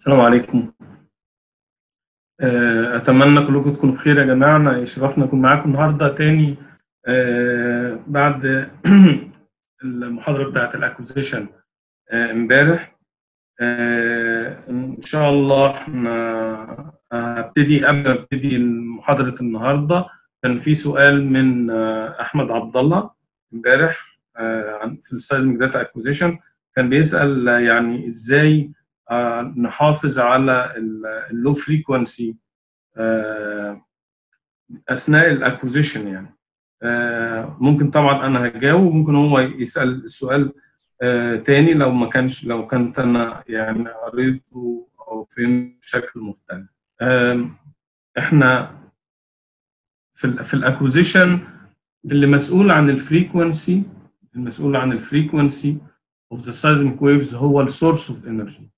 السلام عليكم آه، أتمنى كلكم تكونوا بخير يا جماعة أنا يشرفنا أكون معاكم النهاردة تاني آه، بعد المحاضرة بتاعة الأكوزيشن امبارح آه، إن شاء الله إحنا هبتدي قبل ما ابتدي محاضرة النهاردة كان في سؤال من أحمد عبد الله امبارح في السايزميك داتا اكوزيشن كان بيسأل يعني إزاي نحافظ على اللو فريكونسي اثناء الاكوزيشن يعني ممكن طبعا انا هجاوب ممكن هو يسال السؤال تاني لو ما كانش لو كنت انا يعني قريته او فهمت بشكل مختلف احنا في في الاكوزيشن اللي مسؤول عن الفريكونسي المسؤول عن الفريكونسي of the seismic waves هو السورس اوف انرجي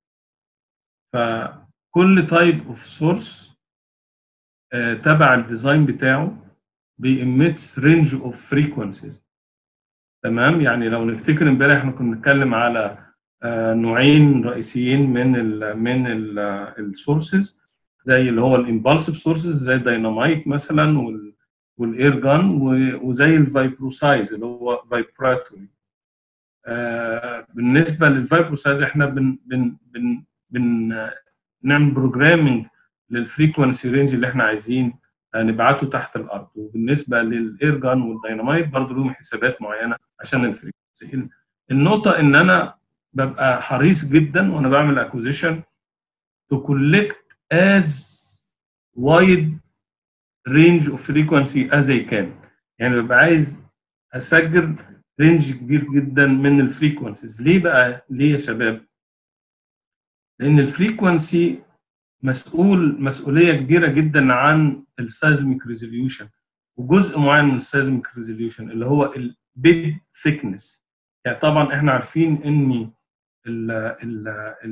فكل تايب اوف سورس تبع الديزاين بتاعه بيميتس رينج اوف فريكونسيز تمام يعني لو نفتكر امبارح احنا كنا بنتكلم على آه نوعين رئيسيين من ال من السورسز زي اللي هو الامبالسيف سورسز زي الديناميت مثلا والاير جان وزي الفايبروسايز اللي هو فايبراتوري آه بالنسبه للفايبروسايز احنا بن بن بن بنعمل بروجرامنج للفريكونسي رينج اللي احنا عايزين نبعته تحت الارض وبالنسبه للاير جان والديناميت برضه لهم حسابات معينه عشان الفريكونسي النقطه ان انا ببقى حريص جدا وانا بعمل اكوزيشن تو كولكت از وايد رينج اوف فريكونسي از اي كان يعني ببقى عايز اسجل رينج كبير جدا من الفريكونسيز ليه بقى ليه يا شباب لان الفريكونسي مسؤول مسؤوليه كبيره جدا عن السايزميك ريزوليوشن وجزء معين من السايزميك ريزوليوشن اللي هو البيد ثيكنس يعني طبعا احنا عارفين ان ال ال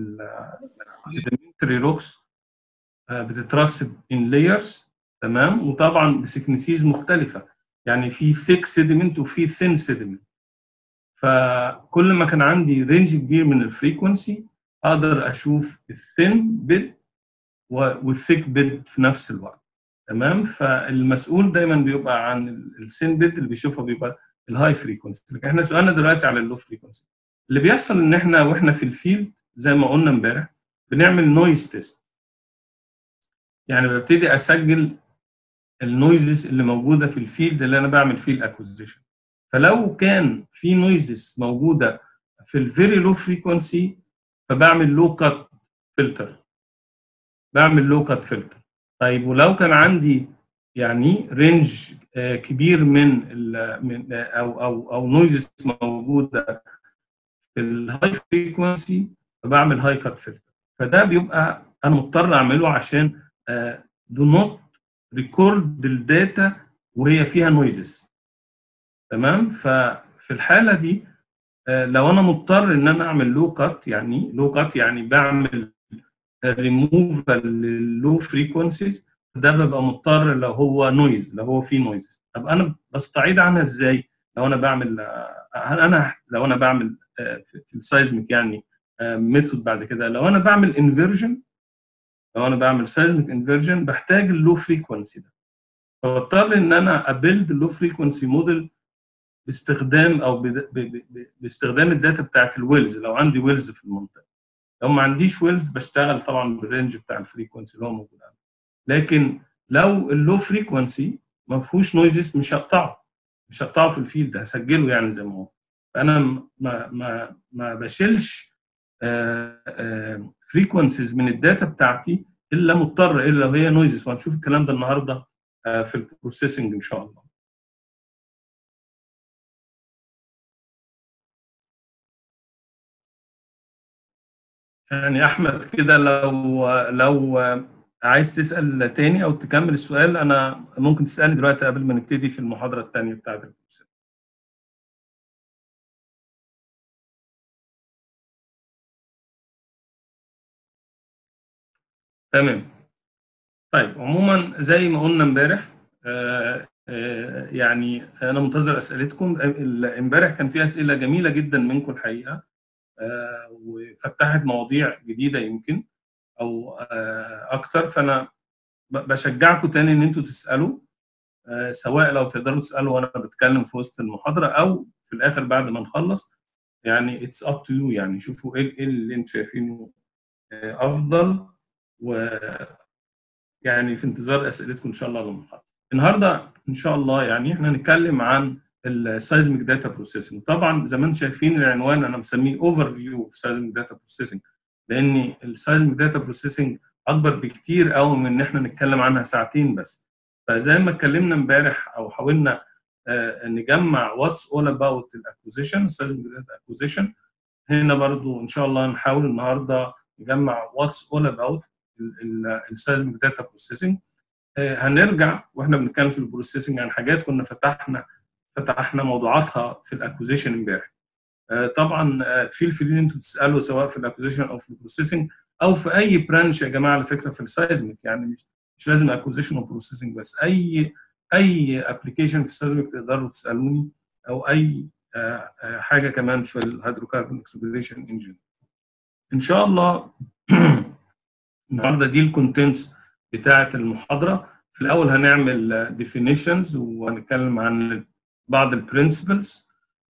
ال روكس بتترسب ان لايرز تمام وطبعا بسكنسيز مختلفه يعني في ثيك سيدمنت وفي ثين سيدمنت فكل ما كان عندي رينج كبير من الفريكونسي اقدر اشوف الثين بيد والثيك بيد في نفس الوقت تمام فالمسؤول دايما بيبقى عن الثين بيد اللي بيشوفها بيبقى الهاي فريكونسي لكن احنا سؤالنا دلوقتي على اللو فريكونسي اللي بيحصل ان احنا واحنا في الفيلد زي ما قلنا امبارح بنعمل نويز تيست يعني ببتدي اسجل النويزز اللي موجوده في الفيلد اللي انا بعمل فيه الاكوزيشن فلو كان في نويزز موجوده في الفيري لو فريكونسي فبعمل لو كات فلتر بعمل لو كات فلتر طيب ولو كان عندي يعني رينج كبير من من او او او نويزز موجوده في الهاي فريكونسي فبعمل هاي كات فلتر فده بيبقى انا مضطر اعمله عشان دو نوت ريكورد الداتا وهي فيها نويزز تمام ففي الحاله دي لو انا مضطر ان انا اعمل لو كات يعني لو كات يعني بعمل ريموفال للو فريكونسيز ده ببقى مضطر لو هو نويز لو هو فيه نويز طب انا بستعيد عنها ازاي لو انا بعمل انا لو انا بعمل في السايزميك يعني ميثود بعد كده لو انا بعمل انفيرجن لو انا بعمل سايزميك انفيرجن بحتاج اللو فريكونسي ده فبضطر ان انا ابيلد اللو فريكونسي موديل باستخدام او باستخدام الداتا بتاعت الويلز لو عندي ويلز في المنطقه لو ما عنديش ويلز بشتغل طبعا بالرينج بتاع الفريكونسي اللي هو موجود عندي لكن لو اللو فريكونسي ما فيهوش نويزز مش هقطعه مش هقطعه في الفيلد هسجله يعني زي ما هو فانا ما ما ما بشيلش فريكونسيز من الداتا بتاعتي الا مضطر الا لو هي نويزز وهنشوف الكلام ده النهارده في البروسيسنج ان شاء الله يعني احمد كده لو لو عايز تسال تاني او تكمل السؤال انا ممكن تسالني دلوقتي قبل ما نبتدي في المحاضره الثانيه بتاعت الكورس تمام طيب عموما زي ما قلنا امبارح آه آه يعني انا منتظر اسئلتكم امبارح كان في اسئله جميله جدا منكم الحقيقه آه وفتحت مواضيع جديده يمكن او آه، اكتر فانا ب- بشجعكم تاني ان انتوا تسالوا آه، سواء لو تقدروا تسالوا وانا بتكلم في وسط المحاضره او في الاخر بعد ما نخلص يعني اتس اب تو يو يعني شوفوا ايه إيه اللي انتوا شايفينه آه، افضل و يعني في انتظار اسئلتكم ان شاء الله للمحاضره. النهارده ان شاء الله يعني احنا هنتكلم عن السايزميك داتا بروسيسنج طبعا زي ما انتم شايفين العنوان انا مسميه اوفر فيو في سايزميك داتا بروسيسنج لان السايزميك داتا بروسيسنج اكبر بكتير قوي من ان احنا نتكلم عنها ساعتين بس فزي ما اتكلمنا امبارح او حاولنا آه، نجمع واتس اول اباوت الاكوزيشن السايزميك داتا اكوزيشن هنا برضو ان شاء الله نحاول النهارده نجمع واتس اول اباوت السايزميك داتا بروسيسنج هنرجع واحنا بنتكلم في البروسيسنج عن حاجات كنا فتحنا فتحنا موضوعاتها في الاكوزيشن امبارح آه، طبعا آه، في الفيلين انتوا تسالوا سواء في الاكوزيشن او في البروسيسنج او في اي برانش يا جماعه على فكره في السايزميك يعني مش مش لازم اكوزيشن وبروسيسنج بس اي اي ابلكيشن في السايزميك تقدروا تسالوني او اي آه، آه، حاجه كمان في الهيدروكربون اكسبلوريشن انجن ان شاء الله النهارده دي الكونتنتس بتاعه المحاضره في الاول هنعمل ديفينيشنز وهنتكلم عن بعض البرنسبلز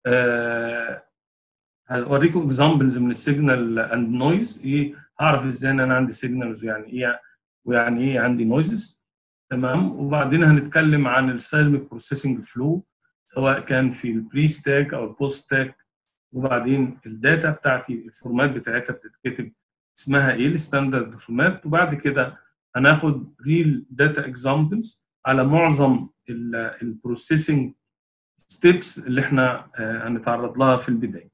هوريكم اكزامبلز من السيجنال اند نويز ايه هعرف ازاي ان انا عندي سيجنالز يعني ايه ويعني ايه عندي نويزز تمام وبعدين هنتكلم عن السيزميك بروسيسنج فلو سواء كان في البري ستاك او البوست ستاك وبعدين الداتا بتاعتي الفورمات بتاعتها بتتكتب اسمها ايه الستاندرد فورمات وبعد كده هناخد ريل داتا اكزامبلز على معظم البروسيسنج ستيبس اللي احنا آه، هنتعرض لها في البدايه.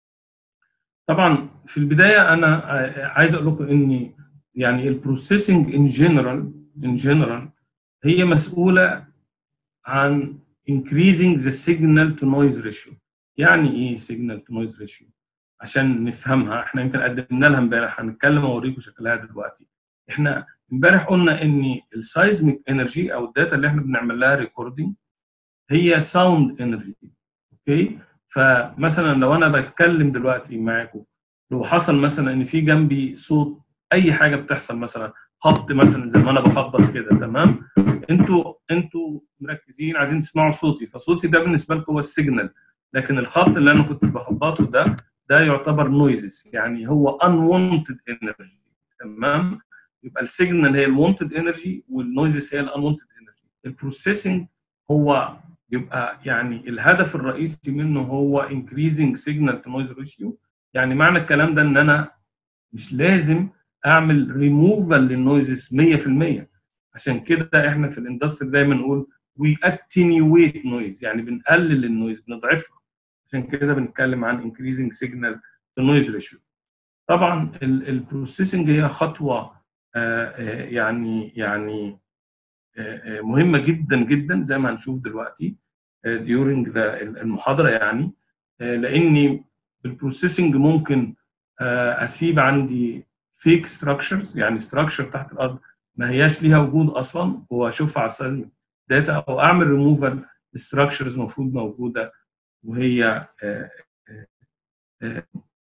طبعا في البدايه انا آه، عايز اقول لكم ان يعني البروسيسنج ان جنرال ان جنرال هي مسؤوله عن increasing the signal to noise ratio. يعني ايه signal to noise ratio؟ عشان نفهمها احنا يمكن قدمنا لها امبارح هنتكلم واوريكم شكلها دلوقتي. احنا امبارح قلنا ان السايزميك انرجي او الداتا اللي احنا بنعمل لها ريكوردنج هي ساوند انرجي اوكي فمثلا لو انا بتكلم دلوقتي معاكم لو حصل مثلا ان في جنبي صوت اي حاجه بتحصل مثلا خبط مثلا زي ما انا بخبط كده تمام انتوا انتوا مركزين عايزين تسمعوا صوتي فصوتي ده بالنسبه لكم هو السيجنال لكن الخبط اللي انا كنت بخبطه ده ده يعتبر نويزز يعني هو unwanted انرجي تمام يبقى السيجنال هي الوانتد انرجي والنويزز هي الانوانتد انرجي البروسيسنج هو يبقى يعني الهدف الرئيسي منه هو increasing signal to noise ratio يعني معنى الكلام ده ان انا مش لازم اعمل ريموفال للنويزز 100% عشان كده احنا في الاندستري دايما نقول وي attenuate نويز يعني بنقلل النويز بنضعفها عشان كده بنتكلم عن increasing signal to noise ratio طبعا البروسيسنج هي خطوه آه، آه، يعني يعني آه، آه، مهمه جدا جدا زي ما هنشوف دلوقتي آه، during the المحاضره يعني آه، لاني بالبروسيسنج ممكن آه، اسيب عندي فيك ستراكشرز يعني ستراكشر تحت الارض ما هياش ليها وجود اصلا واشوفها على السايزميك داتا او اعمل ريموفال ستراكشرز المفروض موجوده وهي آه، آه، آه،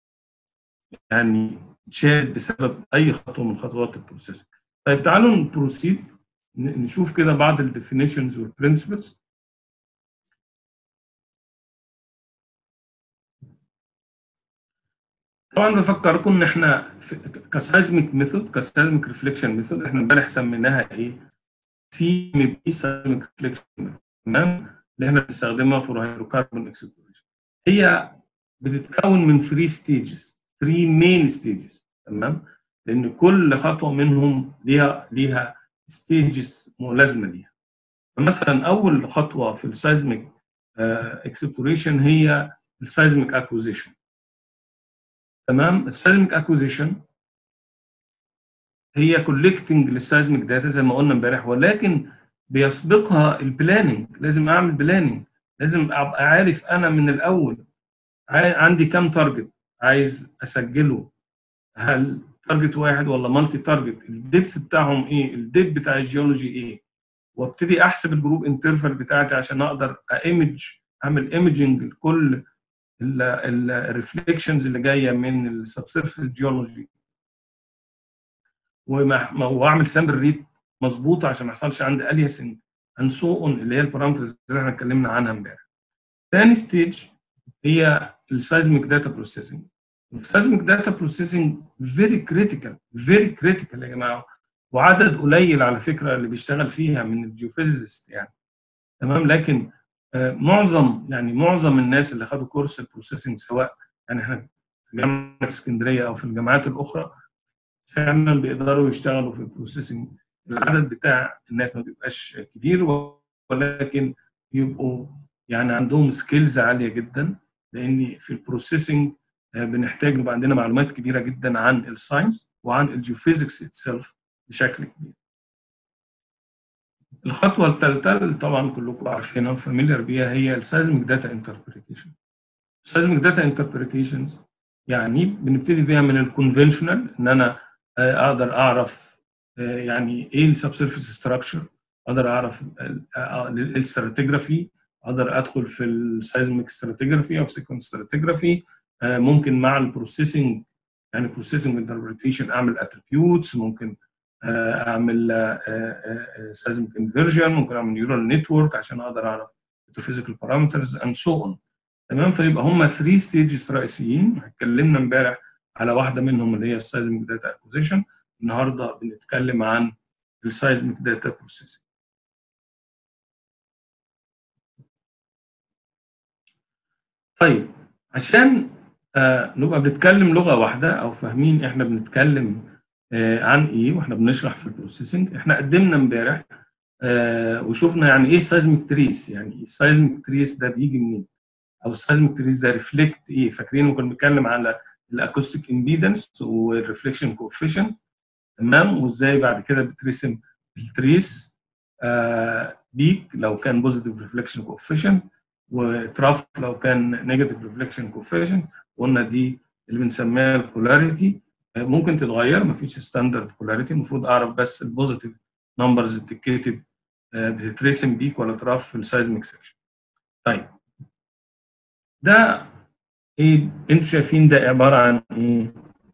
يعني اتشالت بسبب اي خطوه من خطوات البروسيسنج. طيب تعالوا نبروسيد ن- نشوف كده بعض الديفينيشنز والبرنسبلز طبعا بفكركم ان احنا كسايزميك ميثود كسايزميك ريفليكشن ميثود احنا امبارح سميناها ايه؟ سي ام بي سايزميك ريفليكشن ميثود تمام؟ اللي احنا بنستخدمها في هيدروكربون اكسبلوريشن هي بتتكون من 3 ستيجز 3 مين ستيجز تمام؟ لان كل خطوه منهم ليها ليها ستيجز ملازمه ليها مثلا اول خطوه في السايزميك اكسبلوريشن هي السايزميك اكوزيشن تمام السايزميك اكوزيشن هي كولكتنج للسايزميك داتا زي ما قلنا امبارح ولكن بيسبقها البلاننج لازم اعمل بلاننج لازم ابقى عارف انا من الاول عاي- عندي كام تارجت عايز اسجله هل تارجت واحد ولا مالتي تارجت الديبث بتاعهم ايه الديب بتاع الجيولوجي ايه وابتدي احسب الجروب انترفال بتاعتي عشان اقدر ايمج اعمل ايمجنج لكل الريفليكشنز اللي جايه من السبسيرفيس جيولوجي واعمل سامبل ريت مظبوطه عشان ما يحصلش عندي الياسنج اند سو اون اللي هي البارامترز اللي احنا اتكلمنا عنها امبارح. ثاني ستيج هي السايزميك داتا بروسيسنج. السايزميك داتا بروسيسنج فيري كريتيكال فيري كريتيكال يا جماعه وعدد قليل على فكره اللي بيشتغل فيها من الجيوفيزيست يعني تمام لكن آه معظم يعني معظم الناس اللي خدوا كورس البروسيسنج سواء يعني احنا في جامعه اسكندريه او في الجامعات الاخرى فعلا بيقدروا يشتغلوا في البروسيسنج العدد بتاع الناس ما بيبقاش كبير ولكن يبقوا يعني عندهم سكيلز عاليه جدا لان في البروسيسنج بنحتاج يبقى عندنا معلومات كبيره جدا عن الساينس وعن الجيوفيزكس اتسلف بشكل كبير. الخطوه الثالثه اللي طبعا كلكم عارفينها وفاميليار بيها هي السايزميك داتا انتربريتيشن. السايزميك داتا انتربريتيشنز يعني بنبتدي بيها من الكونفنشنال ان انا اقدر اعرف يعني ايه السبسيرفيس ستراكشر اقدر اعرف الستراتيجرافي اقدر ادخل في السايزميك ستراتيجرافي او سيكونس ستراتيجرافي ممكن مع البروسيسنج يعني بروسيسنج انتربريتيشن اعمل اتريبيوتس ممكن اعمل سايزميك انفرجن ممكن اعمل نيورال نتورك عشان اقدر اعرف الفيزيكال بارامترز اند سو اون تمام فيبقى هم 3 ستيجز رئيسيين اتكلمنا امبارح على واحده منهم اللي هي السايزميك داتا اكوزيشن النهارده بنتكلم عن السايزميك داتا بروسيسنج طيب عشان آه نبقى بنتكلم لغه واحده او فاهمين احنا بنتكلم آه عن ايه واحنا بنشرح في البروسيسنج احنا قدمنا امبارح آه وشفنا يعني ايه سايزميك تريس يعني السايزميك تريس ده بيجي منين او السايزميك تريس ده ريفلكت ايه فاكرين كنا بنتكلم على الاكوستيك امبيدنس والريفليكشن كوفيشنت تمام وازاي بعد كده بترسم التريس آه بيك لو كان بوزيتيف ريفليكشن كوفيشنت وتراف لو كان نيجاتيف ريفليكشن كوفيشنت قلنا دي اللي بنسميها البولاريتي ممكن تتغير مفيش ستاندرد بولاريتي المفروض اعرف بس البوزيتيف نمبرز بتتكتب بتترسم بيك ولا تراف في السايزميك سيكشن طيب ده ايه انتوا شايفين ده عباره عن ايه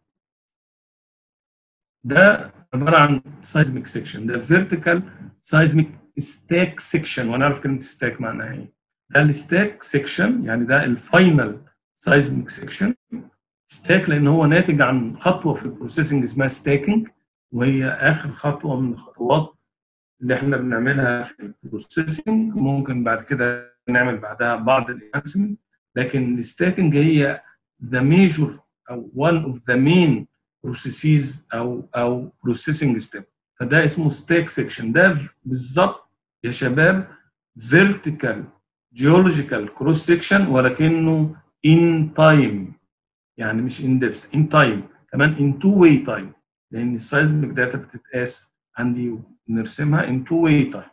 ده عباره عن سايزميك سيكشن ده فيرتيكال سايزميك ستاك سيكشن ونعرف كلمه ستاك معناها ايه ده الستاك سيكشن يعني ده الفاينل سايزميك سيكشن ستاك لان هو ناتج عن خطوه في البروسيسنج اسمها ستاكينج وهي اخر خطوه من الخطوات اللي احنا بنعملها في البروسيسنج ممكن بعد كده نعمل بعدها بعض الانهانسمنت لكن الستاكينج هي ذا ميجور او one of the main processes او او processing step فده اسمه ستاك سيكشن ده بالظبط يا شباب vertical geological cross section ولكنه in time يعني مش in depth in time كمان in two way time لان السايزميك داتا بتتقاس عندي ونرسمها in two way time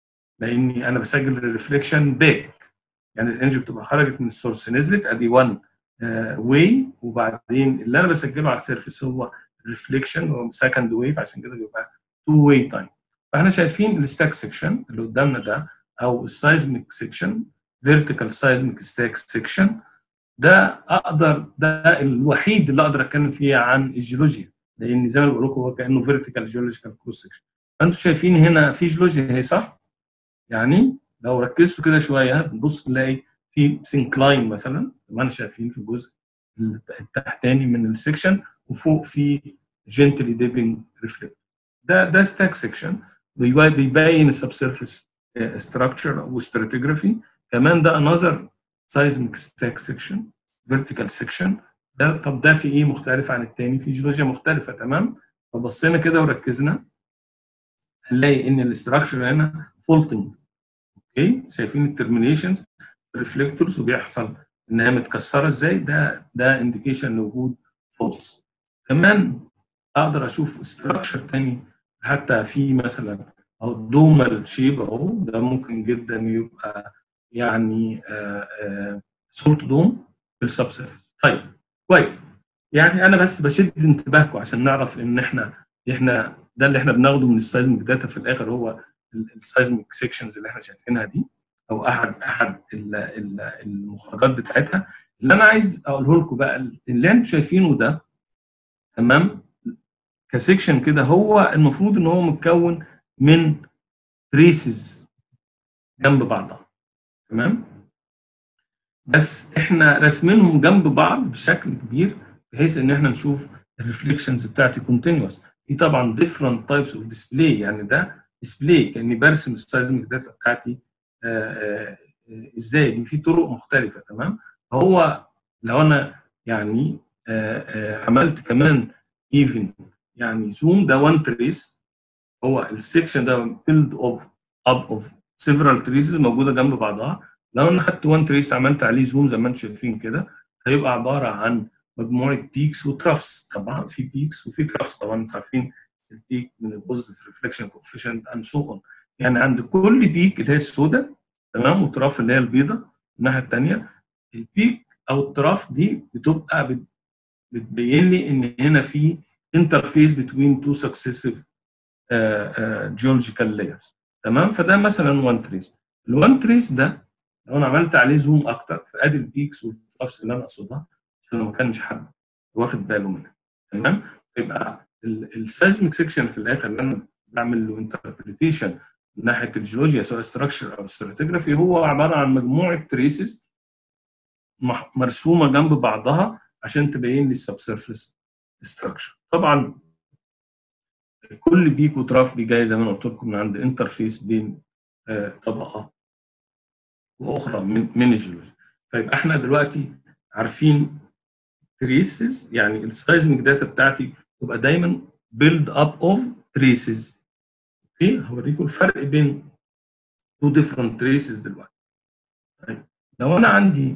لاني انا بسجل الريفليكشن باك يعني الانرجي بتبقى خرجت من السورس نزلت ادي 1 واي وبعدين اللي انا بسجله على السيرفيس هو ريفليكشن هو سكند ويف عشان كده بيبقى تو واي تايم فاحنا شايفين الستاك سيكشن اللي قدامنا ده او السايزميك سيكشن فيرتيكال سايزميك ستاك سيكشن ده اقدر ده الوحيد اللي اقدر اتكلم فيه عن الجيولوجيا لان زي ما بقول لكم هو كانه فيرتيكال جيولوجيكال كروس سيكشن فانتوا شايفين هنا في جيولوجيا هي صح؟ يعني لو ركزتوا كده شويه نبص نلاقي في سينكلاين مثلا زي ما شايفين في الجزء التحتاني من السكشن وفوق في جنتلي ديبنج ريفلكت ده ده ستاك سكشن بيبين السبسيرفيس ستراكشر وستراتيجرافي كمان ده انذر سايزميك ستاك سكشن فيرتيكال سكشن ده طب ده في ايه مختلف عن الثاني في جيولوجيا مختلفه تمام فبصينا كده وركزنا هنلاقي ان الاستراكشر هنا فولتنج اوكي شايفين الترمينيشنز ريفلكتورز وبيحصل انها متكسره ازاي ده ده انديكيشن لوجود فولتس كمان اقدر اشوف استراكشر تاني حتى في مثلا او دومال شيب اهو ده ممكن جدا يبقى يعني صوره دوم في السبسيرفيس طيب كويس يعني انا بس بشد انتباهكم عشان نعرف ان احنا احنا ده اللي احنا بناخده من السايزميك داتا في الاخر هو السايزميك سيكشنز اللي احنا شايفينها دي او احد احد المخرجات بتاعتها اللي انا عايز اقوله لكم بقى اللي انتم شايفينه ده تمام كسيكشن كده هو المفروض ان هو متكون من تريسز جنب بعضها تمام بس احنا راسمينهم جنب بعض بشكل كبير بحيث ان احنا نشوف الريفليكشنز بتاعتي كونتينوس في طبعا different types of display يعني ده ديسبلاي كاني برسم السايزميك داتا بتاعتي آآ آآ ازاي دي في طرق مختلفه تمام هو لو انا يعني آآ عملت كمان ايفن يعني زوم ده وان تريس هو السكشن ده بيلد اوف اب اوف سيفرال تريسز موجوده جنب بعضها لو انا خدت وان تريس عملت عليه زوم زي ما انتم شايفين كده هيبقى عباره عن مجموعه بيكس وترافس طبعا في بيكس وفي ترافس طبعا انتوا عارفين البيك من البوزيتيف ريفليكشن كوفيشنت اند سو اون يعني عند كل بيك اللي هي السوداء تمام وتراف اللي هي البيضاء الناحيه الثانيه البيك او التراف دي بتبقى بتبين لي ان هنا في انترفيس بتوين تو سكسيسيف جيولوجيكال لايرز تمام فده مثلا وان تريس الوان تريس ده لو انا عملت عليه زوم اكتر فادي البيكس والترافس اللي انا اقصدها عشان ما كانش حد واخد باله منها تمام يبقى السيزميك سيكشن في الاخر اللي انا بعمل له انتربريتيشن من ناحيه الجيولوجيا سواء ستراكشر او ستراتيجرافي هو عباره عن مجموعه تريسز مرسومه جنب بعضها عشان تبين لي السبسيرفيس ستراكشر طبعا كل بيك وتراف دي جايه زي ما انا قلت لكم من عند انترفيس بين آه طبقه واخرى من من الجيولوجيا فيبقى احنا دلوقتي عارفين تريسز يعني السايزميك داتا بتاعتي تبقى دايما build up of traces اوكي هوريكم الفرق بين two different traces دلوقتي طيب لو انا عندي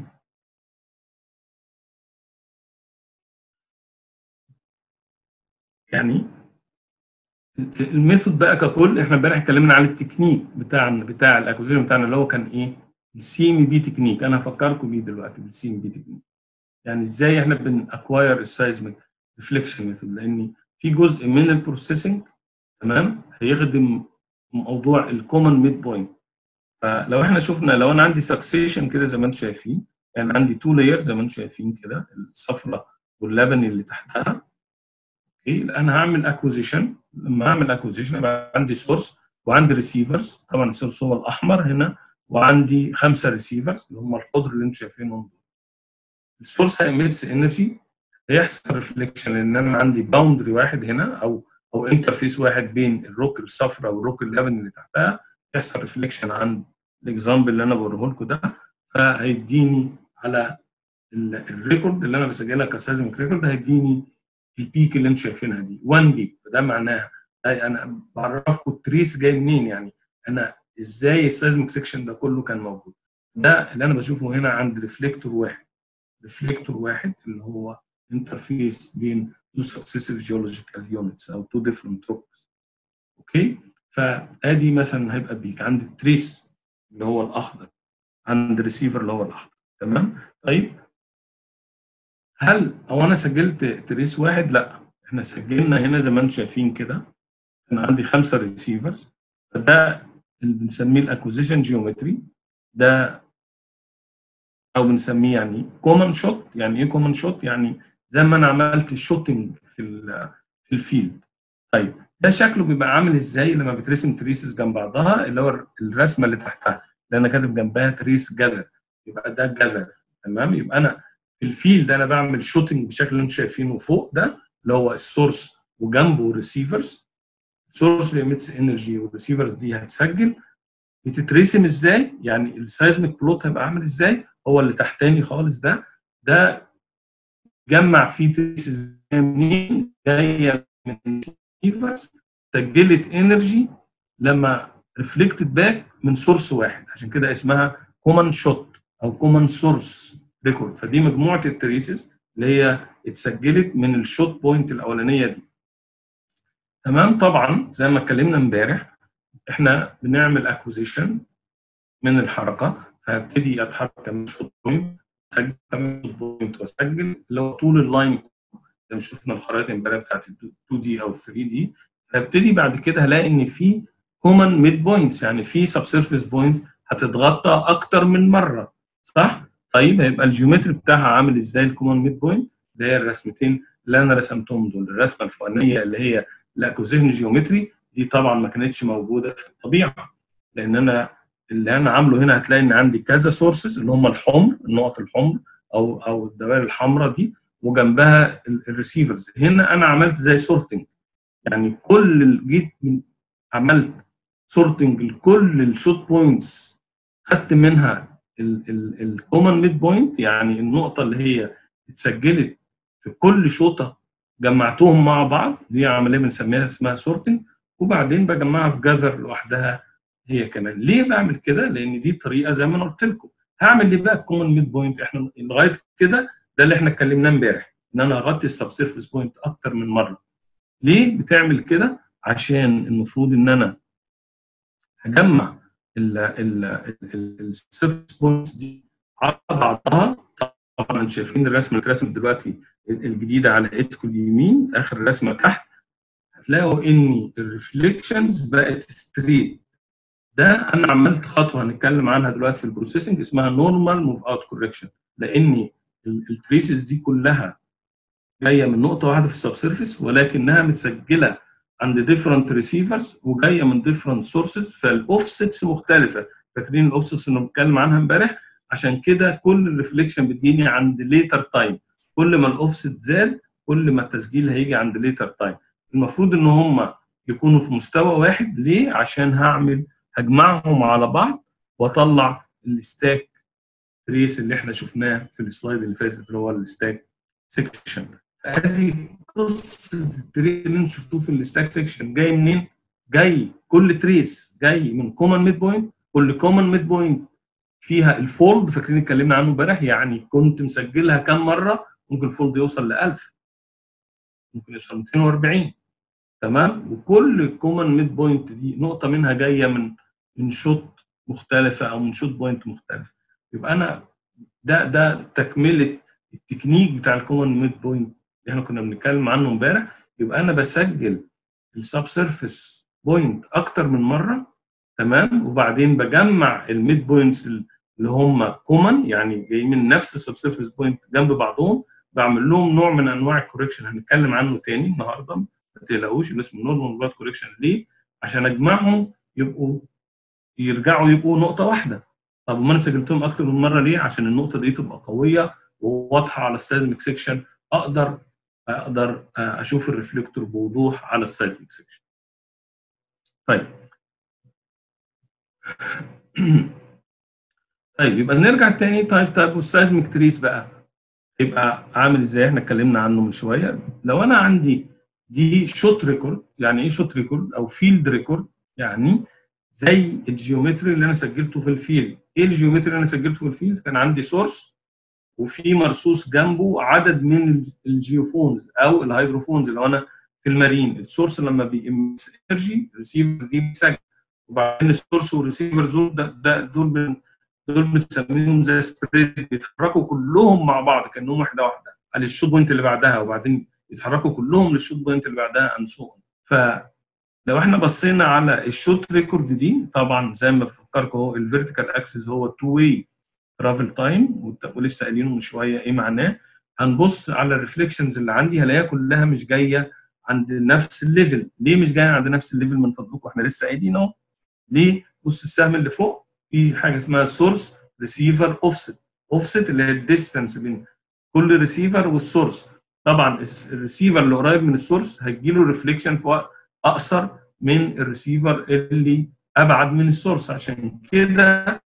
يعني الميثود بقى ككل احنا امبارح اتكلمنا عن التكنيك بتاع بتاع الاكوزيشن بتاعنا اللي هو كان ايه السي ام بي تكنيك انا هفكركم بيه دلوقتي بالسي ام بي تكنيك يعني ازاي احنا بنأكواير السايزميك ريفليكشن ميثود لان في جزء من البروسيسنج تمام هيخدم موضوع الكومن ميد بوينت فلو احنا شفنا لو انا عندي سكسيشن كده زي ما انتم شايفين يعني عندي تو لاير زي ما انتم شايفين كده الصفرة واللبني اللي تحتها اوكي انا هعمل اكوزيشن لما اعمل اكوزيشن يبقى عندي سورس وعندي ريسيفرز طبعا السورس هو الاحمر هنا وعندي خمسه ريسيفرز اللي هم الخضر اللي انتم شايفينهم السورس هيميتس انرجي هيحصل ريفليكشن لان انا عندي باوندري واحد هنا او او انترفيس واحد بين الروك الصفراء والروك اللبني اللي تحتها يحصل ريفليكشن عن الاكزامبل اللي انا بوريه لكم ده فهيديني على الريكورد اللي انا بسجلها كسيزميك ريكورد هيديني البيك اللي انتم شايفينها دي 1 بيك فده معناها انا بعرفكم التريس جاي منين يعني انا ازاي السيزميك سيكشن ده كله كان موجود ده اللي انا بشوفه هنا عند ريفليكتور واحد ريفليكتور واحد اللي هو انترفيس بين two successive geological units او two different rocks اوكي فادي مثلا هيبقى بيك عند التريس اللي هو الاخضر عند الريسيفر اللي هو الاحمر تمام طيب هل هو انا سجلت تريس واحد لا احنا سجلنا هنا زي ما انتم شايفين كده انا عندي خمسه ريسيفرز فده اللي بنسميه الاكوزيشن جيومتري ده او بنسميه يعني كومن شوت يعني ايه كومن شوت يعني زي ما انا عملت الشوتنج في في الفيلد طيب ده شكله بيبقى عامل ازاي لما بترسم تريسز جنب بعضها اللي هو الرسمه اللي تحتها اللي انا كاتب جنبها تريس جذر يبقى ده جذر تمام يبقى انا في الفيلد انا بعمل شوتنج بالشكل اللي انتم شايفينه فوق ده اللي هو السورس وجنبه ريسيفرز سورس ليميتس انرجي والريسيفرز دي هتسجل بتترسم ازاي يعني السايزميك بلوت هيبقى عامل ازاي هو اللي تحتاني خالص ده ده جمع فيه تريسز منين جايه من الريسيفرز سجلت انرجي لما ريفلكتد باك من سورس واحد عشان كده اسمها كومن شوت او كومن سورس ريكورد فدي مجموعه التريسز اللي هي اتسجلت من الشوت بوينت الاولانيه دي تمام طبعا زي ما اتكلمنا امبارح احنا بنعمل اكوزيشن من الحركه فهبتدي اتحرك كمان شوت بوينت اسجل كمان شوت بوينت واسجل اللي هو طول اللاين زي ما شفنا الخرائط امبارح بتاعت 2 دي او 3 دي هبتدي بعد كده هلاقي ان في كومن ميد بوينتس يعني في سب سيرفيس بوينت هتتغطى اكتر من مره صح؟ طيب هيبقى الجيومتري بتاعها عامل ازاي الكومن ميد بوينت اللي هي الرسمتين اللي انا رسمتهم دول الرسمه الفوقانيه اللي هي الاكوزيشن جيومتري دي طبعا ما كانتش موجوده في الطبيعه لان انا اللي انا عامله هنا هتلاقي ان عندي كذا سورسز اللي هم الحمر النقط الحمر او او الدوائر الحمراء دي وجنبها الريسيفرز هنا انا عملت زي سورتنج يعني كل جيت من عملت سورتنج لكل الشوت بوينتس خدت منها الكومن ميد بوينت يعني النقطه اللي هي اتسجلت في كل شوطه جمعتهم مع بعض دي عمليه بنسميها اسمها سورتنج وبعدين بجمعها في جذر لوحدها هي كمان ليه بعمل كده لان دي طريقه زي ما انا قلت لكم هعمل ليه بقى الكومن ميد بوينت احنا لغايه كده ده اللي احنا اتكلمناه امبارح ان انا اغطي السب سيرفيس بوينت اكتر من مره ليه بتعمل كده عشان المفروض ان انا هجمع السيرفيس بوينتس دي على بعضها طبعا شايفين الرسمه اللي اترسمت دلوقتي الجديده على ايدكم اليمين اخر الرسمه تحت هتلاقوا ان الريفليكشنز بقت ستريت ده انا عملت خطوه هنتكلم عنها دلوقتي في البروسيسنج اسمها نورمال موف اوت كوركشن لان التريسز دي كلها جايه من نقطه واحده في السب سيرفيس ولكنها متسجله عند ديفرنت ريسيفرز وجايه من ديفرنت سورسز فالاوفسيتس مختلفه فاكرين الاوفسيتس اللي بنتكلم عنها امبارح عشان كده كل الريفليكشن بتجيني عند ليتر تايم كل ما الاوفست زاد كل ما التسجيل هيجي عند ليتر تايم المفروض ان هم يكونوا في مستوى واحد ليه عشان هعمل هجمعهم على بعض واطلع الستاك تريس اللي احنا شفناه في السلايد اللي فاتت اللي هو الستاك سيكشن ادي قصه التريس اللي انتم شفتوه في الستاك سيكشن جاي منين؟ جاي كل تريس جاي من كومن ميد بوينت كل كومن ميد بوينت فيها الفولد فاكرين اتكلمنا عنه امبارح يعني كنت مسجلها كام مره ممكن الفولد يوصل ل 1000 ممكن يوصل 240 تمام وكل كومن ميد بوينت دي نقطه منها جايه من من شوت مختلفه او من شوت بوينت مختلفه يبقى انا ده ده تكمله التكنيك بتاع الكومن ميد بوينت اللي احنا كنا بنتكلم عنه امبارح يبقى انا بسجل السب سيرفيس بوينت اكتر من مره تمام وبعدين بجمع الميد بوينتس اللي هم كومن يعني جايين من نفس السب سيرفيس بوينت جنب بعضهم بعمل لهم نوع من انواع الكوريكشن هنتكلم عنه تاني النهارده ما تقلقوش اللي اسمه نورمال بلاد كوريكشن ليه؟ عشان اجمعهم يبقوا يرجعوا يبقوا نقطه واحده طب وما انا سجلتهم اكتر من مره ليه؟ عشان النقطه دي تبقى قويه وواضحه على السيزميك سيكشن اقدر اقدر اشوف الريفلكتور بوضوح على السيزميك سيكشن. طيب طيب يبقى نرجع تاني طيب طيب والسيزميك تريس بقى يبقى عامل ازاي احنا اتكلمنا عنه من شويه لو انا عندي دي شوت ريكورد يعني ايه شوت ريكورد او فيلد ريكورد يعني زي الجيومتري اللي انا سجلته في الفيلد ايه الجيومتري اللي انا سجلته في الفيلد كان عندي سورس وفي مرصوص جنبه عدد من الجيوفونز او الهيدروفونز لو انا في المارين السورس لما بيمس انرجي الريسيفر دي بيسجل وبعدين السورس والريسيفر دول ده, ده دول من دول بنسميهم زي سبريد بيتحركوا كلهم مع بعض كانهم واحده واحده على الشوت بوينت اللي بعدها وبعدين يتحركوا كلهم للشوت بوينت اللي بعدها اند سو فلو احنا بصينا على الشوت ريكورد دي طبعا زي ما بفكركم هو الفيرتيكال اكسس هو التو واي ترافل تايم ولسه قايلينه من شويه ايه معناه هنبص على الريفليكشنز اللي عندي هلاقيها كلها مش جايه عند نفس الليفل ليه مش جايه عند نفس الليفل من فضلكم احنا لسه قايلين اهو ليه بص السهم اللي فوق في حاجه اسمها سورس ريسيفر اوفست اوفست اللي هي الديستانس بين كل ريسيفر والسورس طبعا الريسيفر اللي قريب من السورس هيجي له ريفليكشن في وقت اقصر من الريسيفر اللي ابعد من السورس عشان كده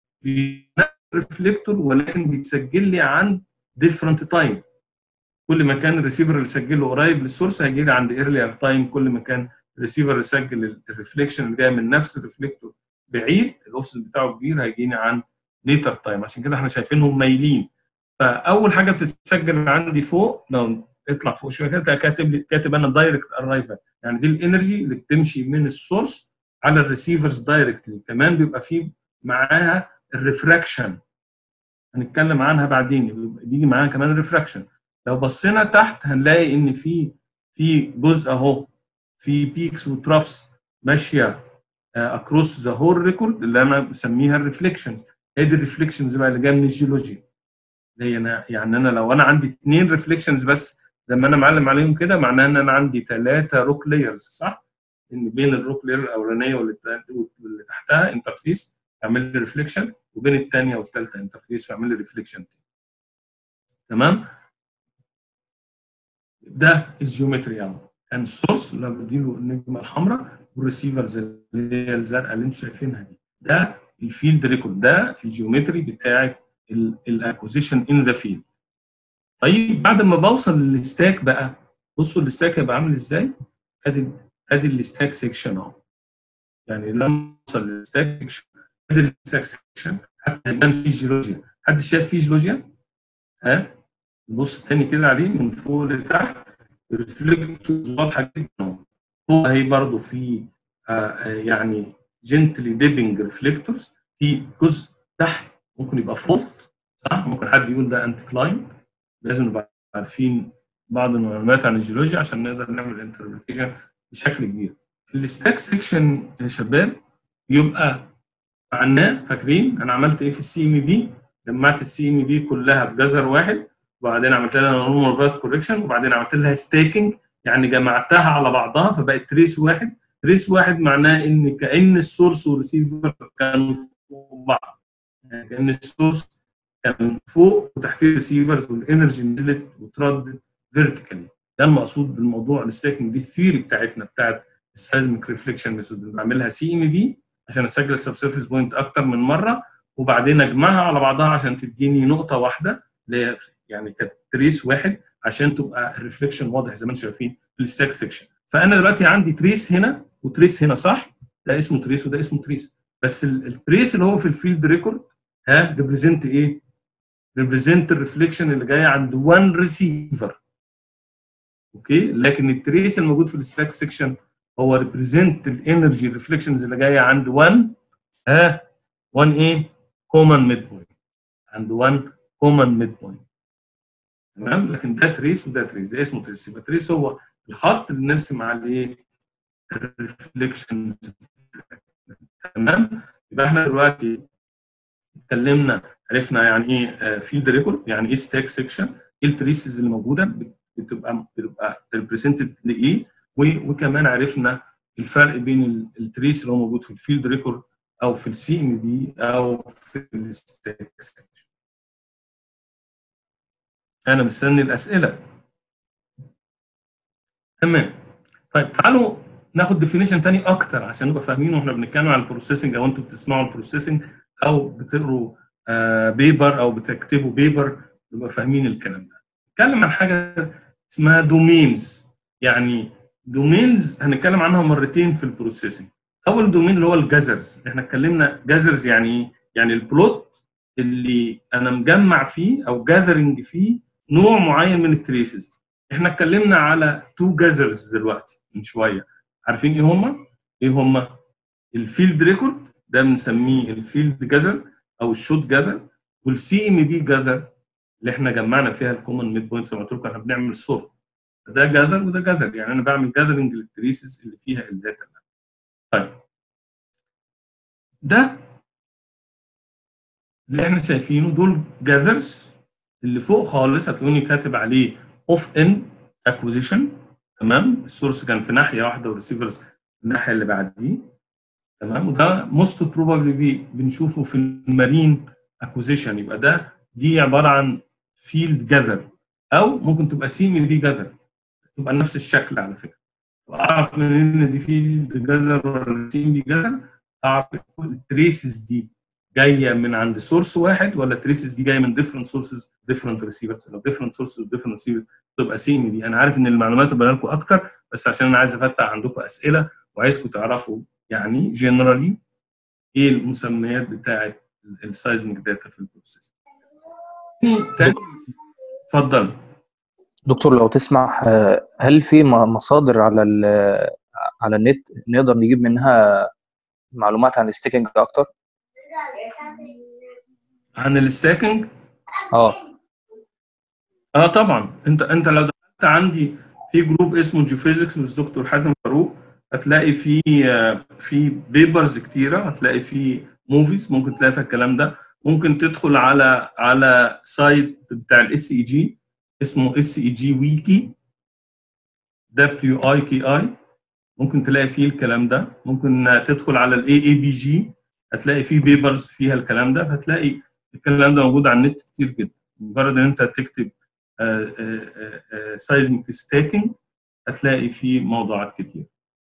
ريفليكتور ولكن بيتسجل لي عند ديفرنت تايم كل ما كان الريسيفر اللي سجله قريب للسورس هيجي لي عند ايرلير تايم كل ما كان الريسيفر يسجل الريفليكشن اللي جاي من نفس الريفليكتور بعيد الاوفست بتاعه كبير هيجيني عن ليتر تايم عشان كده احنا شايفينهم مايلين فاول حاجه بتتسجل عندي فوق لو اطلع فوق شويه كده كاتب لي كاتب انا دايركت ارايفل يعني دي الانرجي اللي بتمشي من السورس على الريسيفرز دايركتلي كمان بيبقى فيه معاها الريفراكشن هنتكلم عنها بعدين بيجي معاها كمان الريفراكشن لو بصينا تحت هنلاقي ان في في جزء اهو في بيكس وترافس ماشيه اكروس ذا هول ريكورد اللي انا بسميها الريفليكشنز هي دي الريفليكشنز بقى اللي جايه من الجيولوجي اللي هي انا يعني انا لو انا عندي اثنين ريفليكشنز بس زي ما انا معلم عليهم كده معناه ان انا عندي ثلاثه روك لايرز صح؟ ان بين الروك لاير الاولانيه واللي تحتها انترفيس يعمل لي ريفليكشن وبين الثانيه والثالثه انترفيس يعمل لي ريفليكشن تمام؟ ده الجيومتري اهو كان السورس اللي بديله النجمه الحمراء والريسيفرز اللي هي الزرقاء اللي انتم شايفينها دي ده الفيلد ريكورد ده الجيومتري بتاعت الاكوزيشن ان ذا فيلد طيب بعد ما بوصل للستاك بقى بصوا الستاك هيبقى عامل ازاي ادي ادي الستاك سيكشن اهو يعني لما اوصل للستاك سيكشن ادي الستاك سيكشن حتى يبان فيه جيولوجيا حد شايف فيه جيولوجيا ها بص تاني كده عليه من فوق لتحت ريفلكتورز واضحه جدا فوق اهي برضه في آه يعني جنتلي ديبنج ريفلكتورز في جزء تحت ممكن يبقى فولت صح ممكن حد يقول ده انتي كلاين لازم نبقى عارفين بعض المعلومات عن الجيولوجيا عشان نقدر نعمل انتربريتيشن بشكل كبير في الستاك سيكشن يا شباب يبقى معناه فاكرين انا عملت ايه في السي ام بي جمعت السي ام بي كلها في جزر واحد وبعدين عملت لها نورمال فايت كوركشن وبعدين عملت لها ستيكنج يعني جمعتها على بعضها فبقت تريس واحد تريس واحد معناه ان كان السورس والريسيفر كانوا فوق بعض يعني كان السورس كان فوق وتحتيه ريسيفرز والانرجي نزلت وتردد فيرتيكالي ده المقصود بالموضوع الستيكنج دي الثيوري بتاعتنا بتاعت السيزميك ريفليكشن ميثود بعملها سي ام بي عشان اسجل السبسيرفيس بوينت اكتر من مره وبعدين اجمعها على بعضها عشان تديني نقطه واحده اللي هي يعني كانت تريس واحد عشان تبقى الريفليكشن واضح زي ما انتم شايفين في الستاك سيكشن فانا دلوقتي عندي تريس هنا وتريس هنا صح ده اسمه تريس وده اسمه تريس بس التريس اللي هو في الفيلد ريكورد ها ريبريزنت ايه؟ ريبريزنت الريفليكشن اللي جاي عند 1 ريسيفر اوكي لكن التريس الموجود في الستاك سيكشن هو ريبريزنت الانرجي ريفليكشنز اللي جايه عند 1 ها 1 ايه؟ كومن ميد بوينت عند 1 كومن ميد بوينت تمام لكن ده تريس وده تريس ده اسمه تريس يبقى تريس هو الخط اللي نرسم عليه الريفليكشنز تمام يبقى احنا دلوقتي اتكلمنا عرفنا يعني ايه فيلد ريكورد يعني ايه ستاك سيكشن ايه التريسز اللي موجوده بتبقى بتبقى ريبريزنتد لايه وكمان عرفنا الفرق بين التريس اللي هو موجود في الفيلد ريكورد او في السي ام بي او في الستاك سيكشن انا مستني الاسئله تمام طيب تعالوا ناخد ديفينيشن تاني اكتر عشان نبقى فاهمين واحنا بنتكلم عن البروسيسنج او انتوا بتسمعوا البروسيسنج او بتقروا آه بيبر او بتكتبوا بيبر نبقى فاهمين الكلام ده نتكلم عن حاجه اسمها دومينز يعني دومينز هنتكلم عنها مرتين في البروسيسنج اول دومين اللي هو الجزرز احنا اتكلمنا جزرز يعني ايه يعني البلوت اللي انا مجمع فيه او جاذرنج فيه نوع معين من التريسز احنا اتكلمنا على تو جازرز دلوقتي من شويه عارفين ايه هما؟ ايه هما؟ الفيلد ريكورد ده بنسميه الفيلد جازر او الشوت جازر والسي ام بي جازر اللي احنا جمعنا فيها الكومن ميد بوينت زي ما قلت لكم احنا بنعمل سورت ده جاذر وده جاذر يعني انا بعمل جاذرنج للتريسز اللي فيها الداتا طيب ده اللي احنا شايفينه دول جاذرز اللي فوق خالص هتلاقوني كاتب عليه اوف ان اكوزيشن تمام السورس كان في ناحيه واحده والريسيفرز في الناحيه اللي بعديه تمام وده موست بروبابلي بنشوفه في المارين اكوزيشن يبقى ده دي عباره عن فيلد جاذر او ممكن تبقى سي من بي جاذر تبقى نفس الشكل على فكره اعرف منين ان دي فيلد جاذر ولا سي بي جاذر اعرف التريسز دي جايه من عند سورس واحد ولا التريسز دي جايه من ديفرنت سورسز ديفرنت ريسيفرز لو ديفرنت سورسز وديفرنت ريسيفرز تبقى سي دي انا عارف ان المعلومات تبقى لكم اكتر بس عشان انا عايز افتح عندكم اسئله وعايزكم تعرفوا يعني جنرالي ايه المسميات بتاعه السايزميك داتا في البروسيس تاني اتفضل دكتور لو تسمح هل في مصادر على على النت نقدر نجيب منها معلومات عن الستيكنج اكتر؟ عن الستاكنج اه اه طبعا انت انت لو دخلت عندي في جروب اسمه جيوفيزكس من دكتور حاتم فاروق هتلاقي في في بيبرز كتيره هتلاقي في موفيز ممكن تلاقي فيها الكلام ده ممكن تدخل على على سايت بتاع الاس اي جي اسمه اس اي جي ويكي دبليو اي كي اي ممكن تلاقي فيه الكلام ده ممكن تدخل على الاي اي بي جي هتلاقي فيه بيبرز فيها الكلام ده هتلاقي الكلام ده موجود على النت كتير جدا مجرد ان انت تكتب سايزميك ستاكينج هتلاقي فيه موضوعات كتير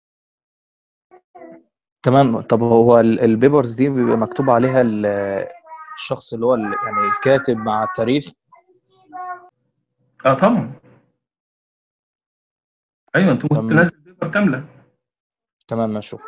تمام طب هو ال- البيبرز دي بيبقى مكتوب عليها ال- الشخص اللي هو ال- يعني الكاتب مع التاريخ اه طبعا ايوه انت ممكن تمام. تنزل بيبر كامله تمام ماشي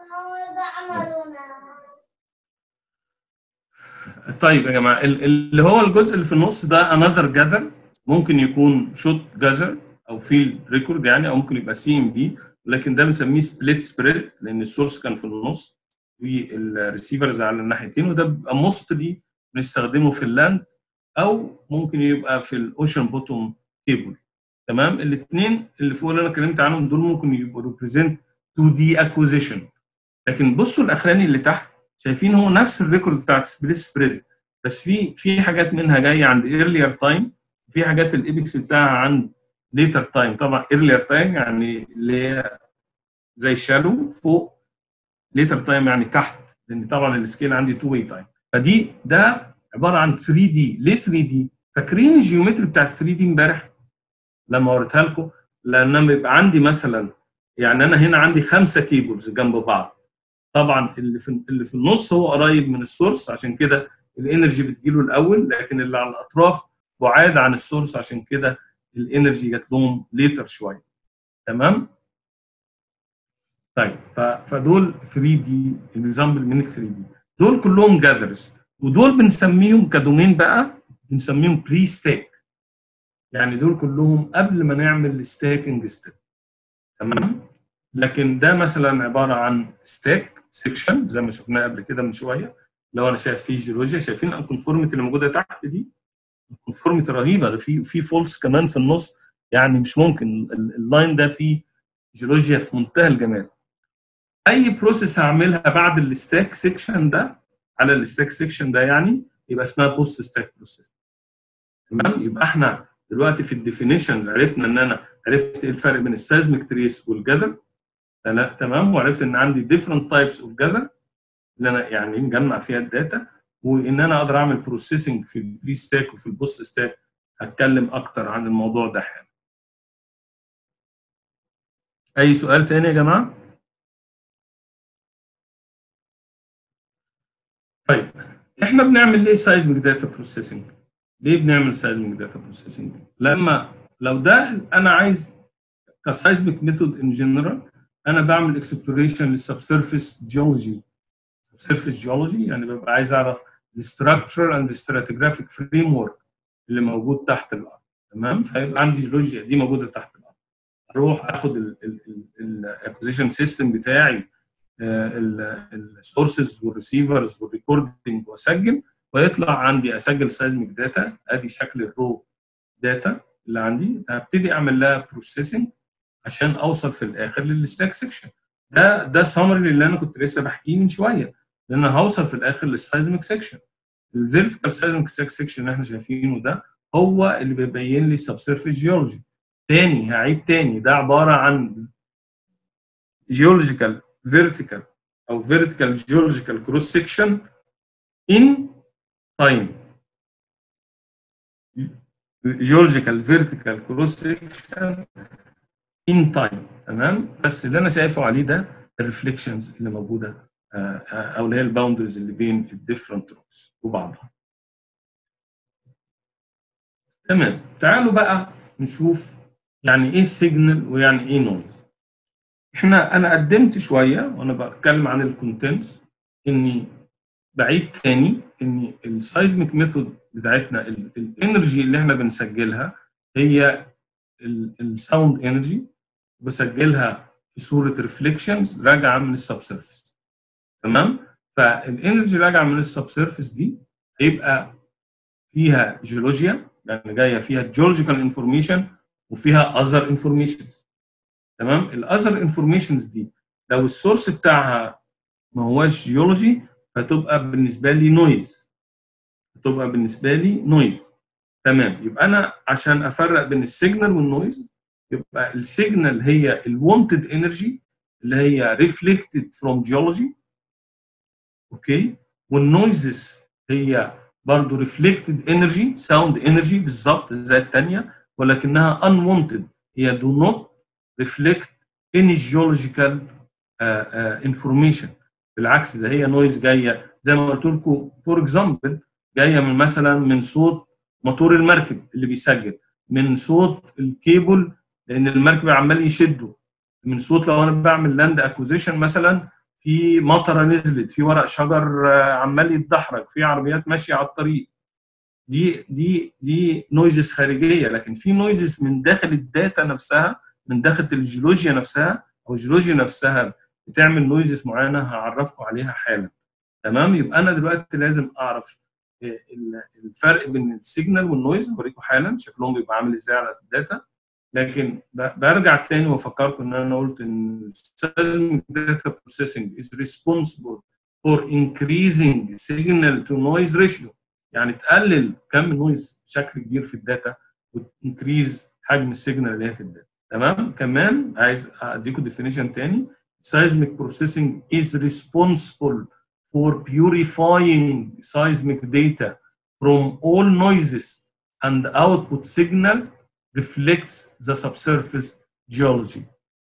طيب يا جماعه ال- اللي هو الجزء اللي في النص ده انذر جاذر ممكن يكون شوت جاذر او فيلد ريكورد يعني او ممكن يبقى سي ام بي لكن ده بنسميه سبليت سبريد لان السورس كان في النص والريسيفرز على الناحيتين وده بيبقى موستلي بنستخدمه في اللاند او ممكن يبقى في الاوشن بوتوم كيبل تمام الاثنين اللي فوق اللي انا اتكلمت عنهم دول ممكن يبقوا ريبريزنت 2 دي اكوزيشن لكن بصوا الاخراني اللي تحت شايفين هو نفس الريكورد بتاع سبليت سبريد بس في في حاجات منها جايه عند ايرلير تايم في حاجات الايبكس بتاعها عند ليتر تايم طبعا ايرلير تايم يعني اللي هي زي الشالو فوق ليتر تايم يعني تحت لان طبعا السكيل عندي 2 واي تايم فدي ده عباره عن 3 دي ليه 3 دي فاكرين الجيومتري بتاع 3 دي امبارح لما وريتها لكم لان لما يبقى عندي مثلا يعني انا هنا عندي خمسه كيبلز جنب بعض طبعا اللي في اللي في النص هو قريب من السورس عشان كده الانرجي بتجيله الاول لكن اللي على الاطراف بعاد عن السورس عشان كده الانرجي جات لهم ليتر شويه تمام طيب ف- فدول 3 دي اكزامبل من ال 3 دي دول كلهم جاذرز ودول بنسميهم كدومين بقى بنسميهم بري ستاك يعني دول كلهم قبل ما نعمل الستاكنج ستيب تمام لكن ده مثلا عباره عن ستاك سيكشن زي ما شفناه قبل كده من شويه لو انا شايف فيه جيولوجيا شايفين الكونفورميتي اللي موجوده تحت دي الكونفورميتي رهيبه ده في في فولس كمان في النص يعني مش ممكن ال- اللاين ده فيه جيولوجيا في منتهى الجمال اي بروسيس هعملها بعد الستاك سيكشن ده على الستاك سيكشن ده يعني يبقى اسمها بوست ستاك بروسيس تمام يبقى احنا دلوقتي في الديفينيشنز عرفنا ان انا عرفت ايه الفرق بين السيزميك تريس والجذر تلا- تمام وعرفت ان عندي different types of gather اللي انا يعني مجمع فيها الداتا وان انا اقدر اعمل بروسيسنج في البري ستاك وفي البوست ستاك هتكلم اكتر عن الموضوع ده حالا اي سؤال تاني يا جماعه طيب احنا بنعمل ليه سايزميك داتا بروسيسنج ليه بنعمل سايزميك داتا بروسيسنج لما لو ده انا عايز كسايزميك ميثود ان جنرال انا بعمل اكسبلوريشن للسبسيرفيس جيولوجي سيرفيس جيولوجي يعني ببقى عايز اعرف الستراكشر اند ستراتيجرافيك فريم ورك اللي موجود تحت الارض تمام فيبقى عندي جيولوجيا دي موجوده تحت الارض اروح اخد الاكوزيشن سيستم بتاعي السورسز والريسيفرز والريكوردنج واسجل ويطلع عندي اسجل سايزميك داتا ادي شكل الرو داتا اللي عندي هبتدي اعمل لها بروسيسنج عشان اوصل في الاخر للستاك سيكشن ده ده سمري اللي انا كنت لسه بحكيه من شويه لان انا هوصل في الاخر للسايزميك سيكشن الفيرتيكال سايزميك سيكشن اللي احنا شايفينه ده هو اللي بيبين لي السبسيرفيس جيولوجي تاني هعيد تاني ده عباره عن جيولوجيكال فيرتيكال او فيرتيكال جيولوجيكال كروس سيكشن ان تايم جيولوجيكال فيرتيكال كروس سيكشن ان تايم تمام بس اللي انا شايفه عليه ده الريفليكشنز اللي موجوده او اللي هي الباوندرز اللي بين الديفرنت روكس وبعضها تمام تعالوا بقى نشوف يعني ايه سيجنال ويعني ايه نويز احنا انا قدمت شويه وانا بتكلم عن الكونتنتس اني بعيد تاني ان السايزميك ميثود بتاعتنا الانرجي اللي احنا بنسجلها هي الساوند انرجي بسجلها في صوره ريفليكشنز راجعه من السبسيرفيس تمام فالانرجي راجعه من السبسيرفيس دي هيبقى فيها جيولوجيا يعني جايه فيها جيولوجيكال انفورميشن وفيها اذر انفورميشنز تمام الاذر انفورميشنز دي لو السورس بتاعها ما هواش جيولوجي فتبقى بالنسبه لي نويز هتبقى بالنسبه لي نويز تمام يبقى انا عشان افرق بين السيجنال والنويز يبقى السيجنال هي الوانتد انرجي اللي هي ريفلكتد فروم جيولوجي اوكي والنويزز هي برضه ريفلكتد انرجي ساوند انرجي بالظبط زي الثانيه ولكنها unwanted هي do not reflect any geological uh, uh, information بالعكس ده هي نويز جايه زي ما قلت لكم فور اكزامبل جايه من مثلا من صوت موتور المركب اللي بيسجل من صوت الكيبل لان المركب عمال يشده من صوت لو انا بعمل لاند اكوزيشن مثلا في مطره نزلت في ورق شجر عمال يتدحرج في عربيات ماشيه على الطريق دي دي دي نويزز خارجيه لكن في نويزز من داخل الداتا نفسها من داخل الجيولوجيا نفسها او الجيولوجيا نفسها بتعمل نويزز معينه هعرفكم عليها حالا تمام يبقى انا دلوقتي لازم اعرف الفرق بين السيجنال والنويز هوريكم حالا شكلهم بيبقى عامل ازاي على الداتا لكن برجع تاني وافكركم ان انا قلت ان seismic data processing is responsible for increasing signal to noise ratio يعني تقلل كم النويز بشكل كبير في الداتا وتنكريز حجم السيجنال اللي هي في الداتا تمام كمان عايز اديكم ديفينيشن تاني seismic processing is responsible for purifying seismic data from all noises and output signals reflects the subsurface geology.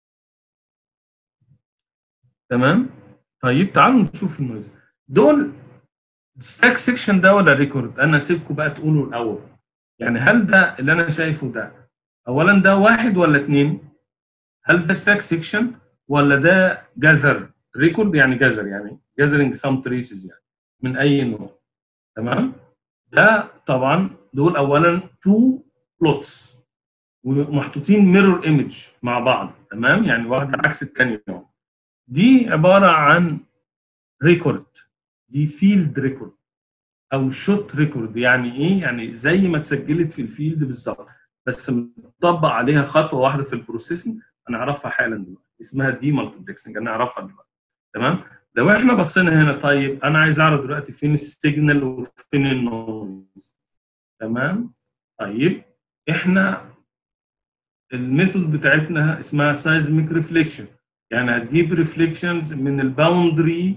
تمام؟ طيب تعالوا نشوف النويز. دول ستاك سيكشن ده ولا ريكورد؟ انا سيبكم بقى تقولوا الاول. يعني هل ده اللي انا شايفه ده اولا ده واحد ولا اثنين؟ هل ده ستاك سيكشن ولا ده جذر؟ ريكورد يعني جذر يعني جذرنج سام تريسز يعني من اي نوع. تمام؟ ده طبعا دول اولا تو بلوتس ومحطوطين ميرور ايمج مع بعض تمام يعني واحده عكس الثانيه دي عباره عن ريكورد دي فيلد ريكورد او شوت ريكورد يعني ايه يعني زي ما اتسجلت في الفيلد بالظبط بس مطبق عليها خطوه واحده في البروسيسنج هنعرفها حالا دلوقتي اسمها دي مالتيبلكسنج هنعرفها دلوقتي تمام لو احنا بصينا هنا طيب انا عايز اعرف دلوقتي فين السيجنال وفين النويز تمام طيب احنا الميثود بتاعتنا اسمها سايزميك ريفليكشن يعني هتجيب ريفليكشنز من الباوندري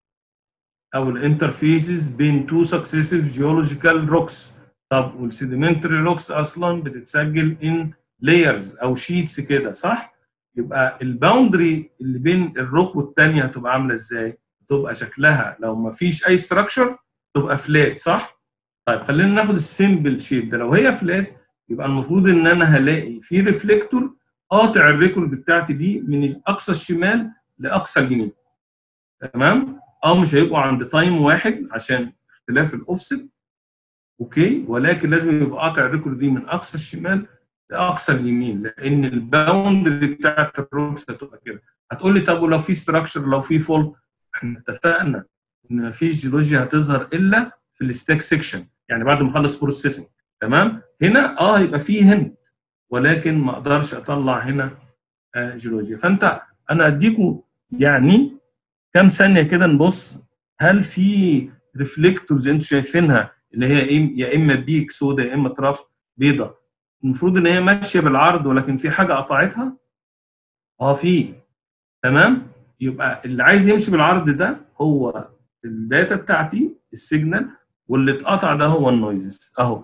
او الانترفيسز بين تو سكسيسيف جيولوجيكال روكس طب والسيديمنتري روكس اصلا بتتسجل ان لايرز او شيتس كده صح يبقى الباوندري اللي بين الروك والثانيه هتبقى عامله ازاي تبقى شكلها لو ما فيش اي ستراكشر تبقى فلات صح طيب خلينا ناخد السيمبل شيب ده لو هي فلات يبقى المفروض ان انا هلاقي في ريفليكتور قاطع الريكورد بتاعتي دي من اقصى الشمال لاقصى اليمين تمام اه مش هيبقوا عند تايم واحد عشان اختلاف الاوفست اوكي ولكن لازم يبقى قاطع الريكورد دي من اقصى الشمال لاقصى اليمين لان الباوندري بتاعت الروكس هتبقى كده هتقول لي طب ولو في ستراكشر لو في فولت احنا اتفقنا ان مفيش جيولوجيا هتظهر الا في الستاك سيكشن يعني بعد ما اخلص بروسيسنج تمام هنا اه يبقى فيه هنت ولكن ما اقدرش اطلع هنا آه جيولوجيا فانت انا اديكم يعني كام ثانيه كده نبص هل في ريفليكتورز انتوا شايفينها اللي هي يا اما بيك سودا يا اما طرف بيضه المفروض ان هي ماشيه بالعرض ولكن في حاجه قطعتها اه في تمام يبقى اللي عايز يمشي بالعرض ده هو الداتا بتاعتي السيجنال واللي اتقطع ده هو النويزز اهو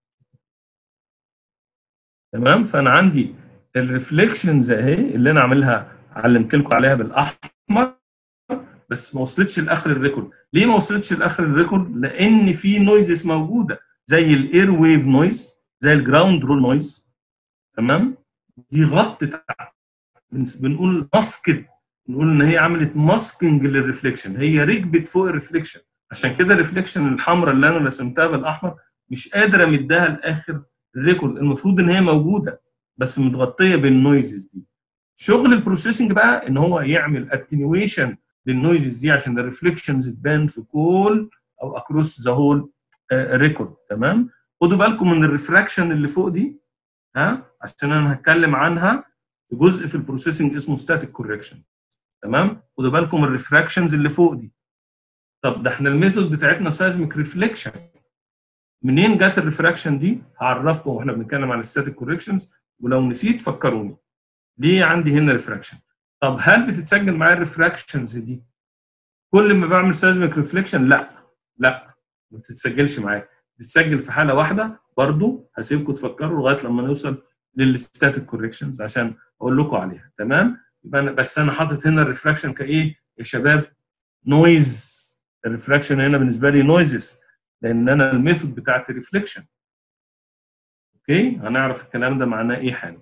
تمام فانا عندي الريفليكشنز اهي اللي انا عاملها علمت لكم عليها بالاحمر بس ما وصلتش لاخر الريكورد ليه ما وصلتش لاخر الريكورد لان في نويزز موجوده زي الاير ويف نويز زي الجراوند رول نويز تمام دي غطت بنقول ماسكت نقول ان هي عملت ماسكنج للريفليكشن هي ركبت فوق الريفليكشن عشان كده الريفليكشن الحمراء اللي انا رسمتها بالاحمر مش قادر امدها لاخر الريكورد المفروض ان هي موجوده بس متغطيه بالنويزز دي شغل البروسيسنج بقى ان هو يعمل اتنيويشن للنويزز دي عشان الريفليكشنز تبان في كل او اكروس ذا هول ريكورد تمام خدوا بالكم من الريفراكشن اللي فوق دي ها عشان انا هتكلم عنها في جزء في البروسيسنج اسمه ستاتيك كوركشن تمام خدوا بالكم من الريفراكشنز اللي فوق دي طب ده احنا الميثود بتاعتنا سايزميك ريفليكشن منين جت الريفراكشن دي هعرفكم واحنا بنتكلم عن الستاتيك كوركشنز ولو نسيت فكروني ليه عندي هنا ريفراكشن طب هل بتتسجل معايا الريفراكشنز دي كل ما بعمل سيزميك ريفليكشن لا لا ما بتتسجلش معايا بتتسجل في حاله واحده برضو هسيبكم تفكروا لغايه لما نوصل للستاتيك كوركشنز عشان اقول لكم عليها تمام يبقى أنا بس انا حاطط هنا الريفراكشن كايه يا شباب نويز الريفراكشن هنا بالنسبه لي نويزز لان انا الميثود بتاعت الريفليكشن اوكي هنعرف الكلام ده معناه ايه حالا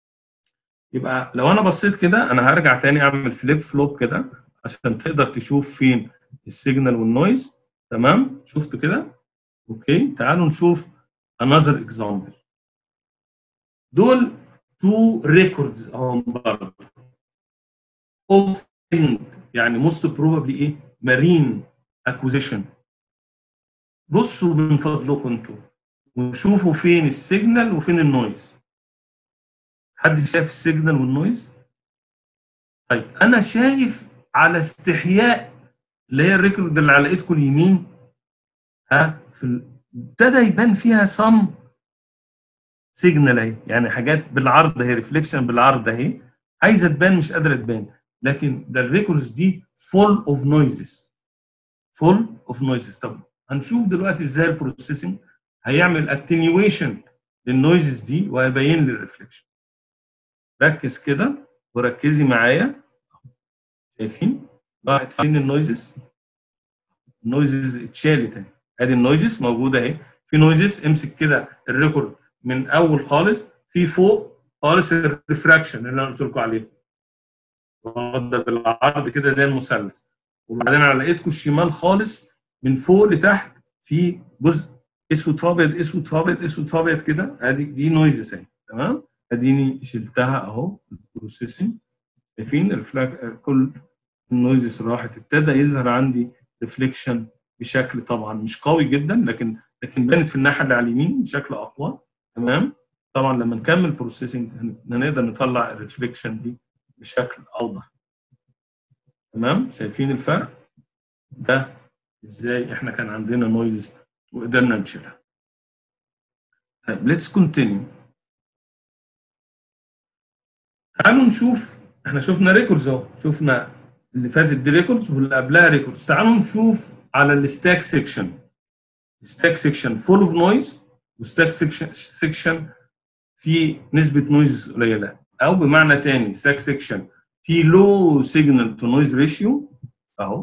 يبقى لو انا بصيت كده انا هرجع تاني اعمل فليب فلوب كده عشان تقدر تشوف فين السيجنال والنويز تمام شفت كده اوكي تعالوا نشوف another example دول تو ريكوردز اهم برضه اوف يعني موست بروبابلي ايه مارين اكوزيشن بصوا من فضلكم انتوا وشوفوا فين السيجنال وفين النويز حد شايف السيجنال والنويز طيب انا شايف على استحياء اللي هي الريكورد اللي على ايدكم اليمين ها في ال- ابتدى يبان فيها صم سيجنال اهي يعني حاجات بالعرض اهي ريفليكشن بالعرض اهي عايزه تبان مش قادره تبان لكن ده الريكوردز دي فول اوف نويزز فول اوف نويزز طب هنشوف دلوقتي ازاي البروسيسنج هيعمل اتنيويشن للنويزز دي وهيبين لي الريفليكشن ركز كده وركزي معايا شايفين راحت فين النويزز النويزز اتشالت اهي ادي النويزز موجوده اهي في نويزز امسك كده الريكورد من اول خالص في فوق خالص الريفراكشن اللي انا قلت لكم عليه ده بالعرض كده زي المثلث وبعدين على ايدكم الشمال خالص من فوق لتحت في جزء اسود فابيض اسود فابيض اسود فابيض كده ادي دي نويزز اهي تمام اديني شلتها اهو البروسيسنج شايفين الريفلاك كل النويزز راحت ابتدى يظهر عندي ريفليكشن بشكل طبعا مش قوي جدا لكن لكن بانت في الناحيه اللي على اليمين بشكل اقوى تمام طبعا لما نكمل بروسيسنج هنقدر نطلع الريفليكشن دي بشكل اوضح تمام شايفين الفرق ده ازاي احنا كان عندنا نويزز وقدرنا نشيلها طيب ليتس كونتينيو تعالوا نشوف احنا شفنا ريكوردز اهو شفنا اللي فاتت دي ريكوردز واللي قبلها ريكوردز تعالوا نشوف على الستاك سيكشن ستاك سيكشن فول اوف نويز وستاك سيكشن سيكشن في نسبه نويز قليله او بمعنى تاني ستاك سيكشن في لو سيجنال تو نويز ريشيو اهو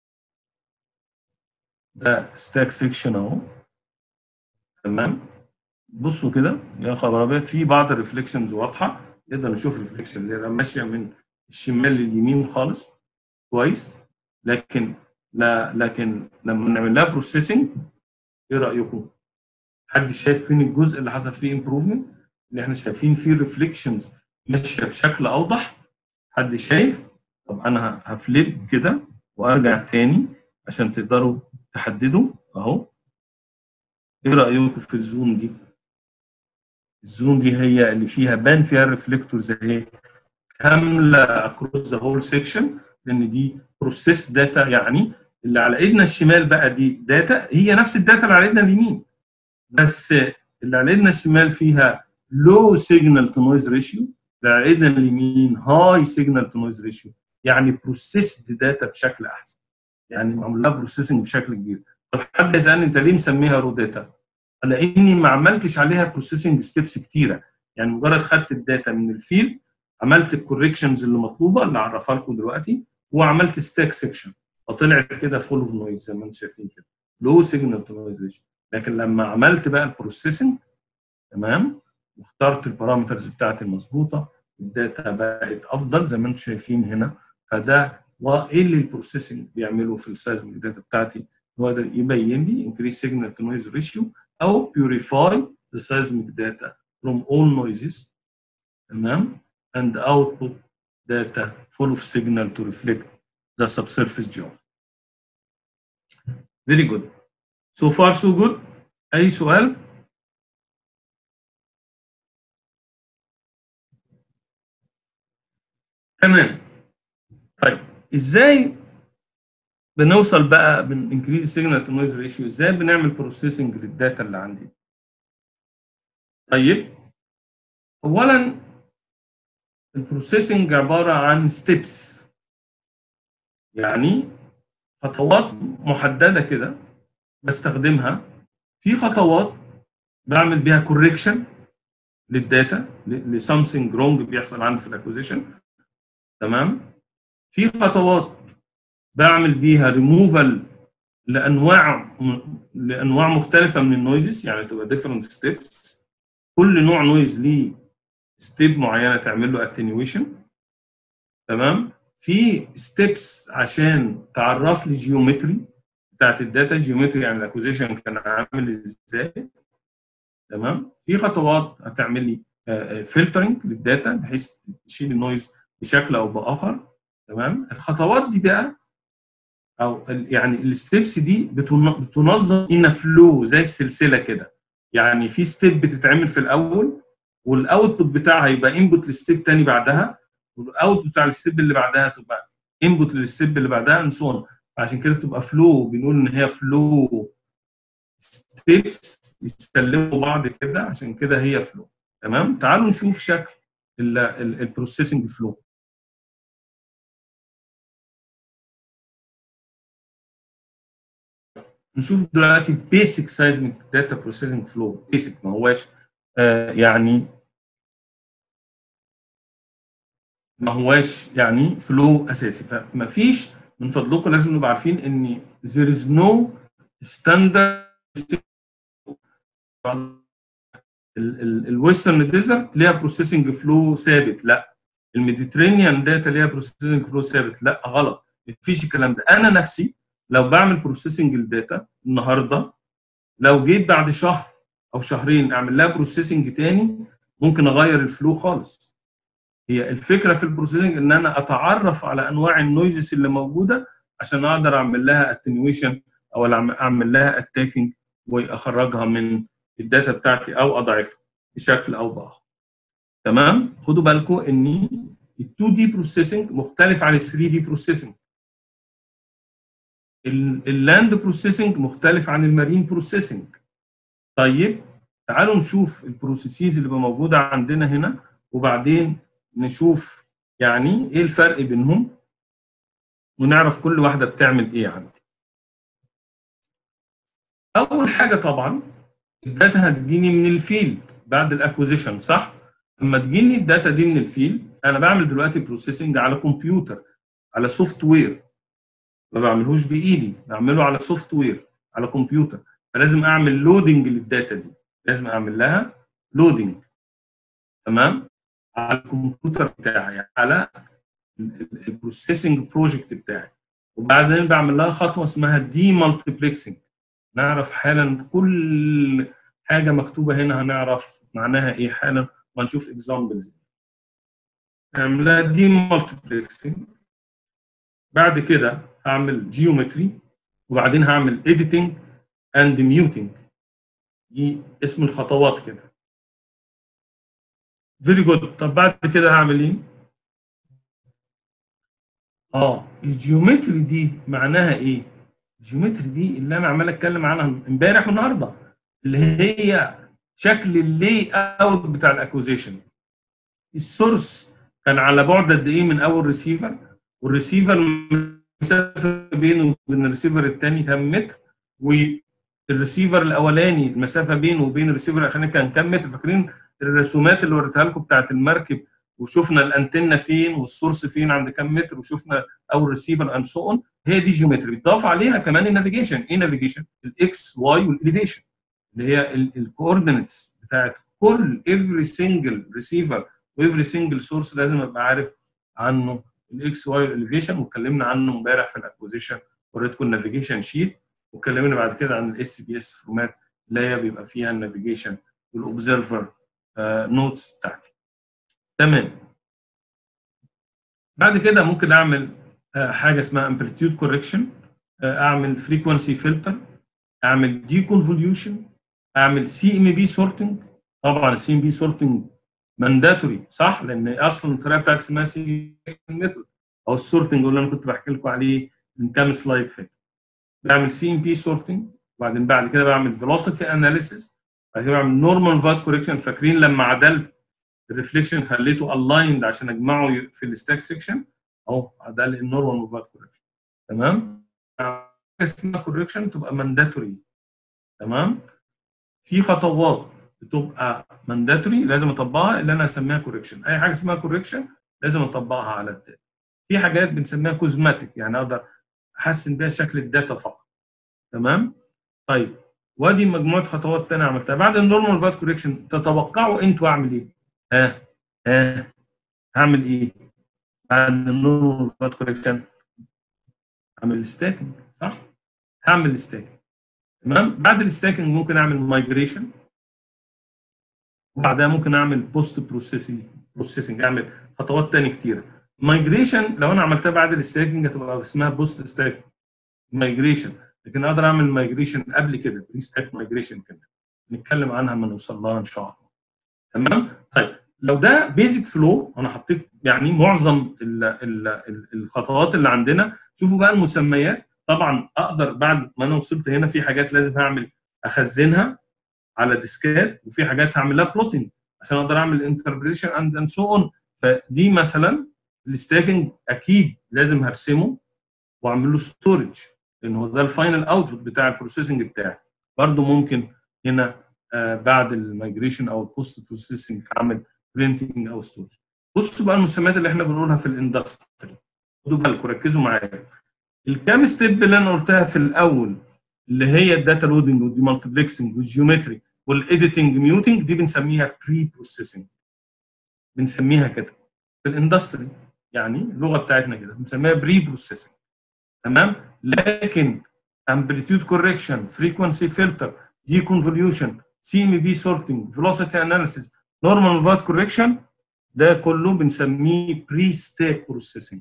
ده ستاك سيكشن اهو تمام بصوا كده يا خبر ابيض في بعض الريفليكشنز واضحه نقدر نشوف ريفليكشن اللي هي ماشيه من الشمال لليمين خالص كويس لكن لا لكن لما نعمل لها بروسيسنج ايه رايكم؟ حد شايف فين الجزء اللي حصل فيه امبروفمنت اللي احنا شايفين فيه ريفليكشنز ماشيه بشكل اوضح حد شايف؟ طب انا هفليب كده وارجع تاني عشان تقدروا تحددوا اهو ايه رايكم في الزوم دي؟ الزوم دي هي اللي فيها بان فيها الريفليكتورز اهي كامله اكروس ذا هول سيكشن لان دي بروسيس داتا يعني اللي على ايدنا الشمال بقى دي داتا هي نفس الداتا اللي على ايدنا اليمين بس اللي على ايدنا الشمال فيها لو سيجنال تو نويز ريشيو اللي على ايدنا اليمين هاي سيجنال تو نويز ريشيو يعني بروسيسد داتا بشكل احسن يعني معمول لها بروسيسنج بشكل كبير طب حد يسالني انت ليه مسميها رو داتا؟ لاني ما عملتش عليها بروسيسنج ستيبس كتيره يعني مجرد خدت الداتا من الفيلد عملت الكوريكشنز اللي مطلوبه اللي هعرفها لكم دلوقتي وعملت ستاك سيكشن فطلعت كده فول اوف نويز زي ما انتم شايفين كده لو سيجنال تو نويز ريشيو لكن لما عملت بقى البروسيسنج تمام واخترت البارامترز بتاعتي المظبوطه الداتا بقت افضل زي ما انتم شايفين هنا فده وايه اللي البروسيسنج بيعمله في السايزميك داتا بتاعتي هو ده يبين لي انكريس سيجنال تو نويز ريشيو او purify the seismic data from all noises تمام and output data full of signal to reflect the subsurface geology. Very good. So far so good. أي سؤال؟ تمام. طيب ازاي بنوصل بقى من انكريز سيجنال تو نويز ريشيو ازاي بنعمل بروسيسنج للداتا اللي عندي طيب اولا البروسيسنج عباره عن ستيبس يعني خطوات محدده كده بستخدمها في خطوات بعمل بيها كوريكشن للداتا لسامثينج رونج بيحصل عندي في الاكوزيشن تمام في خطوات بعمل بيها ريموفال لانواع لانواع مختلفه من النويزز يعني تبقى ديفرنت ستيبس كل نوع نويز ليه ستيب معينه تعمل له اتنيويشن تمام في ستيبس عشان تعرف لي جيومتري بتاعت الداتا جيومتري يعني الاكوزيشن كان عامل ازاي تمام في خطوات هتعمل لي فلترنج للداتا بحيث تشيل النويز بشكل او باخر تمام الخطوات دي بقى او يعني الستبس دي بتنظم ان فلو زي السلسله كده يعني في ستيب بتتعمل في الاول والاوتبوت بتاعها يبقى انبوت للستيب تاني بعدها والاوتبوت بتاع الستيب اللي بعدها تبقى انبوت للستيب اللي بعدها اند سو عشان كده تبقى فلو بنقول ان هي فلو ستيبس يستلموا بعض كده عشان كده هي فلو تمام تعالوا نشوف شكل البروسيسنج فلو نشوف دلوقتي بيسك سايزميك داتا بروسيسنج فلو بيسك ما هواش آه يعني ما هواش يعني فلو اساسي فما فيش من فضلكم لازم نبقى عارفين ان there is no standard الويسترن ديزرت ليها بروسيسنج فلو ثابت لا الميديترينيان داتا ليها بروسيسنج فلو ثابت لا غلط مفيش الكلام ده انا نفسي لو بعمل بروسيسنج الداتا النهارده لو جيت بعد شهر او شهرين اعمل لها بروسيسنج تاني ممكن اغير الفلو خالص هي الفكره في البروسيسنج ان انا اتعرف على انواع النويزز اللي موجوده عشان اقدر اعمل لها اتنيويشن او اعمل لها اتاكينج واخرجها من الداتا بتاعتي او اضعفها بشكل او باخر تمام خدوا بالكم ان ال 2 دي بروسيسنج مختلف عن ال 3 دي بروسيسنج اللاند بروسيسنج مختلف عن المارين بروسيسنج طيب تعالوا نشوف البروسيسز اللي موجوده عندنا هنا وبعدين نشوف يعني ايه الفرق بينهم ونعرف كل واحده بتعمل ايه عندي اول حاجه طبعا الداتا هتجيني من الفيلد بعد الاكوزيشن صح لما تجيني الداتا دي من الفيلد انا بعمل دلوقتي بروسيسنج على كمبيوتر على سوفت وير ما بعملهوش بايدي بعمله على سوفت وير على كمبيوتر فلازم اعمل لودنج للداتا دي لازم اعمل لها لودنج تمام على الكمبيوتر بتاعي على البروسيسنج بروجكت بتاعي وبعدين بعمل لها خطوه اسمها دي مالتيبلكسنج نعرف حالا كل حاجه مكتوبه هنا هنعرف معناها ايه حالا وهنشوف اكزامبلز نعمل لها دي مالتيبلكسنج بعد كده هعمل جيومتري وبعدين هعمل editing and muting دي اسم الخطوات كده فيري جود طب بعد كده هعمل ايه؟ اه الجيومتري دي معناها ايه؟ الجيومتري دي اللي انا عمال اتكلم عنها امبارح والنهارده اللي هي شكل اللاي اوت بتاع الاكوزيشن السورس كان على بعد قد ايه من اول ريسيفر والريسيفر المسافه بينه وبين الريسيفر الثاني كام متر والريسيفر الاولاني المسافه بينه وبين الريسيفر الاخراني كان كام متر فاكرين الرسومات اللي وريتها لكم بتاعت المركب وشفنا الانتنه فين والسورس فين عند كام متر وشفنا اول ريسيفر اند سو اون هي دي جيومتري بيتضاف عليها كمان النافيجيشن ايه نافيجيشن الاكس واي والاليفيشن اللي هي الكوردينتس بتاعت كل افري سنجل ريسيفر وافري سنجل سورس لازم ابقى عارف عنه الاكس واي والاليفيشن واتكلمنا عنه امبارح في الاكوزيشن وريتكم النافيجيشن شيت واتكلمنا بعد كده عن الاس بي اس فورمات اللي هي بيبقى فيها النافيجيشن والاوبزرفر نوتس بتاعتي تمام بعد كده ممكن اعمل حاجه اسمها امبليتيود كوركشن اعمل فريكونسي فلتر اعمل دي كونفوليوشن اعمل سي ام بي سورتنج طبعا السي ام بي سورتنج مانداتوري صح لان اصلا الطريقه بتاعتي اسمها سي ميثود او السورتنج اللي انا كنت بحكي لكم عليه من كام سلايد فات بعمل سي ام بي سورتنج وبعدين بعد كده بعمل فيلوسيتي اناليسيس بعد كده بعمل نورمال فات كوريكشن فاكرين لما عدلت الريفليكشن خليته الايند عشان اجمعه في الستاك سيكشن اهو ده النورمال موفات كوركشن تمام اسمها كوركشن تبقى مانداتوري تمام في خطوات بتبقى مانداتوري لازم اطبقها اللي انا اسميها كوركشن اي حاجه اسمها كوركشن لازم اطبقها على الداتا في حاجات بنسميها كوزماتيك يعني اقدر احسن بيها شكل الداتا فقط تمام طيب وادي مجموعه خطوات تانية عملتها بعد النورمال فات كوركشن تتوقعوا انتوا اعمل ايه ها ها هعمل ايه بعد النورمال فات كوركشن اعمل ستاكينج صح هعمل ستاكينج تمام بعد الستاكينج ممكن اعمل مايجريشن وبعدها ممكن اعمل بوست بروسيسنج بروسيسنج اعمل خطوات تاني كتيره مايجريشن لو انا عملتها بعد الستاكينج هتبقى اسمها بوست ستاك مايجريشن لكن اقدر اعمل مايجريشن قبل كده بري ستاك مايجريشن كمان نتكلم عنها لما نوصل لها ان شاء الله تمام طيب لو ده بيزك فلو انا حطيت يعني معظم ال ال ال الخطوات اللي عندنا شوفوا بقى المسميات طبعا اقدر بعد ما انا وصلت هنا في حاجات لازم هعمل اخزنها على ديسكات وفي حاجات هعمل لها بلوتنج عشان اقدر اعمل انتربريشن اند اند سو اون فدي مثلا الستاكينج اكيد لازم هرسمه واعمل له ستورج لان هو ده الفاينل اوتبوت بتاع البروسيسنج بتاعي برضه ممكن هنا آه بعد المايجريشن او البوست بروسيسنج اعمل برينتنج او ستورج بصوا بقى المسميات اللي احنا بنقولها في الاندستري خدوا بالكم ركزوا معايا الكام ستيب اللي انا قلتها في الاول اللي هي الداتا لودنج والدي مالتيبلكسنج والجيومتري والايديتنج ميوتنج دي بنسميها بري بروسيسنج بنسميها كده في الاندستري يعني اللغه بتاعتنا كده بنسميها بري بروسيسنج تمام لكن امبليتيود كوركشن فريكونسي فلتر دي كونفوليوشن سي ام بي سورتنج فيلوسيتي اناليسيس نورمال فات كوركشن ده كله بنسميه بري ستاك بروسيسنج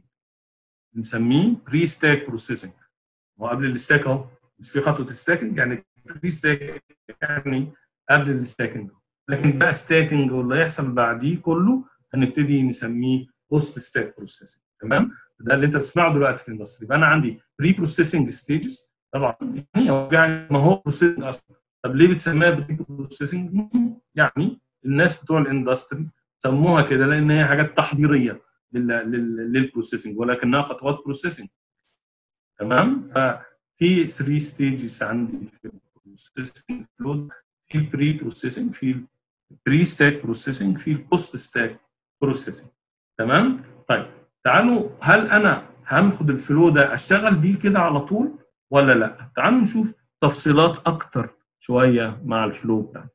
بنسميه بري ستاك بروسيسنج هو قبل الستاك اهو مش في خطوه الستاكنج يعني بري ستاك يعني قبل الستاكنج لكن بقى ستاكنج واللي هيحصل بعديه كله هنبتدي نسميه بوست ستاك بروسيسنج تمام ده اللي انت بتسمعه دلوقتي في الاندستري يبقى انا عندي بري بروسيسنج ستيجز طبعا يعني هو يعني ما هو بروسيسنج اصلا طب ليه بتسميها بري بروسيسنج يعني الناس بتوع الاندستري سموها كده لان هي حاجات تحضيريه للبروسيسنج ولكنها خطوات بروسيسنج تمام ففي 3 ستيجز عندي في البروسيسنج فلو في البري بروسيسنج في البري ستاك بروسيسنج في البوست ستاك بروسيسنج تمام طيب تعالوا هل انا هاخد الفلو ده اشتغل بيه كده على طول ولا لا تعالوا نشوف تفصيلات اكتر شويه مع الفلو بتاعنا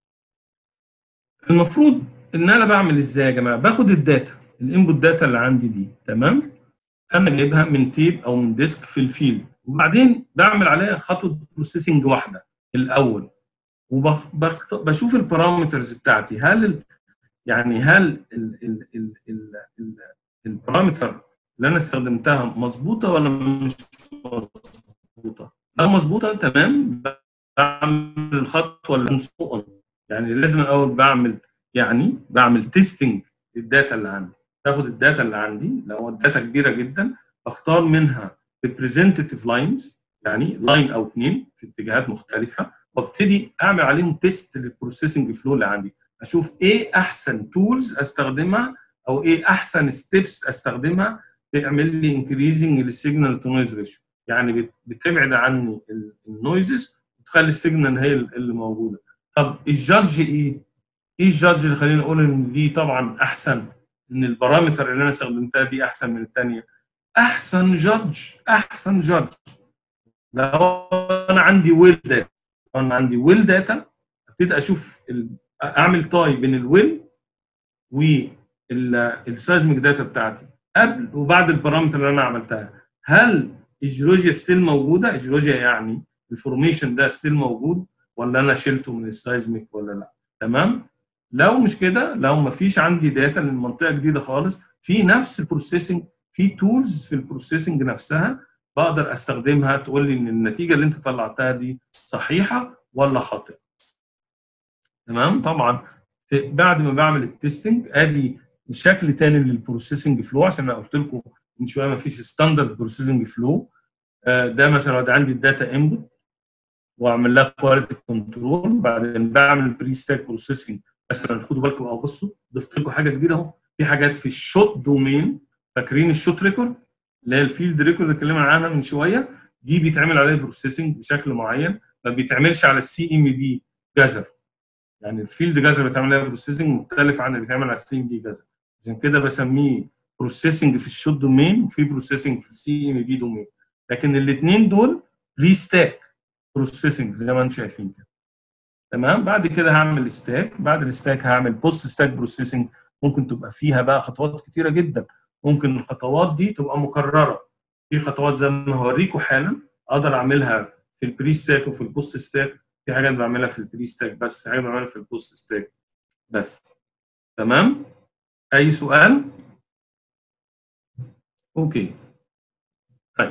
المفروض ان انا بعمل ازاي يا جماعه باخد الداتا الانبوت داتا اللي عندي دي تمام انا جايبها من تيب او من ديسك في الفيلد وبعدين بعمل عليها خطوه بروسيسنج واحده الاول وبشوف البارامترز بتاعتي هل ال يعني هل ال ال ال ال ال البارامتر اللي انا استخدمتها مظبوطه ولا مش مظبوطه؟ لو مظبوطه تمام بعمل الخطوه اللي يعني لازم الاول بعمل يعني بعمل تيستنج للداتا اللي عندي باخد الداتا اللي عندي لو الداتا كبيره جدا بختار منها ريبريزنتيف لاينز يعني لاين او اثنين في اتجاهات مختلفه وابتدي اعمل عليهم تيست للبروسيسنج فلو اللي عندي اشوف ايه احسن تولز استخدمها او ايه احسن ستيبس استخدمها تعمل لي انكريزنج للسيجنال تو نويز ريشيو يعني بتبعد عني النويزز وتخلي السيجنال هي اللي موجوده طب الجادج ايه؟ ايه الجادج اللي خلينا نقول ان دي طبعا احسن ان البارامتر اللي انا استخدمتها دي احسن من الثانيه احسن جادج احسن جادج لو انا عندي ويل داتا لو انا عندي ويل داتا ابتدي اشوف اعمل تاي بين الويل والسايزميك داتا بتاعتي قبل وبعد البارامتر اللي انا عملتها هل الجيولوجيا ستيل موجوده الجيولوجيا يعني الفورميشن ده ستيل موجود ولا انا شلته من السايزميك ولا لا تمام لو مش كده لو ما فيش عندي داتا من منطقه جديده خالص في نفس البروسيسنج في تولز في البروسيسنج نفسها بقدر استخدمها تقول لي ان النتيجه اللي انت طلعتها دي صحيحه ولا خاطئه تمام طبعا بعد ما بعمل التستنج ادي شكل تاني للبروسيسنج فلو عشان انا قلت لكم من شويه ما فيش ستاندرد بروسيسنج فلو ده مثلا ده عندي الداتا انبوت واعمل لها كواليتي كنترول بعدين بعمل بري ستاك بروسيسنج مثلا خدوا بالكم اهو بصوا ضفت لكم حاجه جديده اهو في حاجات في الشوت دومين فاكرين الشوت ريكورد اللي هي الفيلد ريكورد اللي اتكلمنا عنها من شويه دي بيتعمل عليها بروسيسنج بشكل معين ما بيتعملش على السي ام بي جزر يعني الفيلد جزر بيتعمل عليها بروسيسنج مختلف عن اللي بيتعمل على السي ام بي جزر عشان كده بسميه بروسيسنج في الشوت دومين وفي بروسيسنج في السي ام بي دومين لكن الاثنين دول ري ستاك بروسيسنج زي ما انتم شايفين كده تمام بعد كده هعمل ستاك بعد الستاك هعمل بوست ستاك بروسيسنج ممكن تبقى فيها بقى خطوات كتيره جدا ممكن الخطوات دي تبقى مكرره في خطوات زي ما هوريكم حالا اقدر اعملها في البري ستاك وفي البوست ستاك في حاجات بعملها في البري ستاك بس في حاجات بعملها في البوست ستاك بس تمام اي سؤال اوكي طيب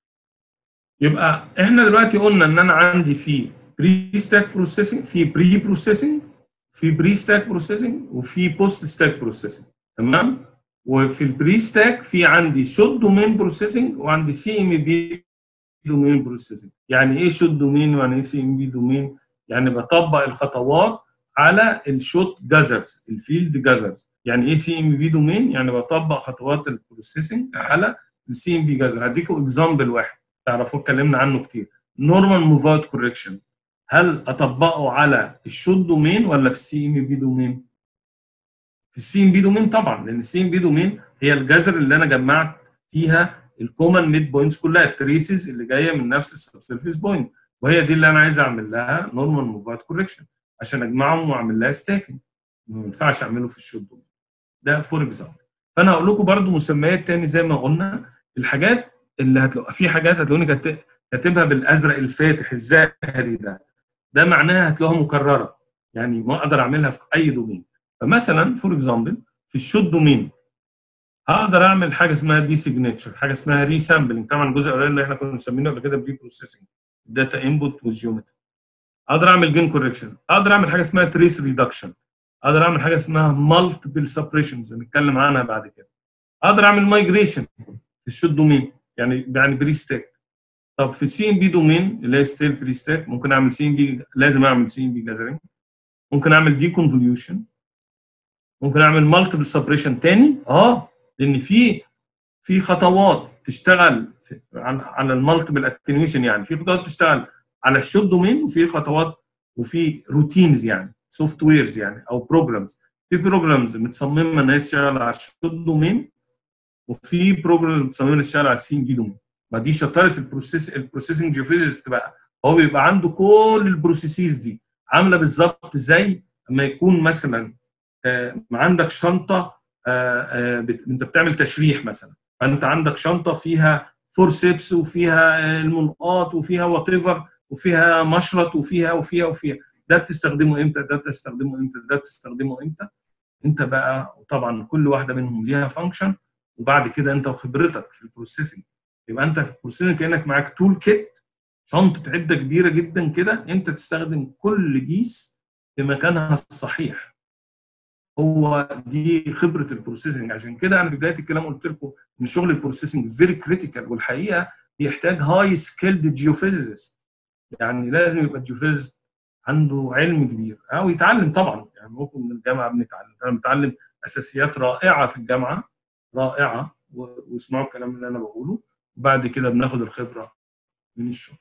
يبقى احنا دلوقتي قلنا ان انا عندي في بري ستاك بروسيسنج في بري بروسيسنج في بري ستاك بروسيسنج وفي بوست ستاك بروسيسنج تمام وفي البري ستاك في عندي شوت دومين بروسيسنج وعندي سي ام بي دومين بروسيسنج يعني ايه شوت دومين ويعني ايه سي ام بي دومين يعني بطبق الخطوات على الشوت جازرز الفيلد جازرز يعني ايه سي ام بي دومين يعني بطبق خطوات البروسيسنج على السي ام بي جازر هديكم اكزامبل واحد تعرفوا اتكلمنا عنه كتير نورمال موف اوت كوركشن هل اطبقه على الشوت دومين ولا في السي ام بي دومين في السي ام بي دومين طبعا لان السي ام بي دومين هي الجذر اللي انا جمعت فيها الكومن ميد بوينتس كلها التريسز اللي جايه من نفس السبسيرفيس بوينت وهي دي اللي انا عايز اعمل لها نورمال موف اوت كوركشن عشان اجمعهم واعمل لها ستاكينج ما ينفعش اعمله في الشوت دومين ده فور اكزامبل فانا هقول لكم برضو مسميات تاني زي ما قلنا الحاجات اللي هتلاقوا في حاجات هتلاقوني كاتبها بالازرق الفاتح الزاهري ده ده معناها هتلاقوها مكرره يعني ما اقدر اعملها في اي دومين فمثلا فور اكزامبل في الشوت دومين هقدر اعمل حاجه اسمها دي سيجنتشر حاجه اسمها ري سامبلنج طبعا الجزء الاولاني اللي احنا كنا مسمينه قبل كده بري بروسيسنج داتا انبوت والجيومتري اقدر اعمل جين كوركشن اقدر اعمل حاجه اسمها تريس ريدكشن اقدر اعمل حاجه اسمها مالتيبل سبريشنز هنتكلم عنها بعد كده اقدر اعمل مايجريشن في الشوت دومين يعني يعني بري ستاك طب في السي ام بي دومين اللي هي ستيل بري ستاك ممكن اعمل سي ام بي لازم اعمل سي ام بي جازرنج ممكن اعمل دي كونفوليوشن ممكن اعمل مالتيبل سبريشن تاني اه لان في في خطوات تشتغل في على المالتيبل اتنيويشن يعني في خطوات تشتغل على الشوت دومين وفي خطوات وفي روتينز يعني سوفت ويرز يعني او بروجرامز في بروجرامز متصممه ان هي تشتغل على الشوت دومين وفي بروجرامز متصممه تشتغل على السي ام بي دومين ما دي شطاره البروسيس البروسيسنج جيوفيزيست بقى هو بيبقى عنده كل البروسيسز دي عامله بالظبط زي لما يكون مثلا آه عندك شنطه آه آه انت بتعمل تشريح مثلا فانت عندك شنطه فيها فورسيبس وفيها المنقاط وفيها وات ايفر وفيها مشرط وفيها وفيها وفيها ده بتستخدمه امتى ده بتستخدمه امتى ده بتستخدمه امتى انت بقى وطبعا كل واحده منهم ليها فانكشن وبعد كده انت وخبرتك في البروسيسنج يبقى انت في البروسيسنج كانك معاك تول كيت شنطه عده كبيره جدا كده انت تستخدم كل بيس في مكانها الصحيح هو دي خبره البروسيسنج عشان كده انا في بدايه الكلام قلت لكم ان شغل البروسيسنج فيري كريتيكال والحقيقه بيحتاج هاي سكيلد جيوفيزيست يعني لازم يبقى الجيوفيزيست عنده علم كبير او يتعلم طبعا يعني ممكن من الجامعه بنتعلم انا بتعلم اساسيات رائعه في الجامعه رائعه واسمعوا الكلام اللي انا بقوله وبعد كده بناخد الخبره من الشغل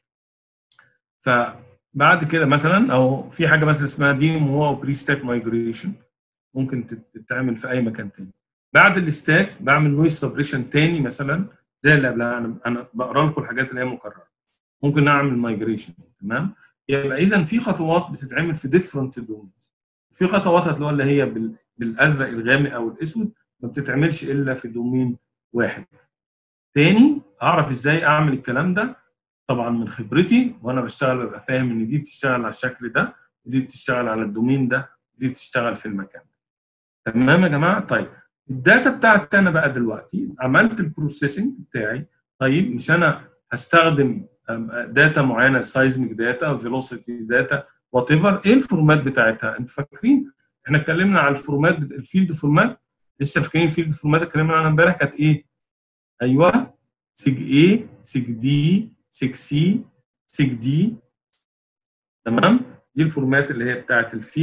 فبعد كده مثلا او في حاجه مثلا اسمها دي هو بري ستاك مايجريشن ممكن تتعمل في اي مكان تاني بعد الستاك بعمل نويز سبريشن تاني مثلا زي اللي قبلها انا انا بقرا لكم الحاجات اللي هي مكرره ممكن نعمل مايجريشن تمام يبقى اذا في خطوات بتتعمل في ديفرنت دومينز في خطوات هتلاقوها اللي هي بالازرق الغامق او الاسود ما بتتعملش الا في دومين واحد تاني اعرف ازاي اعمل الكلام ده طبعا من خبرتي وانا بشتغل ببقى فاهم ان دي بتشتغل على الشكل ده ودي بتشتغل على الدومين ده ودي بتشتغل في المكان ده تمام يا جماعه طيب الداتا بتاعتي انا بقى دلوقتي عملت البروسيسنج بتاعي طيب مش انا هستخدم داتا معينه سايزميك داتا فيلوسيتي داتا وات ايفر ايه الفورمات بتاعتها انتوا فاكرين احنا اتكلمنا على الفورمات الفيلد فورمات لسه فاكرين الفيلد فورمات اتكلمنا عنها امبارح كانت ايه ايوه سيج اي سيج بي سيج سي سيج دي تمام دي الفورمات اللي هي بتاعت الفيلد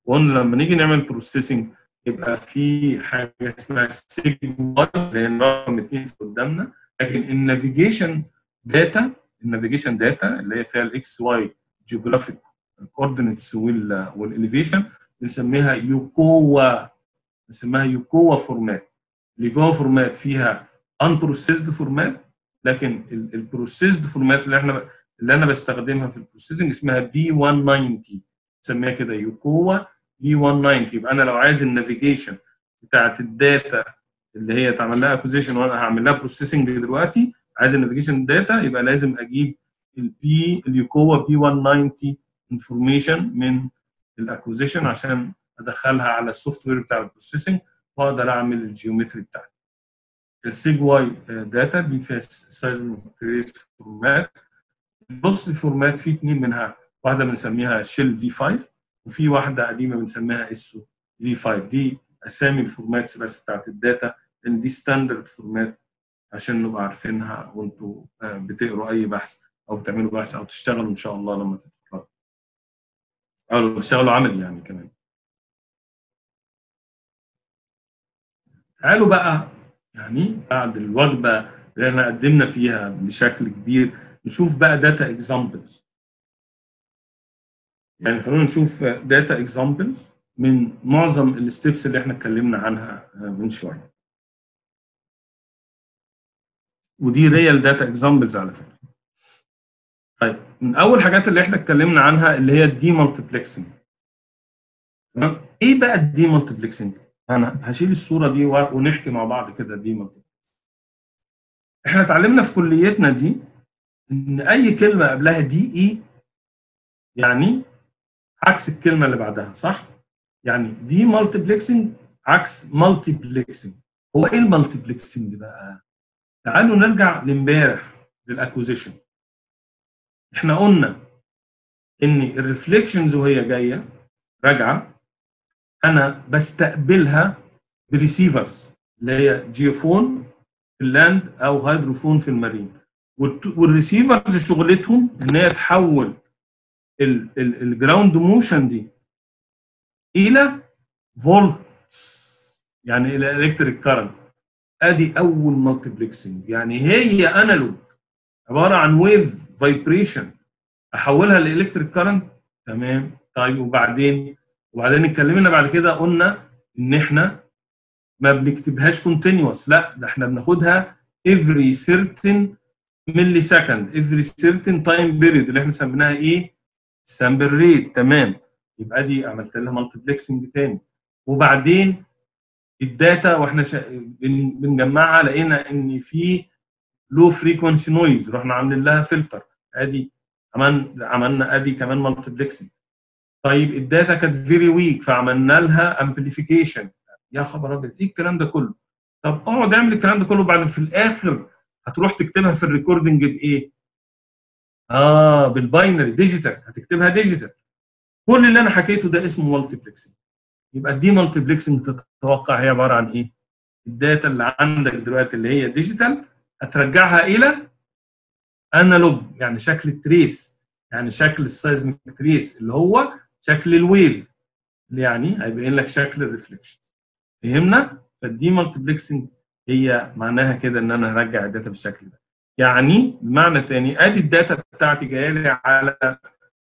وقلنا لما نيجي نعمل بروسيسنج يبقى في حاجه اسمها سيجما اللي هي رقم اثنين في قدامنا لكن النافيجيشن داتا النافيجيشن داتا اللي هي فيها الاكس واي جيوغرافيك كوردينيتس والاليفيشن بنسميها يوكوا بنسميها يوكوا فورمات اليوكوا فورمات فيها unprocessed فورمات لكن البروسيسد فورمات اللي احنا اللي انا بستخدمها في البروسيسنج اسمها بي 190 بنسميها كده يوكوا بي 190 يبقى انا لو عايز النافيجيشن بتاعت الداتا اللي هي اتعمل لها اكوزيشن وانا هعمل لها بروسيسنج دلوقتي عايز النافيجيشن داتا يبقى لازم اجيب البي اليوكوا بي 190 انفورميشن من الاكوزيشن عشان ادخلها على السوفت وير بتاع البروسيسنج واقدر اعمل الجيومتري بتاعتي السيج واي داتا دي فيها سايز تريس فورمات نص الفورمات في اثنين منها واحده بنسميها شيل في 5 وفي واحده قديمه بنسميها اسو في 5 دي اسامي الفورماتس بس بتاعت الداتا لان دي ستاندرد فورمات عشان نبقى عارفينها وانتوا بتقروا اي بحث او بتعملوا بحث او تشتغلوا ان شاء الله لما تتخرجوا او تشتغلوا عملي يعني كمان تعالوا بقى يعني بعد الوجبه اللي احنا قدمنا فيها بشكل كبير نشوف بقى داتا اكزامبلز يعني خلونا نشوف داتا اكزامبلز من معظم الستبس اللي احنا اتكلمنا عنها من شويه ودي ريال داتا اكزامبلز على فكره طيب من اول حاجات اللي احنا اتكلمنا عنها اللي هي الدي مالتيبلكسنج تمام ايه بقى الدي مالتيبلكسنج انا هشيل الصوره دي ونحكي مع بعض كده دي مالتيبلكسنج احنا اتعلمنا في كليتنا دي ان اي كلمه قبلها دي اي يعني عكس الكلمه اللي بعدها صح يعني دي مالتيبلكسنج عكس مالتيبلكسنج هو ايه المالتيبلكسنج بقى تعالوا نرجع لامبارح للاكوزيشن احنا قلنا ان الريفليكشنز وهي جايه راجعه انا بستقبلها بريسيفرز اللي هي جيوفون في اللاند او هيدروفون في المارين والريسيفرز شغلتهم ان هي تحول الجراوند موشن دي الى فولتس يعني الى الكتريك كارنت ادي اول مالتيبلكسنج يعني هي انالوج عباره عن ويف فايبريشن احولها لالكتريك كارنت تمام طيب وبعدين وبعدين اتكلمنا بعد كده قلنا ان احنا ما بنكتبهاش كونتينوس لا ده احنا بناخدها every certain ملي سكند every certain time period اللي احنا سميناها ايه؟ سامبل ريت تمام يبقى دي عملت لها مالتيبلكسنج تاني وبعدين الداتا واحنا شا... بنجمعها لقينا ان في لو فريكونسي نويز رحنا عاملين لها فلتر ادي عملنا عملنا ادي كمان مالتيبلكسنج طيب الداتا كانت فيري ويك فعملنا لها امبليفيكيشن يا خبر ابيض ايه الكلام ده كله طب اقعد اعمل الكلام ده كله بعد في الاخر هتروح تكتبها في الريكوردنج بايه؟ اه بالباينري ديجيتال هتكتبها ديجيتال كل اللي انا حكيته ده اسمه مالتيبلكسنج يبقى دي مالتيبلكسنج تتوقع هي عباره عن ايه؟ الداتا اللي عندك دلوقتي اللي هي ديجيتال هترجعها الى انالوج يعني شكل تريس يعني شكل السايزميك تريس اللي هو شكل الويف اللي يعني هيبين لك شكل الريفليكشن فهمنا؟ فالدي مالتيبلكسنج هي معناها كده ان انا هرجع الداتا بالشكل ده يعني بمعنى تاني ادي الداتا بتاعتي جايه لي على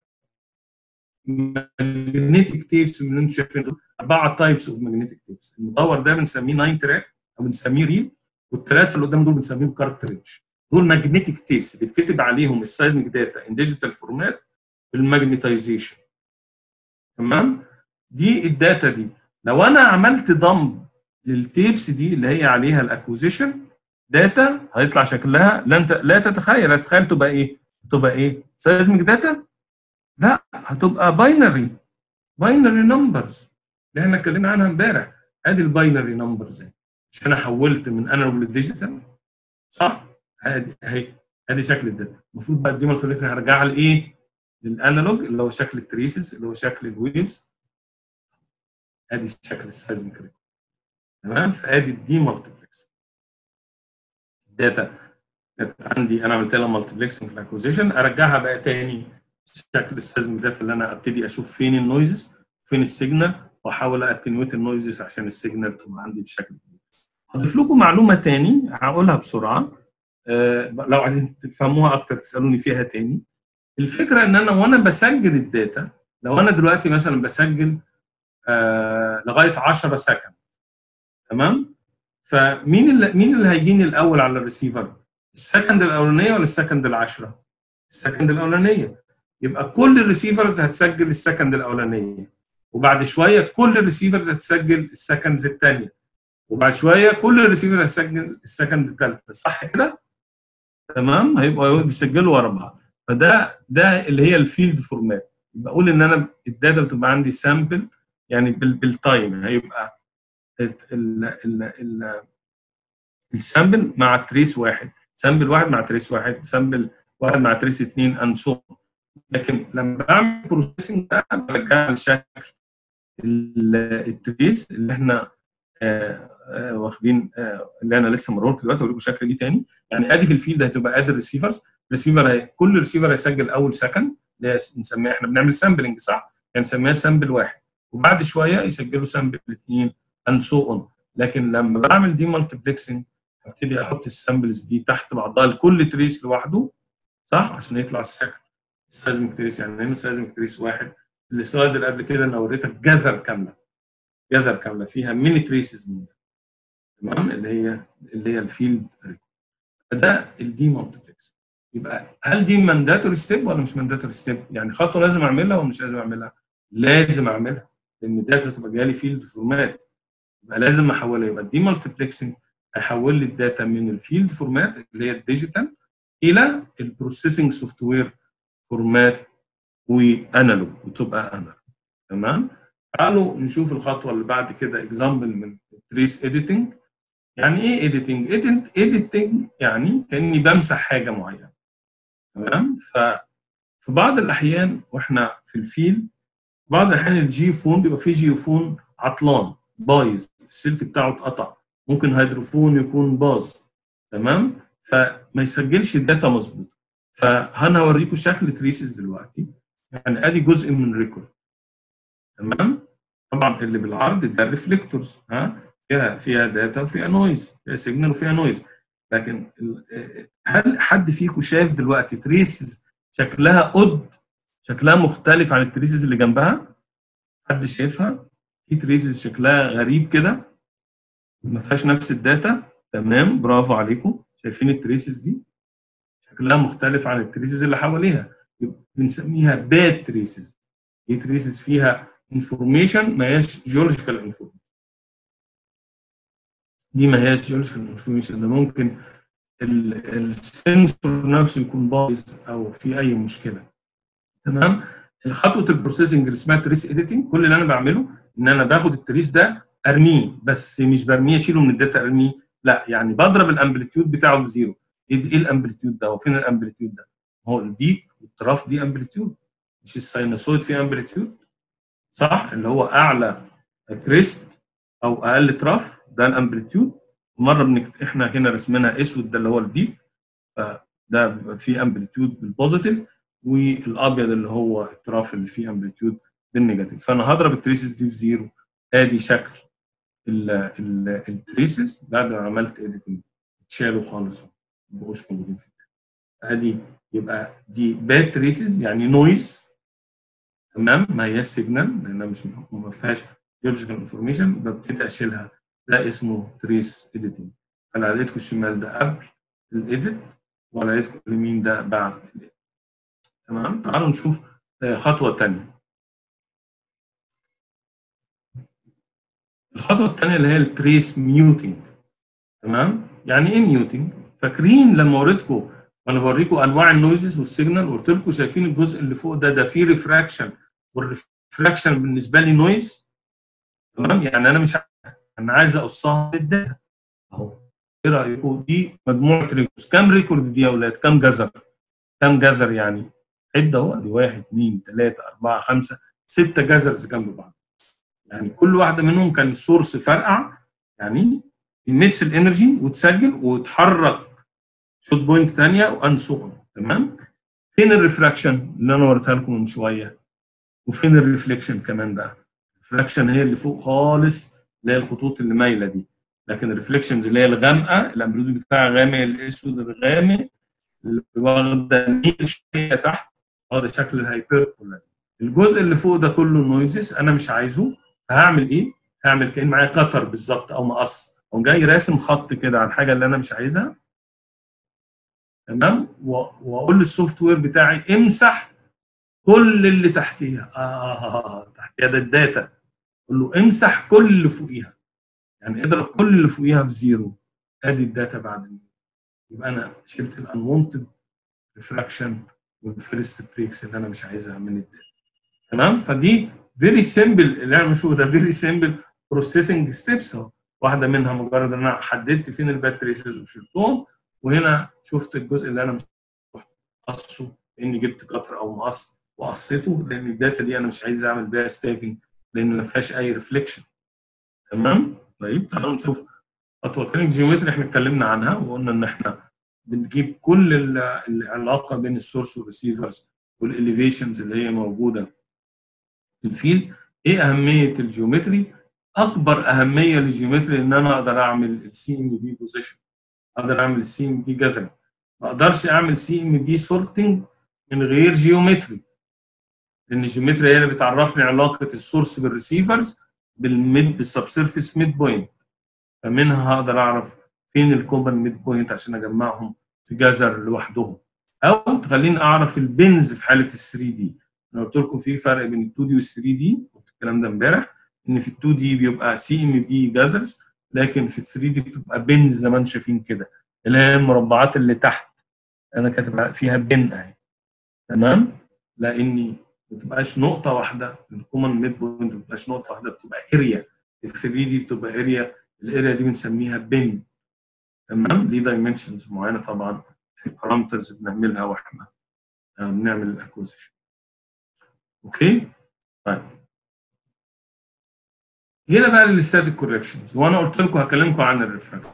ماجنتيك تيبس من اللي انتم شايفين دول اربعه تايبس اوف ماجنتيك تيبس المدور ده بنسميه 9 تراك او بنسميه ريل والثلاثه اللي قدام دول بنسميهم كارتريدج دول ماجنتيك تيبس بيتكتب عليهم السايزميك داتا ان ديجيتال فورمات بالماجنتايزيشن تمام دي الداتا دي لو انا عملت ضم للتيبس دي اللي هي عليها الاكوزيشن داتا هيطلع شكلها لا انت لا تتخيل تتخيل تبقى ايه؟ تبقى ايه؟ سايزميك داتا؟ لا هتبقى باينري باينري نمبرز اللي احنا اتكلمنا عنها امبارح ادي الباينري نمبرز مش انا حولت من انالوج للديجيتال صح؟ ادي اهي ادي شكل الداتا المفروض بقى الديمال كوليكشن هرجعها لايه؟ للانالوج اللي هو شكل التريسز اللي هو شكل الويفز ادي شكل السايزميك ريت تمام فادي الدي مالتيبلكس الداتا كانت عندي انا عملت لها مالتيبلكسنج في الاكوزيشن ارجعها بقى تاني شكل السيزميك داتا اللي انا ابتدي اشوف فين النويزز فين السيجنال واحاول اتنويت النويزز عشان السيجنال تبقى عندي بشكل كبير. هضيف لكم معلومه تاني هقولها بسرعه آه لو عايزين تفهموها اكتر تسالوني فيها تاني. الفكره ان انا وانا بسجل الداتا لو انا دلوقتي مثلا بسجل آه لغايه 10 سكند تمام؟ فمين اللي مين اللي هيجيني الاول على الريسيفر؟ السكند الاولانيه ولا السكند العشره؟ السكند الاولانيه يبقى كل الريسيفرز هتسجل السكند الاولانيه وبعد شويه كل الريسيفرز هتسجل السكندز الثانيه وبعد شويه كل الريسيفر هتسجل السكند الثالثه صح كده؟ تمام هيبقوا بيسجلوا ورا بعض فده ده اللي هي الفيلد فورمات يبقى اقول ان انا الداتا بتبقى عندي سامبل يعني بالتايم هيبقى ال ال ال السامبل مع تريس واحد سامبل واحد مع تريس واحد سامبل واحد مع تريس اثنين اند سو لكن لما بعمل بروسيسنج ده برجع لشكل التريس اللي احنا آه آه واخدين آه اللي انا لسه مرور دلوقتي اوريكم الشكل دي تاني يعني ادي في الفيلد هتبقى ادي الريسيفرز الريسيفر هي كل ريسيفر هيسجل اول سكند اللي هي نسميها احنا بنعمل سامبلنج صح؟ يعني نسميها سامبل واحد وبعد شويه يسجلوا سامبل اثنين اند سو اون لكن لما بعمل دي مالتيبلكسنج هبتدي احط السامبلز دي تحت بعضها لكل تريس لوحده صح عشان يطلع الشكل السيزميك تريس يعني هنا سيزميك تريس واحد السلايد اللي قبل كده انا وريتك جذر كامله جذر كامله فيها ميني تريسز من ده تمام اللي هي اللي هي الفيلد فده الدي مالتيبلكس يبقى هل دي مانداتوري ستيب ولا مش مانداتوري ستيب؟ يعني خطوه لازم اعملها ولا مش لازم اعملها؟ لازم اعملها لان الداتا تبقى جايه فيلد فورمات يبقى لازم احولها يبقى الدي مالتيبلكسنج هيحول لي الداتا من الفيلد فورمات اللي هي الديجيتال الى البروسيسنج سوفت وير فورمات وانالوج وتبقى انالوج تمام تعالوا نشوف الخطوه اللي بعد كده اكزامبل من تريس اديتنج يعني ايه اديتنج اديتنج يعني كاني بمسح حاجه معينه تمام ف في بعض الاحيان واحنا في الفيلد بعض الاحيان الجي فون بيبقى فيه جي فون عطلان بايظ السلك بتاعه اتقطع ممكن هيدروفون يكون باظ تمام فما يسجلش الداتا مظبوط فانا هوريكم شكل تريسز دلوقتي يعني ادي جزء من ريكورد تمام طبعا اللي بالعرض ده الريفليكتورز ها فيها فيها داتا وفيها نويز فيها سيجنال وفيها نويز لكن هل حد فيكم شايف دلوقتي تريسز شكلها اود شكلها مختلف عن التريسز اللي جنبها حد شايفها في تريسز شكلها غريب كده ما فيهاش نفس الداتا تمام برافو عليكم شايفين التريسز دي شكلها مختلف عن التريسز اللي حواليها بنسميها باد تريسز دي تريسز فيها انفورميشن ما هياش جيولوجيكال انفورميشن دي ما هياش جيولوجيكال انفورميشن ده ممكن السنسور نفسه يكون بايظ او في اي مشكله تمام خطوه البروسيسنج اللي اسمها تريس اديتنج كل اللي انا بعمله ان انا باخد التريس ده ارميه بس مش برميه اشيله من الداتا ارميه لا يعني بضرب الامبليتيود بتاعه بزيرو ايه ايه الامبليتيود ده وفين الامبليتيود ده هو البيك والتراف دي امبليتيود مش الساينوسويد فيه امبليتيود صح اللي هو اعلى كريست او اقل تراف ده الامبليتيود مره بنكت... احنا هنا رسمنا اسود ده اللي هو البيك فده فيه امبليتيود بالبوزيتيف والابيض اللي هو التراف اللي فيه امبليتيود بالنيجاتيف فانا هضرب التريسز دي في زيرو ادي شكل التريسز بعد ما عملت اديتنج اتشالوا خالص ما بقوش موجودين في ادي يبقى دي باد تريسز يعني نويز تمام ما هياش سيجنال لانها مش ما فيهاش جيولوجيكال انفورميشن ببتدي اشيلها ده اسمه تريس اديتنج على ايدكم الشمال ده قبل الايديت وعلى ايدكم اليمين ده بعد الايديت تمام تعالوا نشوف خطوه ثانيه الخطوه الثانيه اللي هي التريس ميوتنج تمام يعني ايه ميوتنج فاكرين لما وريتكم وانا بوريكم انواع النويزز والسيجنال قلت لكم شايفين الجزء اللي فوق ده ده فيه ريفراكشن والريفراكشن بالنسبه لي نويز تمام يعني انا مش انا عايز اقصها بالداتا اهو ايه رايكم دي مجموعه ريكوردز كام ريكورد دي يا اولاد كام جذر كام جذر يعني عد اهو دي واحد اثنين ثلاثه اربعه خمسه سته جذرز جنب بعض يعني كل واحده منهم كان سورس فرقع يعني النتس الانرجي وتسجل وتحرك شوت بوينت ثانيه وان سو تمام فين الريفراكشن اللي انا وريتها لكم من شويه وفين الريفليكشن كمان بقى الريفراكشن هي اللي فوق خالص اللي هي الخطوط اللي مايله دي لكن الريفليكشنز اللي هي الغامقه الامبليتيود بتاعها غامق الاسود الغامق اللي واخده نيل شويه تحت واخده شكل الهايبربولا الجزء اللي فوق ده كله نويزز انا مش عايزه هعمل ايه؟ هعمل كان معايا قطر بالظبط او مقص اقوم جاي راسم خط كده على الحاجه اللي انا مش عايزها تمام واقول للسوفت وير بتاعي امسح كل اللي تحتيها اه تحتيها ده الداتا قول له امسح كل اللي فوقيها يعني اضرب كل اللي فوقيها في زيرو ادي الداتا بعد يبقى انا شلت الانونتد ريفراكشن والفيرست بريكس اللي انا مش عايزها من الداتا تمام فدي فيري سيمبل اللي انا بشوفه ده فيري سيمبل بروسيسنج ستيبس اهو واحده منها مجرد ان انا حددت فين الباد تريسز وشلتهم وهنا شفت الجزء اللي انا مش قصه اني جبت قطر او مقص وقصيته لان الداتا دي انا مش عايز اعمل بيها ستاكينج لان ما فيهاش اي ريفليكشن تمام طيب تعالوا نشوف خطوه تانية جيومتري احنا اتكلمنا عنها وقلنا ان احنا بنجيب كل العلاقه بين السورس والريسيفرز والاليفيشنز اللي هي موجوده في الفيل ايه اهميه الجيومتري اكبر اهميه للجيومتري ان انا اقدر اعمل السي ام بي بوزيشن اقدر اعمل السي ام بي جاذرنج ما اقدرش اعمل سي ام بي سورتنج من غير جيومتري لان الجيومتري هي اللي بتعرفني علاقه السورس بالريسيفرز بالميد بالسبسيرفيس ميد بوينت فمنها هقدر اعرف فين الكومن ميد بوينت عشان اجمعهم في جذر لوحدهم او تخليني اعرف البنز في حاله ال 3 دي انا قلت لكم في فرق بين ال 2 دي وال 3 دي قلت الكلام ده امبارح ان في ال 2 دي بيبقى سي ام بي جاذرز لكن في ال 3 دي بتبقى بنز زي ما انتم شايفين كده اللي هي المربعات اللي تحت انا كاتب فيها بن اهي تمام لاني ما بتبقاش نقطه واحده الكومن ميد بوينت ما بتبقاش نقطه واحده بتبقى اريا ال 3 دي بتبقى اريا الاريا دي بنسميها بن تمام ليه دايمنشنز معينه طبعا في بارامترز بنعملها واحنا بنعمل الاكوزيشن اوكي طيب هنا بقى الستاتيك كوركشنز وانا قلت لكم هكلمكم عن الريفراكشن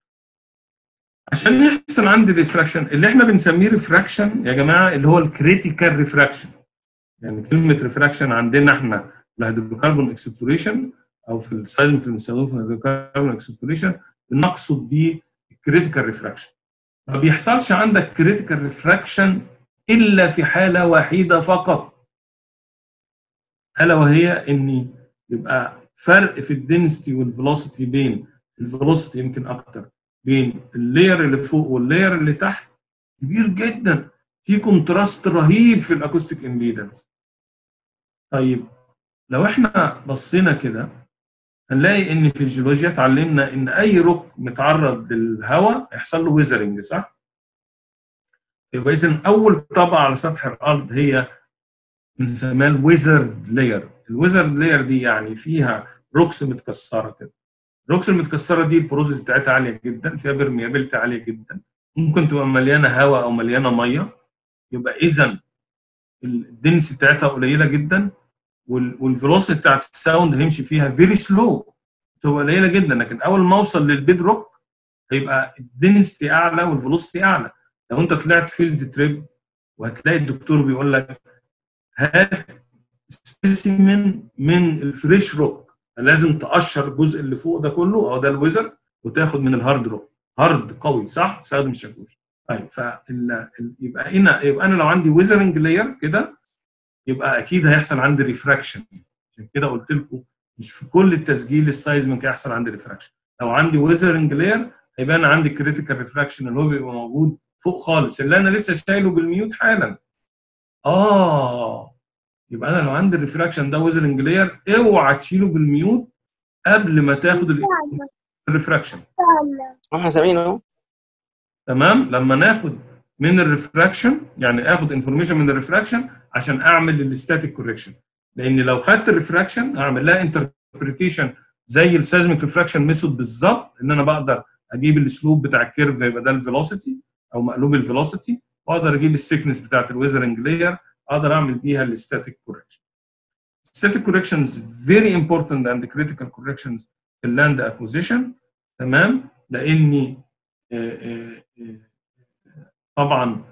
عشان يحصل عندي ريفراكشن اللي احنا بنسميه ريفراكشن يا جماعه اللي هو الكريتيكال ريفراكشن يعني كلمه ريفراكشن عندنا احنا الهيدروكربون اكسبلوريشن او في السايزمك اللي بنستخدمه في الهيدروكربون اكسبلوريشن بنقصد بيه الكريتيكال ريفراكشن ما بيحصلش عندك كريتيكال ريفراكشن الا في حاله وحيده فقط الا وهي ان يبقى فرق في الدنسيتي والفيلوسيتي بين الفيلوسيتي يمكن اكتر بين اللاير اللي فوق واللاير اللي تحت كبير جدا في كونتراست رهيب في الاكوستيك امبيدنس طيب لو احنا بصينا كده هنلاقي ان في الجيولوجيا اتعلمنا ان اي روك متعرض للهواء يحصل له ويزرنج صح؟ يبقى اذا اول طبقه على سطح الارض هي بنسميها الويزرد لاير الويزرد لاير دي يعني فيها روكس متكسره كده الروكس المتكسره دي البروزيتي بتاعتها عاليه جدا فيها برميابيلتي عاليه جدا ممكن تبقى مليانه هواء او مليانه ميه يبقى اذا الدنسي بتاعتها قليله جدا والفيلوسيتي بتاعت الساوند هيمشي فيها فيري سلو تبقى قليله جدا لكن اول ما اوصل للبيد روك هيبقى الدنسيتي اعلى والفيلوسيتي اعلى لو انت طلعت فيلد تريب وهتلاقي الدكتور بيقول لك هات سبيسيمن من الفريش روك لازم تقشر الجزء اللي فوق ده كله او ده الويزر وتاخد من الهارد روك هارد قوي صح تستخدم الشاكوش طيب ف يبقى هنا يبقى انا لو عندي ويزرنج لاير كده يبقى اكيد هيحصل عندي ريفراكشن عشان كده قلت لكم مش في كل التسجيل السايزمك هيحصل عندي ريفراكشن لو عندي ويزرنج لاير هيبقى انا عندي كريتيكال ريفراكشن اللي هو بيبقى موجود فوق خالص اللي انا لسه شايله بالميوت حالا اه يبقى انا لو عندي الريفراكشن ده ويزرنج لاير اوعى تشيله بالميوت قبل ما تاخد الريفراكشن احنا سامعينه تمام لما ناخد من الريفراكشن يعني اخد انفورميشن من الريفراكشن عشان اعمل الستاتيك كوركشن لان لو خدت الريفراكشن اعمل لها انتربريتيشن زي السيزميك ريفراكشن ميثود بالظبط ان انا بقدر اجيب الاسلوب بتاع الكيرف يبقى ده الفيلوسيتي او مقلوب الفيلوسيتي واقدر اجيب السيكنس بتاعت الويزرنج لاير اقدر اعمل بيها الستاتيك كوركشن static corrections very important and critical corrections في اللاند اكوزيشن تمام لاني طبعا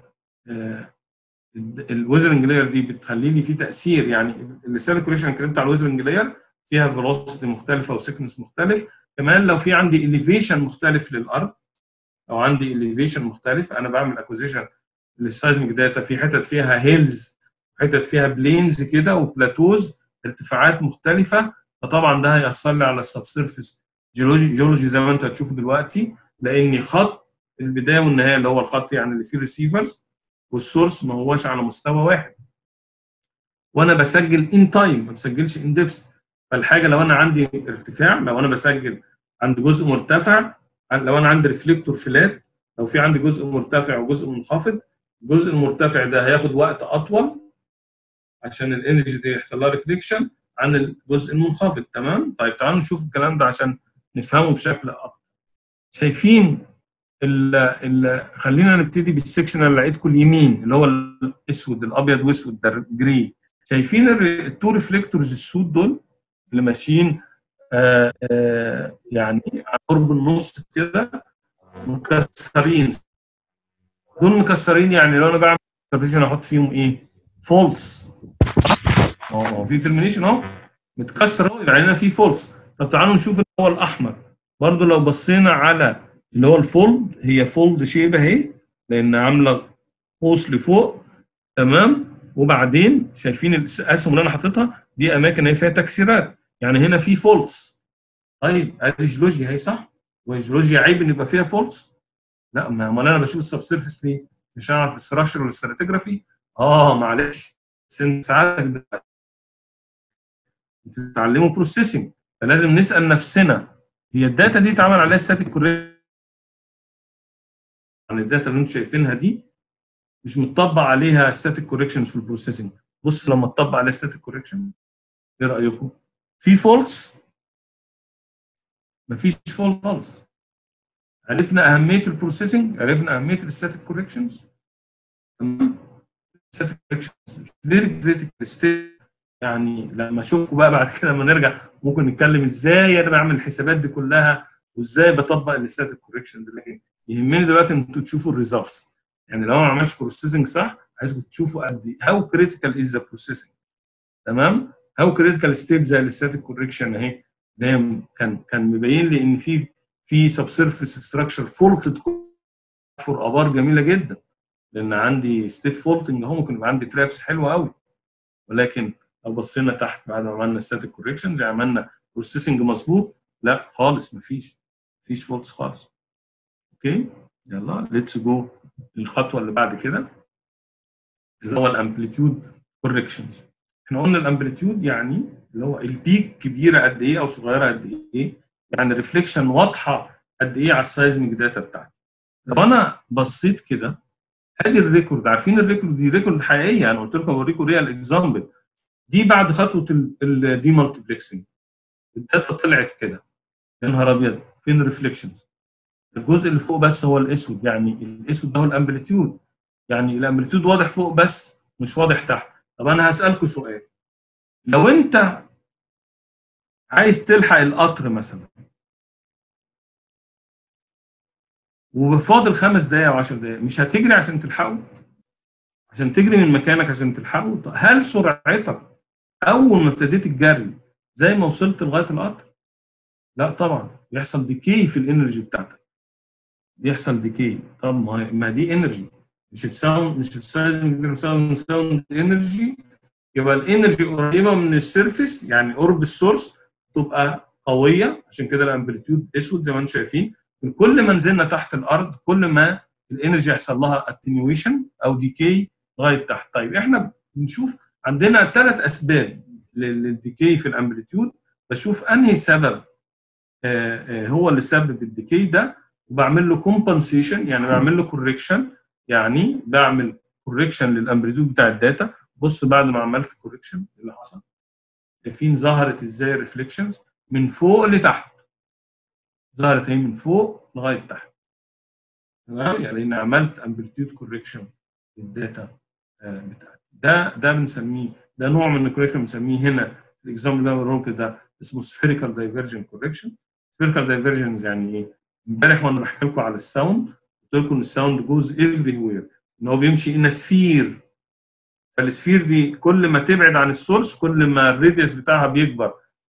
الويزرنج لاير دي بتخلي لي في تاثير يعني الستاتيك كوركشن اتكلمت على الويزرنج لاير فيها فيلوسيتي مختلفه وسكنس مختلف كمان لو في عندي اليفيشن مختلف للارض او عندي اليفيشن مختلف انا بعمل اكوزيشن للسايزميك داتا في حتت فيها هيلز حتت فيها بلينز كده وبلاتوز ارتفاعات مختلفه فطبعا ده هيأثر لي على السبسيرفيس جيولوجي جيولوجي زي ما انتوا هتشوفوا دلوقتي لان خط البدايه والنهايه اللي هو الخط يعني اللي فيه ريسيفرز والسورس ما هوش على مستوى واحد وانا بسجل ان تايم ما بسجلش ان ديبس فالحاجه لو انا عندي ارتفاع لو انا بسجل عند جزء مرتفع لو انا عندي ريفليكتور فلات لو في عندي جزء مرتفع وجزء منخفض الجزء المرتفع ده هياخد وقت اطول عشان الانرجي دي يحصل لها ريفليكشن عن الجزء المنخفض تمام طيب تعالوا نشوف الكلام ده عشان نفهمه بشكل اكتر شايفين ال ال خلينا نبتدي بالسكشن اللي لقيتكم اليمين اللي هو الاسود الابيض واسود ده جري شايفين التو ريفليكتورز السود دول اللي ماشيين آآ آآ يعني على قرب النص كده مكسرين دول مكسرين يعني لو انا بعمل ترميشن احط فيهم ايه؟ فولس اه في ترمينيشن اهو متكسر اهو يعني هنا في فولس طب تعالوا نشوف اللي هو الاحمر برضو لو بصينا على اللي هو الفولد هي فولد شيب اهي لان عامله قوس لفوق تمام وبعدين شايفين الاسهم اللي انا حاططها دي اماكن هي فيها تكسيرات يعني هنا في فولس طيب ادي جيولوجيا هي صح والجيولوجيا عيب ان يبقى فيها فولس لا ما امال انا بشوف السب سيرفيس ليه؟ مش اعرف الاستراكشر والاستراتيجرافي اه معلش سن ساعات بتتعلموا بروسيسنج فلازم نسال نفسنا هي الداتا دي اتعمل عليها ستاتيك كوريكشن عن الداتا اللي انتم شايفينها دي مش متطبق عليها ستاتيك كوريكشنز في البروسيسنج بص لما تطبق عليها ستاتيك كوريكشن ايه رايكم؟ في فولس مفيش فولس خالص عرفنا اهميه البروسيسنج عرفنا اهميه الستاتيك كوريكشنز تمام ستاتيك كوريكشنز فيري كريتيكال ستيت يعني لما اشوفه بقى بعد كده لما نرجع ممكن نتكلم ازاي انا بعمل الحسابات دي كلها وازاي بطبق الستاتيك كوريكشنز لكن يهمني دلوقتي ان انتوا تشوفوا الريزلتس يعني لو انا ما عملتش بروسيسنج صح عايزكم تشوفوا قد ايه هاو كريتيكال از ذا بروسيسنج تمام هاو كريتيكال ستيب زي الستاتيك كوريكشن اهي ده كان كان مبين لي ان في في سب سيرفيس ستراكشر فولتد فور ابار جميله جدا لان عندي ستيب فولتنج اهو ممكن يبقى عندي ترابس حلوه قوي ولكن لو بصينا تحت بعد ما عملنا ستاتيك كوريكشنز عملنا بروسيسنج مظبوط لا خالص مفيش مفيش فولتس خالص اوكي يلا ليتس جو للخطوه اللي بعد كده اللي هو الامبليتيود كوريكشنز احنا قلنا الامبليتيود يعني اللي هو البيك كبيره قد ايه او صغيره قد ايه يعني ريفليكشن واضحه قد ايه على السايزميك داتا بتاعتي لو انا بصيت كده ادي الريكورد عارفين الريكورد دي ريكورد حقيقيه انا قلت لكم اوريكم ريال اكزامبل دي بعد خطوه الدي مالتيبلكسنج الداتا طلعت كده يا نهار ابيض فين الريفليكشنز الجزء اللي فوق بس هو الاسود يعني الاسود ده هو الامبليتيود يعني الامبليتيود واضح فوق بس مش واضح تحت طب انا هسالكم سؤال لو انت عايز تلحق القطر مثلا وفاضل خمس دقايق او 10 دقايق مش هتجري عشان تلحقه عشان تجري من مكانك عشان تلحقه هل سرعتك اول ما ابتديت الجري زي ما وصلت لغايه القطر لا طبعا بيحصل ديكي في الانرجي بتاعتك بيحصل ديكي طب ما دي انرجي مش الساوند مش الساوند ساوند انرجي يبقى الانرجي قريبه من السيرفيس يعني قرب السورس تبقى قويه عشان كده الامبليتيود اسود زي ما انتم شايفين كل ما نزلنا تحت الارض كل ما الانرجي يحصل لها اتنيويشن او ديكي لغايه تحت طيب احنا بنشوف عندنا ثلاث اسباب للديكي في الامبليتيود بشوف انهي سبب هو اللي سبب الديكي ده وبعمل له كومبنسيشن يعني بعمل له كوريكشن يعني بعمل كوريكشن للامبليتيود بتاع الداتا بص بعد ما عملت كوريكشن اللي حصل شايفين ظهرت ازاي الريفليكشنز من فوق لتحت ظهرت اهي من فوق لغايه تحت تمام يعني ان عملت امبليتيود كوريكشن للداتا بتاعتي ده ده بنسميه ده نوع من الكوريكشن بنسميه هنا الاكزامبل اللي انا كده اسمه سفيريكال دايفرجن كوريكشن سفيريكال دايفرجن يعني ايه؟ امبارح وانا بحكي لكم على الساوند قلت لكم ان الساوند جوز افري وير ان هو بيمشي ان سفير فالسفير دي كل ما تبعد عن السورس كل ما الريديوس بتاعها بيكبر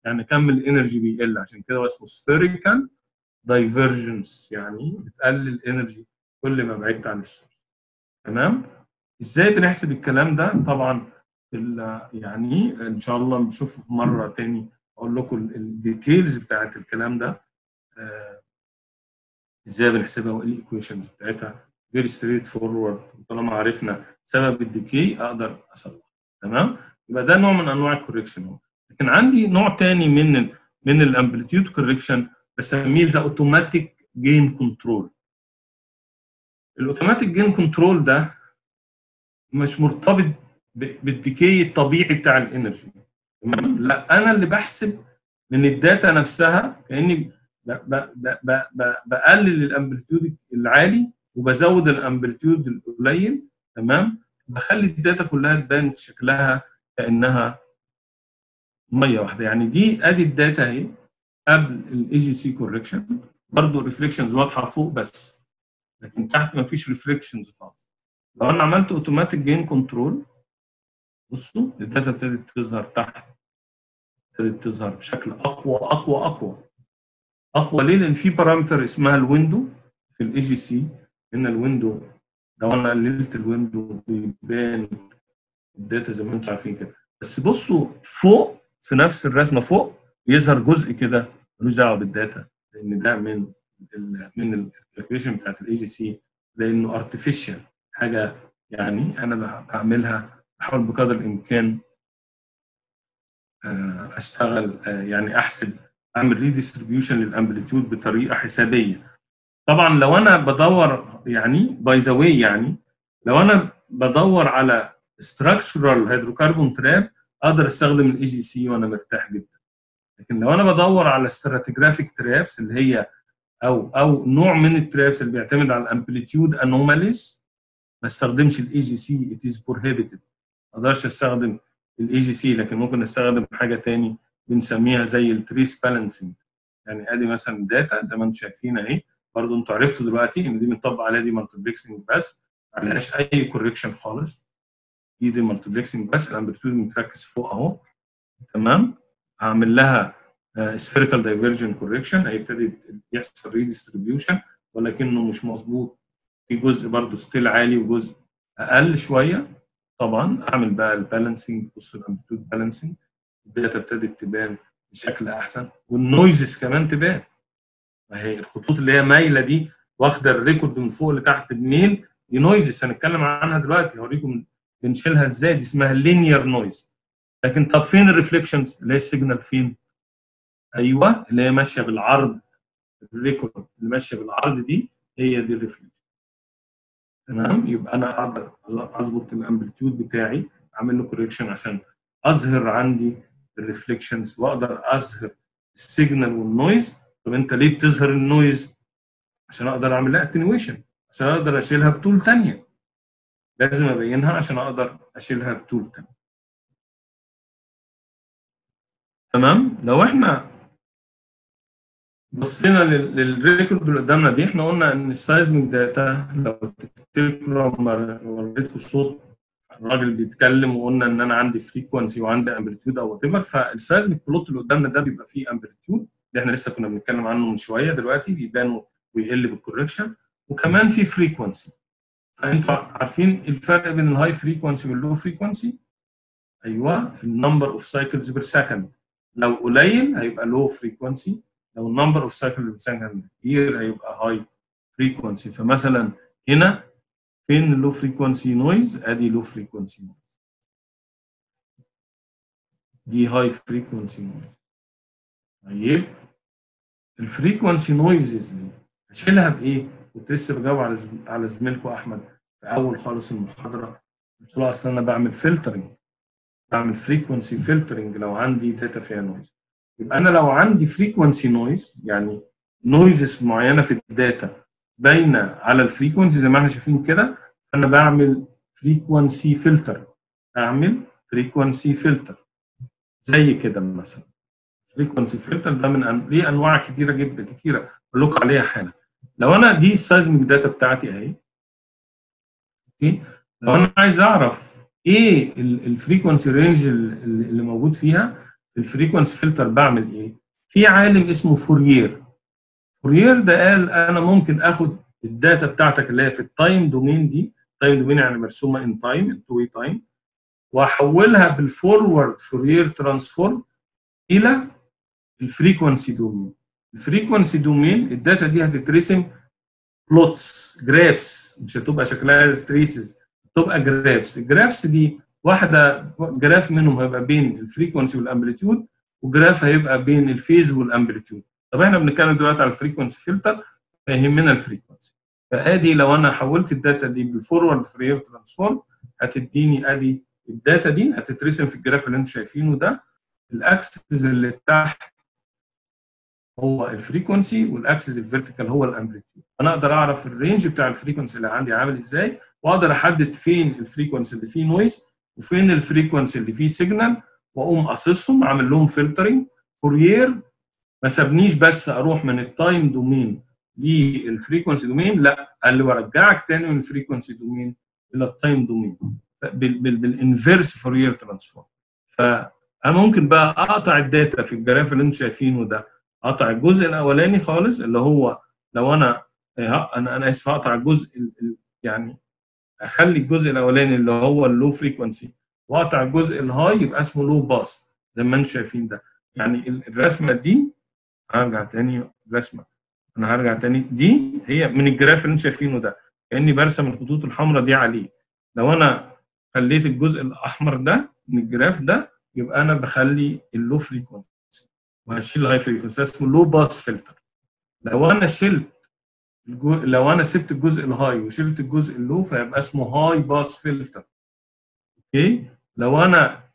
يعني كم الانرجي بيقل عشان كده هو اسمه spherical divergence يعني بتقلل الانرجي كل ما بعدت عن السورس تمام ازاي بنحسب الكلام ده طبعا يعني ان شاء الله نشوفه مره تاني اقول لكم الديتيلز بتاعت الكلام ده آه ازاي بنحسبها وايه الايكويشنز بتاعتها فيري ستريت فورورد طالما عرفنا سبب الديكي اقدر اصلح تمام يبقى ده نوع من انواع الكوريكشن لكن عندي نوع تاني من ال من الامبليتيود كوريكشن بسميه ذا اوتوماتيك جين كنترول الاوتوماتيك جين كنترول ده مش مرتبط بالديكي الطبيعي بتاع الانرجي تمام لا انا اللي بحسب من الداتا نفسها كاني بقلل الامبليتيود العالي وبزود الامبليتيود القليل تمام بخلي الداتا كلها تبان شكلها كانها ميه واحده يعني دي ادي الداتا اهي قبل الاي جي سي كوركشن برضه الريفليكشنز واضحه فوق بس لكن تحت ما فيش ريفليكشنز خالص لو انا عملت اوتوماتيك جين كنترول بصوا الداتا ابتدت تظهر تحت ابتدت تظهر بشكل اقوى اقوى اقوى اقوى ليه؟ لان في بارامتر اسمها الويندو في الاي جي سي ان الويندو لو انا قللت الويندو بيبان الداتا زي ما انتم عارفين كده بس بصوا فوق في نفس الرسمه فوق يظهر جزء كده ملوش دعوه بالداتا لان ده من ال من الكالكوليشن بتاعت الاي جي سي لانه ارتفيشال حاجه يعني انا بعملها بحاول بقدر الامكان اشتغل يعني احسب اعمل ريديستريبيوشن للامبليتيود بطريقه حسابيه طبعا لو انا بدور يعني باي ذا واي يعني لو انا بدور على ستراكشرال هيدروكربون تراب اقدر استخدم الاي جي سي وانا مرتاح جدا لكن لو انا بدور على استراتيجرافيك ترابس اللي هي او او نوع من الترابس اللي بيعتمد على الامبليتيود انوماليز ما استخدمش الاي جي سي ات از بروهيبيتد ما اقدرش استخدم الاي جي سي لكن ممكن استخدم حاجه تاني بنسميها زي التريس بالانسنج يعني ادي مثلا داتا زي ما انتم شايفين اهي برضه انتوا عرفتوا دلوقتي ان دي بنطبق عليها دي مالتيبلكسنج بس ما عليهاش اي كوريكشن خالص دي دي مالتيبلكسنج بس الامبليتيود متركز فوق اهو تمام هعمل لها سفيريكال دايفرجن كوريكشن هيبتدي يحصل ريديستريبيوشن ولكنه مش مظبوط في جزء برضه ستيل عالي وجزء اقل شويه طبعا اعمل بقى البالانسنج بص الامبليتيود بالانسنج الداتا ابتدت تبان بشكل احسن والنويزز كمان تبان ما هي الخطوط اللي هي مايله دي واخده الريكورد من فوق لتحت بميل دي نويزز هنتكلم عنها دلوقتي هوريكم بنشيلها ازاي دي اسمها لينير نويز لكن طب فين الريفليكشنز اللي هي السيجنال فين؟ ايوه اللي هي ماشيه بالعرض الريكورد اللي ماشيه بالعرض دي هي دي الريفليكشن تمام يبقى انا اقدر اظبط الامبليتيود بتاعي اعمل له كوريكشن عشان اظهر عندي الريفليكشنز واقدر اظهر السيجنال والنويز طب انت ليه بتظهر النويز؟ عشان اقدر اعمل لها اتنويشن عشان اقدر اشيلها بتول ثانيه لازم ابينها عشان اقدر اشيلها بتول ثانيه تمام لو احنا بصينا للريكورد اللي قدامنا دي احنا قلنا ان السايزميك داتا لو تفتكروا لما وريتكم الصوت الراجل بيتكلم وقلنا ان انا عندي فريكونسي وعندي امبليتيود او وات ايفر فالسايزميك بلوت اللي قدامنا ده بيبقى فيه امبليتيود اللي احنا لسه كنا بنتكلم عنه من شويه دلوقتي بيبان ويقل بالكوركشن وكمان في فريكونسي فانتوا عارفين الفرق بين الهاي فريكونسي واللو فريكونسي ايوه النمبر اوف سايكلز بير سكند لو قليل هيبقى لو فريكونسي لو النمبر اوف سايكلز بير سكند كتير هيبقى هاي فريكونسي فمثلا هنا فين اللو فريكونسي نويز ادي لو فريكونسي نويز دي هاي فريكونسي نويز طيب الفريكونسي نويزز دي اشيلها بايه؟ كنت لسه بجاوب على على زميلكم احمد في اول خالص المحاضره قلت له اصل انا بعمل فلترنج بعمل فريكونسي فلترنج لو عندي داتا فيها نويز يبقى انا لو عندي فريكونسي نويز يعني نويزز معينه في الداتا باينه على الفريكونسي زي ما احنا شايفين كده انا بعمل فريكونسي فلتر اعمل فريكونسي فلتر زي كده مثلا فريكونسي فلتر ده من أن... ليه انواع كتيره جدا كتيره اقول لكم عليها حالا لو انا دي السايزميك داتا بتاعتي اهي اوكي لو انا عايز اعرف ايه الفريكونسي رينج اللي موجود فيها في الفريكونسي فلتر بعمل ايه في عالم اسمه فورير فورير ده قال انا ممكن اخد الداتا بتاعتك اللي هي في التايم دومين دي تايم دومين يعني مرسومه ان تايم ان تو تايم واحولها بالفورورد فورير ترانسفورم الى الفريكونسي دومين الفريكونسي دومين الداتا دي هتترسم بلوتس جرافس مش هتبقى شكلها تريسز تبقى جرافس الجرافس دي واحده جراف منهم هيبقى بين الفريكونسي والامبليتيود وجراف هيبقى بين الفيز والامبليتيود طب احنا بنتكلم دلوقتي على الفريكونسي فلتر فيهمنا الفريكونسي فادي لو انا حولت الداتا دي بالفورورد فرير ترانسفورم هتديني ادي الداتا دي هتترسم في الجراف اللي انتم شايفينه ده الاكسس اللي تحت هو الفريكونسي والاكسس الفيرتيكال هو الامبليتيود انا اقدر اعرف الرينج بتاع الفريكونسي اللي عندي عامل ازاي واقدر احدد فين الفريكونسي اللي فيه نويز وفين الفريكونسي اللي فيه سيجنال واقوم قاصصهم عامل لهم فلترنج فورير ما سابنيش بس اروح من التايم دومين للفريكونسي دومين لا قال لي وارجعك تاني من الفريكونسي دومين الى التايم دومين بالانفيرس فورير ترانسفورم فانا ممكن بقى اقطع الداتا في الجراف اللي انتم شايفينه ده اقطع الجزء الاولاني خالص اللي هو لو انا انا انا اسف اقطع الجزء يعني اخلي الجزء الاولاني اللي هو اللو فريكونسي واقطع الجزء الهاي يبقى اسمه لو باس زي ما انتم شايفين ده يعني الرسمه دي هرجع تاني الرسمه انا هرجع تاني دي هي من الجراف اللي انتم شايفينه ده كاني برسم الخطوط الحمراء دي عليه لو انا خليت الجزء الاحمر ده من الجراف ده يبقى انا بخلي اللو فريكونسي وهشيل الهاي فريكونسي اسمه لو باس فلتر لو انا شلت الجو... لو انا سبت الجزء الهاي وشلت الجزء اللو فيبقى اسمه هاي باس فلتر اوكي لو انا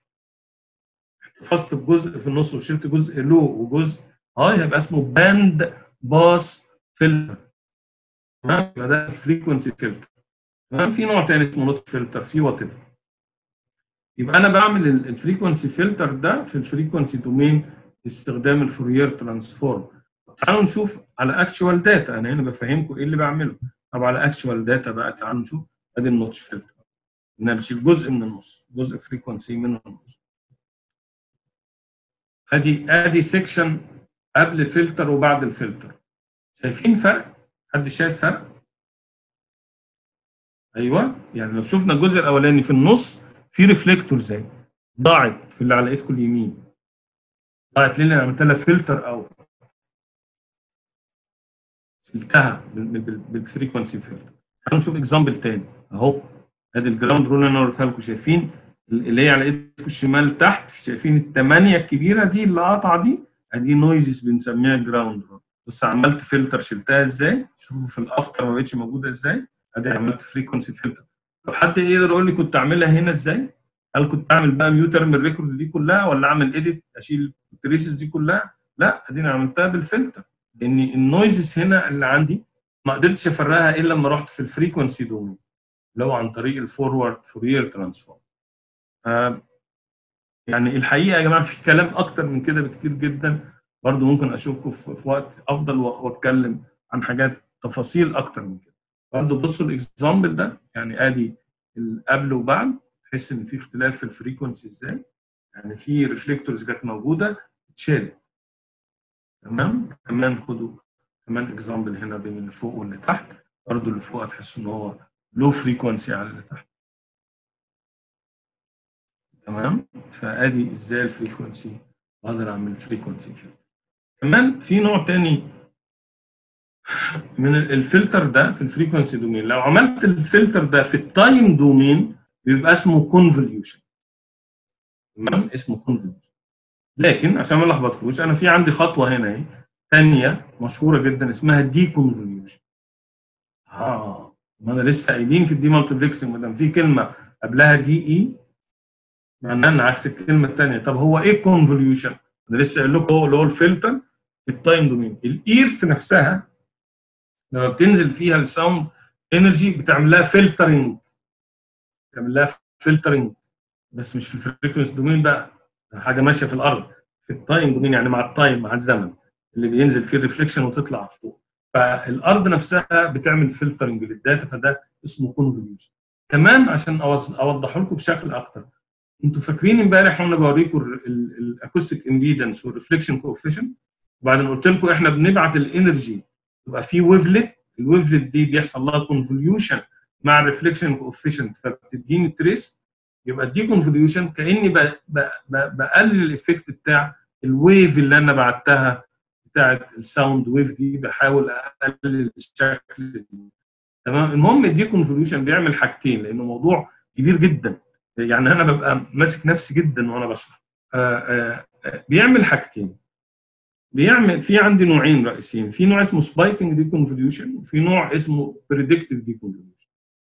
احتفظت بجزء في النص وشلت جزء لو وجزء هاي هيبقى اسمه باند باس فلتر تمام يبقى ده فريكونسي فلتر تمام في نوع تاني اسمه نوت فلتر في وات ايفر يبقى انا بعمل الفريكونسي فلتر ده في الفريكونسي دومين باستخدام الفورير ترانسفورم تعالوا نشوف على اكشوال داتا انا هنا بفهمكم ايه اللي بعمله طب على اكشوال داتا بقى تعالوا نشوف ادي النوتش فلتر انا بشيل جزء من النص جزء فريكونسي من النص ادي ادي سيكشن قبل فلتر وبعد الفلتر شايفين فرق حد شايف فرق ايوه يعني لو شفنا الجزء الاولاني في النص في ريفليكتور زي ضاعت في اللي على ايدكم اليمين ضاعت ليه انا عملت لها فلتر او شلتها بالفريكونسي فلتر تعالوا نشوف اكزامبل تاني اهو ادي الجراوند رول اللي انا وريتها لكم شايفين اللي هي على ايدكم الشمال تحت شايفين الثمانيه الكبيره دي اللي قاطعه دي ادي نويزز بنسميها جراوند رول بص عملت فلتر شلتها ازاي شوفوا في الافتر ما بقتش موجوده ازاي ادي عملت فريكونسي فلتر طب حد يقدر يقول لي كنت اعملها هنا ازاي؟ هل كنت اعمل بقى ميوتر من الريكورد دي كلها ولا اعمل اديت اشيل التريسز دي كلها؟ لا اديني عملتها بالفلتر لان النويزز هنا اللي عندي ما قدرتش افرقها الا لما رحت في الفريكونسي دومين اللي هو عن طريق الفورورد فورير ترانسفورم. آه يعني الحقيقه يا جماعه في كلام اكتر من كده بكتير جدا برضو ممكن اشوفكم في وقت افضل واتكلم عن حاجات تفاصيل اكتر من كده. برضه بصوا الاكزامبل ده يعني ادي قبل وبعد تحس ان في اختلاف في الفريكونسي ازاي يعني في ريفليكتورز كانت موجوده اتشالت تمام كمان خدوا كمان اكزامبل هنا بين اللي فوق واللي تحت برضه اللي فوق هتحس ان هو لو فريكونسي على اللي تحت تمام فادي ازاي الفريكونسي اقدر اعمل فريكونسي فلتر كمان في نوع تاني من الفلتر ده في الفريكونسي دومين لو عملت الفلتر ده في التايم دومين بيبقى اسمه كونفوليوشن تمام اسمه كونفوليوشن لكن عشان ما لخبطكوش انا في عندي خطوه هنا اهي ثانيه مشهوره جدا اسمها دي كونفوليوشن اه ما انا لسه قايلين في الدي مالتيبلكسنج ما دام في كلمه قبلها دي اي معناها ان عكس الكلمه الثانيه طب هو ايه كونفوليوشن انا لسه قايل لكم هو اللي هو الفلتر في التايم دومين الايرث نفسها لما بتنزل فيها الساوند انرجي بتعمل لها فلترنج بتعمل لها فلترنج بس مش في الفريكونسي دومين بقى حاجه ماشيه في الارض في التايم دومين يعني مع التايم مع الزمن اللي بينزل فيه الريفليكشن وتطلع فوق فالارض نفسها بتعمل فلترنج للداتا فده اسمه كونفوليوشن كمان عشان اوضح لكم بشكل اكتر انتوا فاكرين امبارح وانا بوريكم الاكوستيك امبيدنس والريفليكشن كوفيشنت وبعدين قلت لكم احنا بنبعت الانرجي يبقى في ويفلت الويفلت دي بيحصل لها كونفوليوشن مع الريفليكشن كوفيشنت فبتديني تريس يبقى دي كونفوليوشن كاني ب- ب- ب- بقلل الايفكت بتاع الويف اللي انا بعتها بتاعت الساوند ويف دي بحاول اقلل الشكل تمام المهم الدي كونفوليوشن بيعمل حاجتين لانه موضوع كبير جدا يعني انا ببقى ماسك نفسي جدا وانا بشرح آه، آه، آه، بيعمل حاجتين بيعمل في عندي نوعين رئيسيين في نوع اسمه سبايكنج دي كونفوليوشن وفي نوع اسمه بريدكتيف دي كونفوليوشن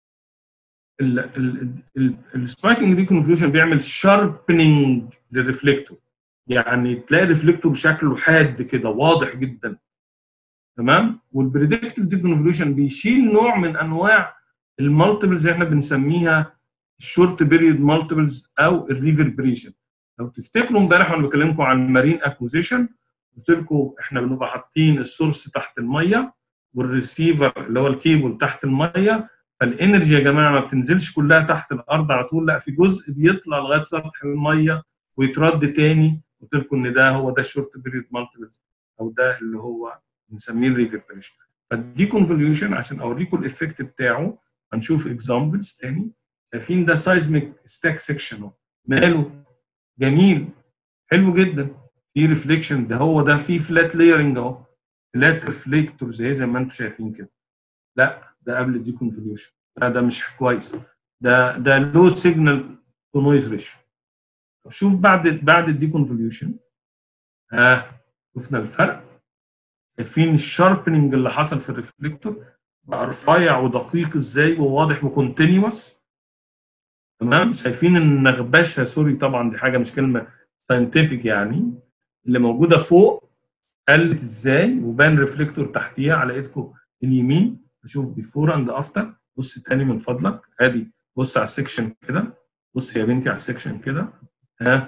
السبايكنج دي كونفوليوشن بيعمل شاربنينج للريفليكتور يعني تلاقي الريفليكتور شكله حاد كده واضح جدا تمام والبريدكتيف دي كونفوليوشن بيشيل نوع من انواع المالتيبلز اللي احنا بنسميها الشورت بيريود مالتيبلز او الريفربريشن لو تفتكروا امبارح وانا بكلمكم عن مارين اكوزيشن قلت لكم احنا بنبقى حاطين السورس تحت الميه والريسيفر اللي هو الكيبل تحت الميه فالانرجي يا جماعه ما بتنزلش كلها تحت الارض على طول لا في جزء بيطلع لغايه سطح الميه ويترد تاني قلت لكم ان ده هو ده الشورت بيريود مالتيبلز او ده اللي هو بنسميه الريفربريشن فدي كونفوليوشن عشان اوريكم الايفكت بتاعه هنشوف اكزامبلز تاني شايفين ده سايزميك ستاك سيكشن ماله جميل حلو جدا في ريفليكشن ده هو ده في فلات لايرنج اهو فلات ريفليكتور زي زي ما انتم شايفين كده لا ده قبل الدي كونفوليوشن لا ده مش كويس ده ده لو سيجنال تو نويز ريشيو طب شوف بعد بعد الدي كونفوليوشن ها شفنا الفرق شايفين الشاربننج اللي حصل في الريفليكتور بقى رفيع ودقيق ازاي وواضح وكونتينيوس تمام شايفين النغبشه سوري طبعا دي حاجه مش كلمه ساينتفك يعني اللي موجوده فوق قلت ازاي وبان ريفليكتور تحتيها على ايدكم اليمين اشوف بيفور اند افتر بص تاني من فضلك ادي بص على السكشن كده بص يا بنتي على السكشن كده ها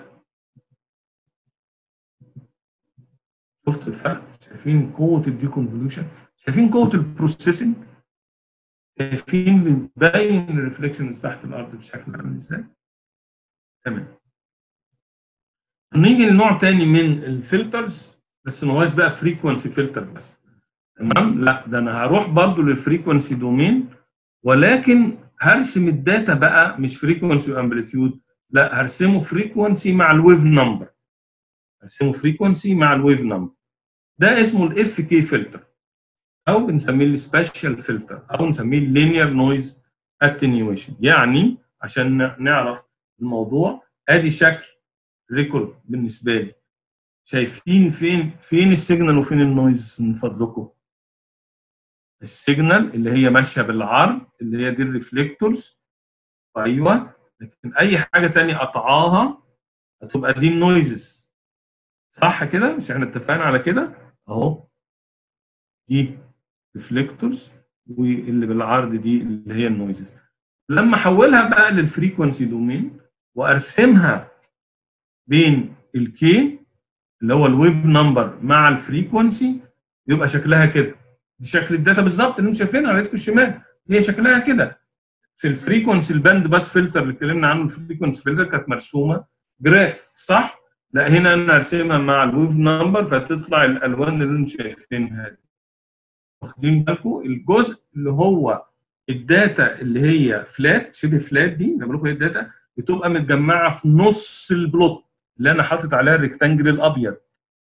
شفت الفرق شايفين قوه الدي كونفوليوشن شايفين قوه البروسيسنج شايفين باين الريفليكشنز تحت الارض بشكل عامل ازاي تمام نيجي لنوع تاني من الفلترز بس ما هوش بقى فريكونسي فلتر بس تمام لا ده انا هروح برضو للفريكونسي دومين ولكن هرسم الداتا بقى مش فريكونسي وامبليتيود لا هرسمه فريكونسي مع الويف نمبر هرسمه فريكونسي مع الويف نمبر ده اسمه الاف كي فلتر او بنسميه السبيشال فلتر او نسميه اللينير نويز اتنيويشن يعني عشان نعرف الموضوع ادي شكل ريكورد بالنسبه لي شايفين فين فين السيجنال وفين النويز من فضلكم السيجنال اللي هي ماشيه بالعرض اللي هي دي الريفليكتورز ايوه لكن اي حاجه تانية قطعاها هتبقى دي النويزز صح كده مش احنا اتفقنا على كده اهو دي ريفليكتورز واللي بالعرض دي اللي هي النويزز لما احولها بقى للفريكونسي دومين وارسمها بين الكي اللي هو الويف نمبر مع الفريكونسي يبقى شكلها كده دي شكل الداتا بالظبط اللي انتم شايفينها على ايدكم الشمال هي شكلها كده في الفريكونسي الباند باس فلتر اللي اتكلمنا عنه الفريكونسي فلتر كانت مرسومه جراف صح؟ لا هنا انا ارسمها مع الويف نمبر فتطلع الالوان اللي انتم شايفينها دي واخدين بالكم الجزء اللي هو الداتا اللي هي فلات شبه فلات دي لما بقول لكم هي الداتا بتبقى متجمعه في نص البلوت اللي انا حاطط عليها الريكتانجل الابيض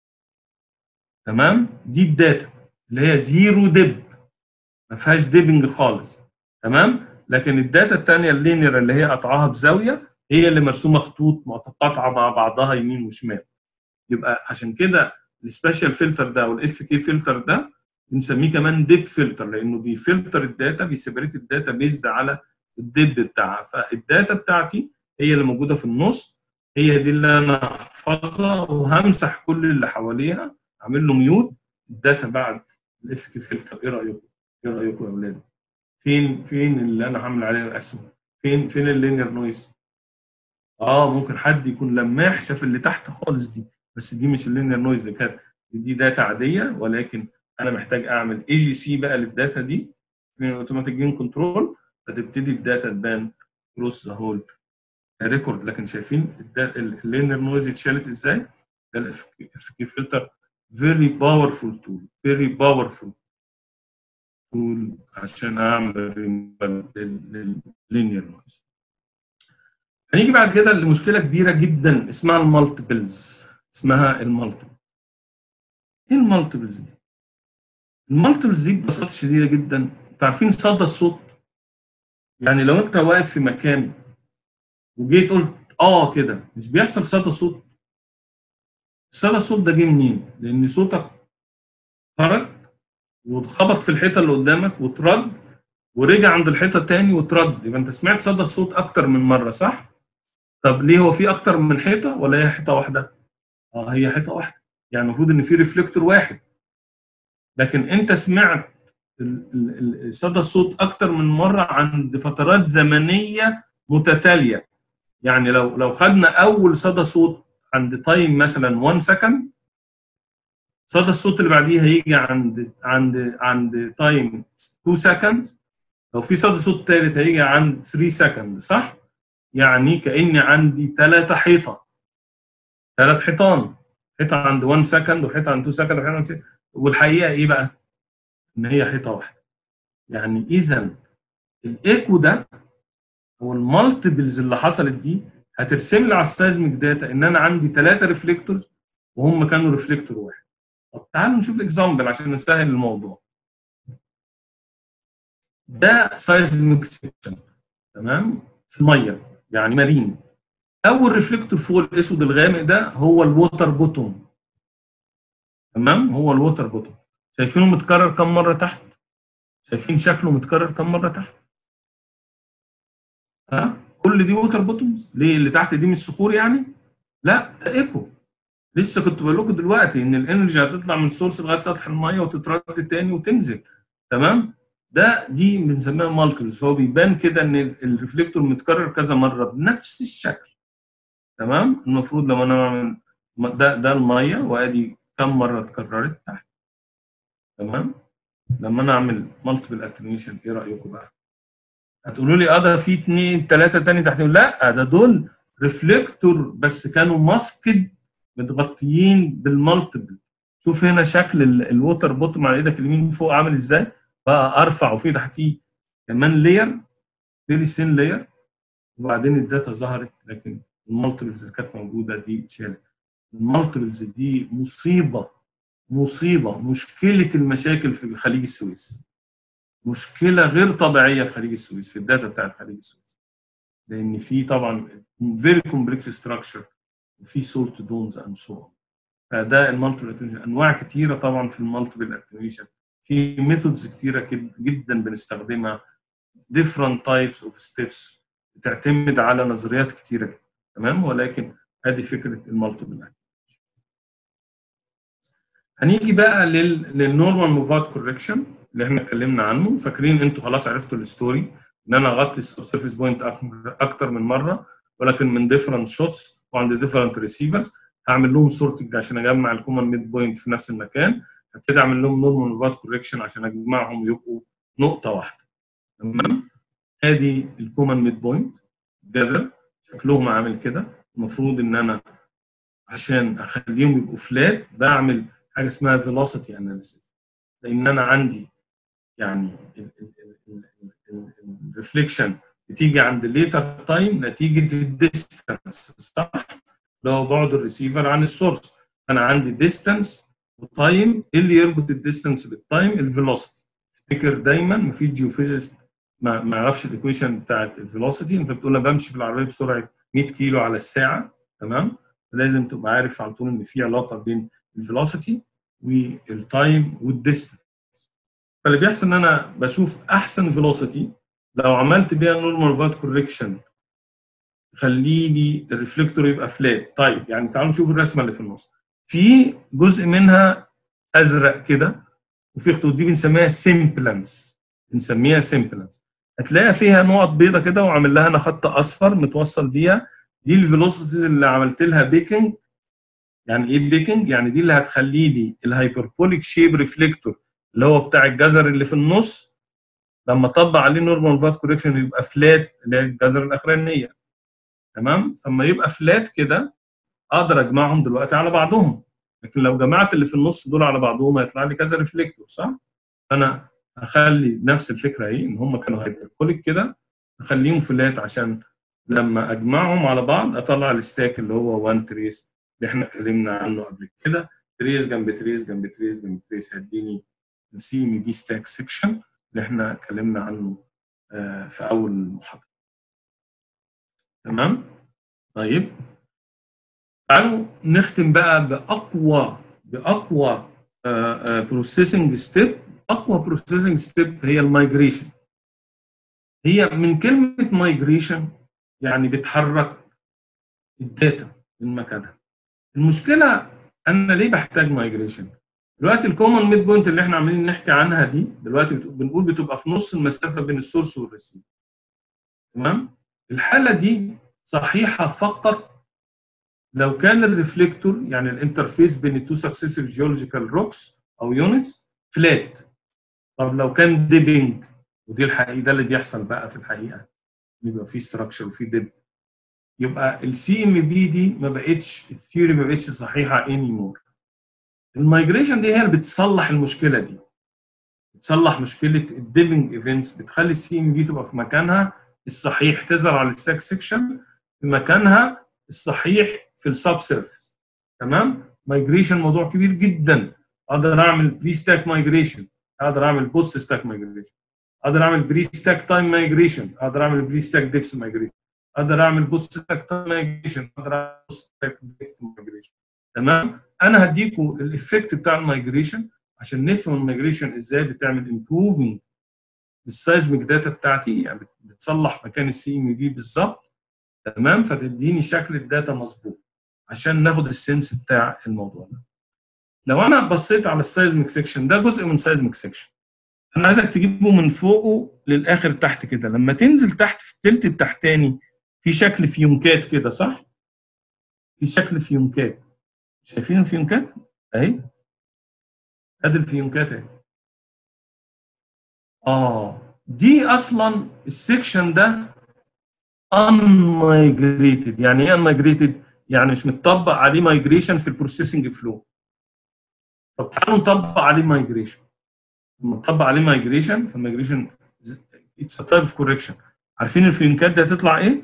تمام دي الداتا اللي هي زيرو ديب ما فيهاش ديبنج خالص تمام لكن الداتا الثانيه اللينير اللي هي قطعها بزاويه هي اللي مرسومه خطوط متقاطعه مع بعضها يمين وشمال يبقى عشان كده السبيشال فلتر ده والاف كي فلتر ده بنسميه كمان ديب فلتر لانه بيفلتر الداتا بيسيبريت الداتا بيزد على الديب بتاعها فالداتا بتاعتي هي اللي موجوده في النص هي دي اللي انا احفظها وهمسح كل اللي حواليها اعمل له ميوت الداتا بعد الاف كي فلتر ايه رايكم؟ ايه رايكم يا اولاد؟ فين فين اللي انا هعمل عليه الاسهم؟ فين فين اللينير نويز؟ اه ممكن حد يكون لماح شاف اللي تحت خالص دي بس دي مش اللينير نويز اللي كانت دي داتا عاديه ولكن انا محتاج اعمل اي جي سي بقى للداتا دي من اوتوماتيك جين كنترول فتبتدي الداتا تبان كروس ذا هول ريكورد لكن شايفين اللينر نويز اتشالت ازاي؟ ده الاف كي فلتر فيري باورفول تول فيري باورفول تول عشان اعمل لللينير نويز هنيجي بعد كده لمشكله كبيره جدا اسمها المالتيبلز اسمها المالتيبل ايه المالتيبلز دي؟ المالتيبلز دي ببساطه شديده جدا انتوا عارفين صدى الصوت يعني لو انت واقف في مكان وجيت قلت اه كده مش بيحصل صدى صوت صدى الصوت ده جه منين؟ لان صوتك خرج واتخبط في الحيطه اللي قدامك واترد ورجع عند الحيطه تاني واترد يبقى انت سمعت صدى الصوت اكتر من مره صح؟ طب ليه هو في اكتر من حيطه ولا هي حيطه واحده؟ اه هي حيطه واحده يعني المفروض ان في ريفلكتور واحد لكن انت سمعت صدى الصوت اكتر من مره عند فترات زمنيه متتاليه يعني لو لو خدنا اول صدى صوت عند تايم مثلا 1 سكند صدى الصوت اللي بعديه هيجي عند عند عند تايم 2 سكند لو في صدى صوت ثالث هيجي عند 3 سكند صح؟ يعني كاني عندي ثلاثه حيطه ثلاث حيطان حيطه عند 1 سكند وحيطه عند 2 سكند وحيطه عند 3 والحقيقه ايه بقى؟ ان هي حيطه واحده يعني اذا الايكو ده او المالتيبلز اللي حصلت دي هترسم لي على السايزميك داتا ان انا عندي ثلاثه ريفليكتورز وهم كانوا ريفليكتور واحد طب تعالوا نشوف اكزامبل عشان نسهل الموضوع ده سايزميك سيكشن تمام في الميه يعني مارين اول ريفليكتور فوق الاسود الغامق ده هو الووتر بوتوم تمام هو الووتر بوتوم شايفينه متكرر كم مره تحت شايفين شكله متكرر كم مره تحت ها كل دي ووتر بوتومز ليه اللي تحت دي مش صخور يعني لا ده ايكو لسه كنت بقول لكم دلوقتي ان الانرجي هتطلع من السورس لغايه سطح الميه وتترد تاني وتنزل تمام ده دي بنسميها مالتيبلز فهو بيبان كده ان الريفليكتور متكرر كذا مره بنفس الشكل تمام المفروض لما انا اعمل ده ده الميه وادي كم مره اتكررت تحت تمام لما انا اعمل مالتيبل اتنيوشن ايه رايكم بقى هتقولوا لي اه ده في اثنين ثلاثه تاني تحتهم لا ده دول ريفليكتور بس كانوا ماسكد متغطيين بالمالتيبل شوف هنا شكل الووتر بوتوم على ايدك اليمين فوق عامل ازاي بقى ارفع وفي تحتيه كمان لاير فيري سين لاير وبعدين الداتا ظهرت لكن المالتيبلز اللي كانت موجوده دي اتشالت المالتيبلز دي مصيبه مصيبه مشكله المشاكل في خليج السويس مشكله غير طبيعيه في خليج السويس في الداتا بتاعت خليج السويس لان في طبعا فيري كومبلكس ستراكشر وفي سولت دونز اند سو فده المالتيبل اتنشن انواع كتيره طبعا في المالتيبل اتنشن في ميثودز كتيره جدا بنستخدمها different types of steps بتعتمد على نظريات كتيره تمام ولكن هذه فكره المالتيبل هنيجي بقى للنورمال موفات كوركشن اللي احنا اتكلمنا عنه فاكرين انتوا خلاص عرفتوا الستوري ان انا اغطي السيرفيس بوينت اكتر من مره ولكن من ديفرنت شوتس وعند ديفرنت ريسيفرز هعمل لهم سورتنج عشان اجمع الكومن ميد بوينت في نفس المكان هبتدي اعمل لهم نورمال موفات كوركشن عشان اجمعهم يبقوا نقطه واحده تمام ادي الكومن ميد بوينت جدر شكلهم عامل كده المفروض ان انا عشان اخليهم يبقوا فلات بعمل حاجه اسمها فيلوسيتي اناليسيس لان انا عندي يعني الريفليكشن بتيجي عند الليتر تايم نتيجه الديستانس صح؟ اللي هو بعد الريسيفر عن السورس انا عندي ديستانس وتايم ايه اللي يربط الديستانس بالتايم الفيلوسيتي افتكر دايما مفيش جيوفيزيست ما ما يعرفش الايكويشن بتاعت الفيلوسيتي انت بتقول انا بمشي في العربيه بسرعه 100 كيلو على الساعه تمام لازم تبقى عارف على طول ان في علاقه بين الفيلوسيتي والتايم والديستانس فاللي بيحصل ان انا بشوف احسن فيلوسيتي لو عملت بيها نورمال فات كوركشن خلي لي الريفليكتور يبقى فلات طيب يعني تعالوا نشوف الرسمه اللي في النص في جزء منها ازرق كده وفي خطوط دي بنسميها سيمبلانس بنسميها سيمبلانس هتلاقي فيها نقط بيضه كده وعامل لها انا خط اصفر متوصل بيها دي الفيلوسيتيز اللي عملت لها بيكنج يعني ايه بيكنج؟ يعني دي اللي هتخلي لي الهايبربوليك شيب ريفليكتور اللي هو بتاع الجزر اللي في النص لما اطبق عليه نورمال فات كوريكشن يبقى فلات اللي هي الجزر الاخرانيه تمام فلما يبقى فلات كده اقدر اجمعهم دلوقتي على بعضهم لكن لو جمعت اللي في النص دول على بعضهم هيطلع لي كذا ريفليكتور صح؟ فانا هخلي نفس الفكره اهي ان هم كانوا هيبركوليك كده اخليهم فلات عشان لما اجمعهم على بعض اطلع الستاك اللي هو 1 تريس اللي احنا اتكلمنا عنه قبل كده تريس جنب تريس جنب تريس جنب تريس هيديني السي ام دي ستاك سيكشن اللي احنا اتكلمنا عنه آه في اول محاضره تمام طيب تعالوا نختم بقى باقوى باقوى بروسيسنج ستيب اقوى بروسيسنج ستيب هي المايجريشن هي من كلمه مايجريشن يعني بتحرك الداتا من مكانها المشكله انا ليه بحتاج مايجريشن دلوقتي الكومن ميد بوينت اللي احنا عاملين نحكي عنها دي دلوقتي بنقول بتبقى في نص المسافه بين السورس والريسيف تمام الحاله دي صحيحه فقط لو كان الريفليكتور يعني الانترفيس بين التو سكسيسيف جيولوجيكال روكس او يونتس فلات طب لو كان ديبنج ودي الحقيقه ده اللي بيحصل بقى في الحقيقه بيبقى في ستراكشر وفي ديب يبقى السي ام بي دي ما بقتش الثيوري ما بقتش صحيحه اني مور المايجريشن دي هي اللي بتصلح المشكله دي بتصلح مشكله الديبنج ايفنتس بتخلي السي ام بي تبقى في مكانها الصحيح تظهر على الستاك سيكشن في مكانها الصحيح في السب سيرفيس تمام مايجريشن موضوع كبير جدا اقدر اعمل بري ستاك مايجريشن اقدر اعمل بوست ستاك مايجريشن اقدر اعمل بري ستاك تايم مايجريشن اقدر اعمل بري ستاك ديبس مايجريشن اقدر اعمل بوست ستاك تايم مايجريشن اقدر اعمل بوست ستاك ديبس مايجريشن تمام انا هديكم الافكت بتاع المايجريشن عشان نفهم المايجريشن ازاي بتعمل امبروفنج السايزميك داتا بتاعتي يعني بتصلح مكان السي ام بي بالظبط تمام فتديني شكل الداتا مظبوط عشان ناخد السنس بتاع الموضوع ده لو انا بصيت على السايزميك سيكشن ده جزء من سايزميك سيكشن انا عايزك تجيبه من فوقه للاخر تحت كده لما تنزل تحت في التلت التحتاني في شكل فيونكات كده صح في شكل فيونكات شايفين الفيونكات اهي ادي الفيونكات اهي اه دي اصلا السكشن ده unmigrated يعني ايه unmigrated يعني مش متطبق عليه مايجريشن في البروسيسنج فلو طب تعالوا نطبق عليه مايجريشن لما نطبق عليه مايجريشن فالمايجريشن اتس تايب اوف كوركشن عارفين الفينكات دي هتطلع ايه؟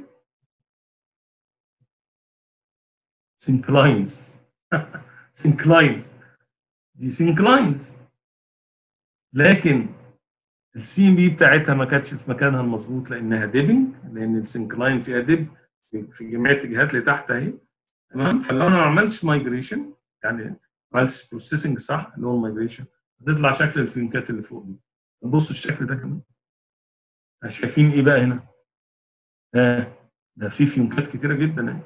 سينكلاينز سينكلاينز دي سينكلاينز لكن السي ام بي بتاعتها ما كانتش في مكانها المظبوط لانها ديبنج لان السنكلاين فيها ديب في جميع الاتجاهات اللي تحت اهي تمام فلو انا ما عملتش مايجريشن يعني ما عملتش بروسيسنج صح اللي هو المايجريشن هتطلع شكل الفينكات اللي فوق دي بصوا الشكل ده كمان شايفين ايه بقى هنا؟ آه ده في فيونكات كتيره جدا اهي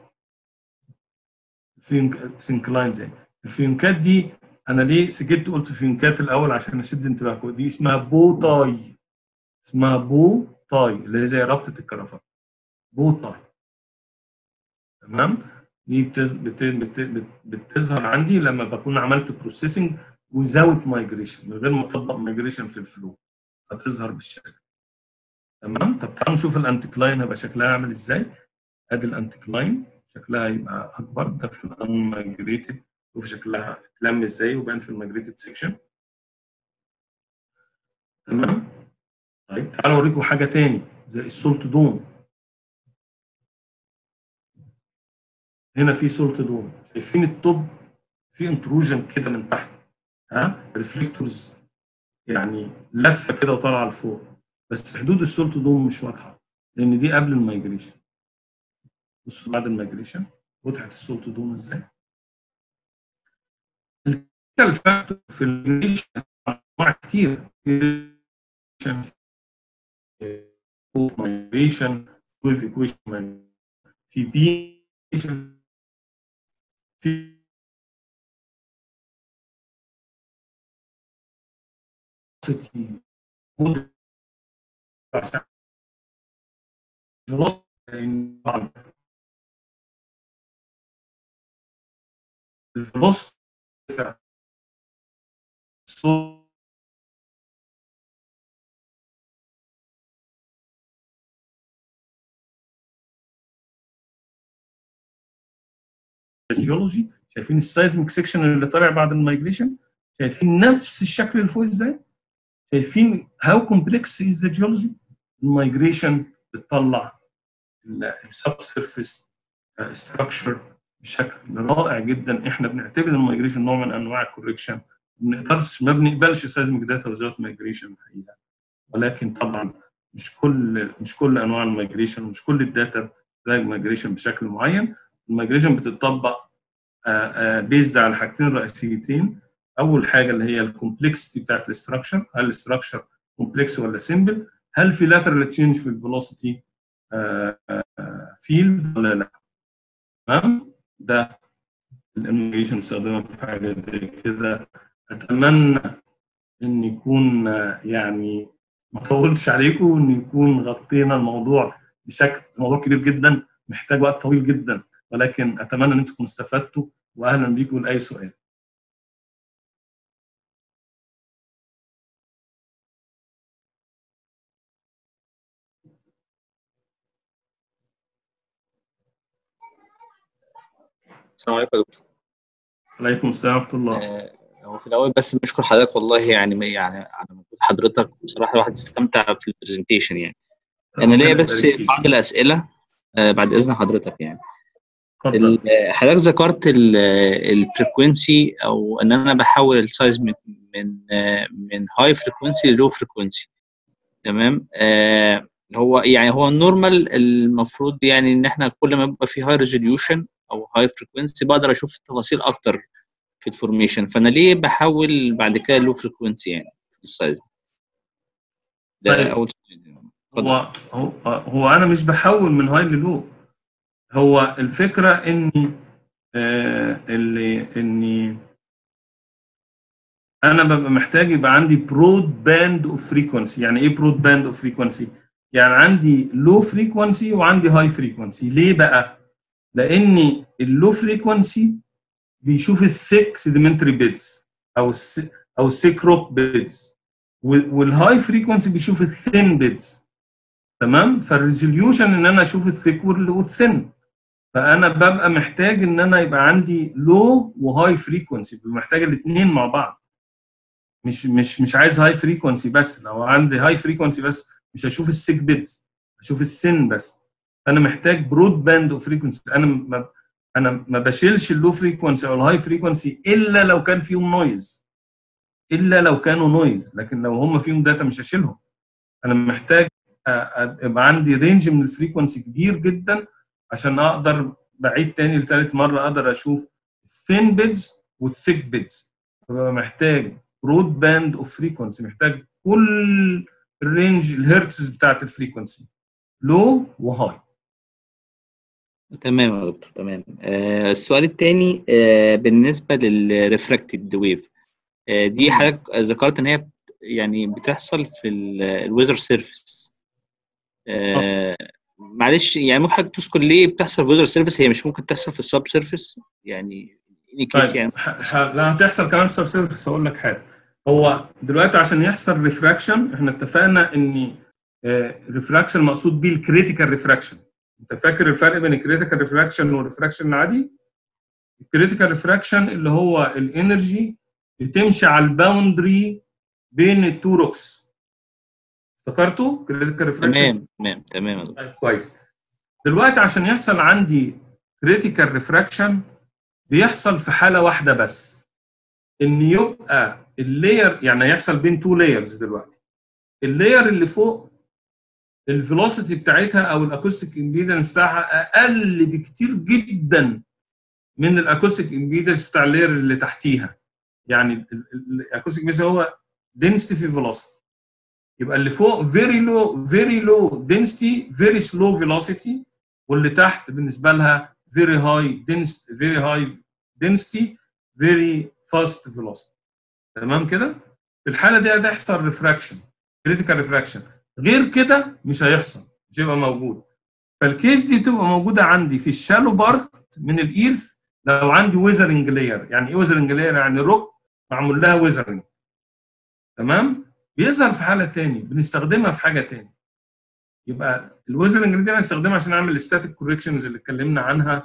فيونك سنكلاينز اهي الفيونكات دي انا ليه سكت قلت فيونكات الاول عشان اشد انتباهكم دي اسمها بو تاي اسمها بو تاي اللي هي زي ربطه الكرافات بو تاي تمام دي بتز... بت... بت... بت... بتظهر عندي لما بكون عملت بروسيسنج وزاوت مايجريشن من غير ما اطبق مايجريشن في الفلو هتظهر بالشكل تمام طب تعالوا نشوف الانتيكلاين هيبقى شكلها عامل ازاي ادي الانتيكلاين شكلها هيبقى اكبر ده في الانمايجريتد شوف شكلها اتلم ازاي وبان في المايجريتد سيكشن تمام طيب تعالوا اوريكم حاجه تاني زي السولت دوم هنا في سولت دوم شايفين التوب في انتروجن كده من تحت ها ريفليكتورز يعني لفه كده وطالعه لفوق بس حدود السولت دوم مش واضحه لان دي قبل المايجريشن بصوا بعد المايجريشن وضحت السولت دوم ازاي الفاكتور في المايجريشن انواع كتير اوف مايجريشن ويف ايكويشن في بي في الفلوس جيولوجي شايفين السايزميك سيكشن اللي طالع بعد المايجريشن شايفين نفس الشكل اللي فوق ازاي شايفين هاو كومبلكس از ذا جيولوجي المايجريشن بتطلع السب سيرفيس ستراكشر بشكل رائع جدا احنا بنعتبر المايجريشن نوع من انواع الكوركشن ما بنقدرش ما بنقبلش سايزميك داتا وزاوت مايجريشن الحقيقه ولكن طبعا مش كل مش كل انواع المايجريشن ومش كل الداتا زي المايجريشن بشكل معين المايجريشن بتطبق بيزد على حاجتين رئيسيتين اول حاجه اللي هي الكومبلكسيتي بتاعت الاستراكشر هل الاستراكشر كومبلكس ولا سيمبل هل في لاترال تشينج في الفيلوسيتي فيلد ولا لا تمام ده الانوميشن بستخدمها في حاجه زي كده اتمنى ان يكون يعني ما اطولش عليكم وان يكون غطينا الموضوع بشكل الموضوع كبير جدا محتاج وقت طويل جدا ولكن اتمنى ان انتم تكونوا استفدتوا واهلا بيكم لاي سؤال السلام عليكم يا دكتور عليكم السلام ورحمه الله آه، هو في الاول بس بنشكر حضرتك والله يعني يعني على مجهود حضرتك بصراحه الواحد استمتع في البرزنتيشن يعني انا ليا بس ربنا يبارك فيك. بعض الاسئله آه، بعد اذن حضرتك يعني اتفضل ال- آه، حضرتك ذكرت الفريكونسي او ان انا بحول السايز من من آه، من هاي فريكونسي للو فريكونسي تمام آه، هو يعني هو النورمال المفروض يعني ان احنا كل ما يبقى في هاي ريزوليوشن او هاي فريكونسي بقدر اشوف التفاصيل اكتر في الفورميشن فانا ليه بحول بعد كده لو فريكونسي يعني في السايز ده طيب. اول سؤال. اتفضل. هو هو هو انا مش بحول من هاي للو هو الفكره اني آه اللي اني انا ببقى محتاج يبقى عندي برود باند اوف فريكونسي يعني ايه برود باند اوف فريكونسي يعني عندي لو فريكونسي وعندي هاي فريكونسي ليه بقى لاني اللو فريكونسي بيشوف الثيك سيديمنتري بيدز او الس او الثيك روك بيدز والهاي فريكونسي بيشوف الثين بيدز تمام فالريزوليوشن ان انا اشوف الثيك والثين فانا ببقى محتاج ان انا يبقى عندي لو وهاي فريكونسي محتاج الاثنين مع بعض مش مش مش عايز هاي فريكونسي بس لو عندي هاي فريكونسي بس مش هشوف السيك بيتس هشوف السن بس انا محتاج برود باند اوف فريكونسي انا ما انا ما بشيلش اللو فريكونسي او الهاي فريكونسي الا لو كان فيهم نويز الا لو كانوا نويز لكن لو هم فيهم داتا مش هشيلهم انا محتاج يبقى عندي رينج من الفريكونسي كبير جدا عشان اقدر بعيد تاني لثالث مره اقدر اشوف الثين بيدز والثيك بيدز ببقى محتاج برود باند اوف فريكونسي محتاج كل الرينج الهرتز بتاعت الفريكونسي لو وهاي تمام يا دكتور تمام آه السؤال الثاني آه بالنسبه للريفراكتد ويف آه دي حضرتك ذكرت ان هي يعني بتحصل في الويذر سيرفيس آه معلش يعني ممكن حضرتك تذكر ليه بتحصل في الويذر سيرفيس هي مش ممكن تحصل في السب سيرفيس يعني طيب يعني لا هتحصل كمان في السب سيرفيس هقول لك حاجه هو دلوقتي عشان يحصل ريفراكشن احنا اتفقنا ان ريفراكشن مقصود بيه الكريتيكال ريفراكشن انت فاكر الفرق بين الكريتيكال ريفراكشن والريفراكشن العادي الكريتيكال ريفراكشن اللي هو الانرجي بتمشي على الباوندري بين التو روكس افتكرته كريتيكال ريفراكشن تمام تمام تمام طيب كويس دلوقتي عشان يحصل عندي كريتيكال ريفراكشن بيحصل في حاله واحده بس ان يبقى اللاير يعني يحصل بين تو لايرز دلوقتي اللاير اللي فوق الفيلوسيتي بتاعتها او الاكوستيك امبيدنس بتاعها اقل بكتير جدا من الاكوستيك امبيدنس بتاع اللاير اللي تحتيها يعني الاكوستيك امبيدنس هو density في velocity يبقى اللي فوق very low very low density very slow velocity واللي تحت بالنسبه لها very high density very high density very fast velocity تمام كده في الحاله دي هتحصل ريفراكشن كريتيكال ريفراكشن غير كده مش هيحصل مش هيبقى موجود فالكيس دي بتبقى موجوده عندي في الشالو بارت من الايرث لو عندي ويزرنج لاير يعني ايه ويزرنج لاير يعني روك معمول لها ويزرنج تمام بيظهر في حاله تاني بنستخدمها في حاجه تاني يبقى الويزرنج دي انا بستخدمها عشان اعمل الستاتيك كوركشنز اللي اتكلمنا عنها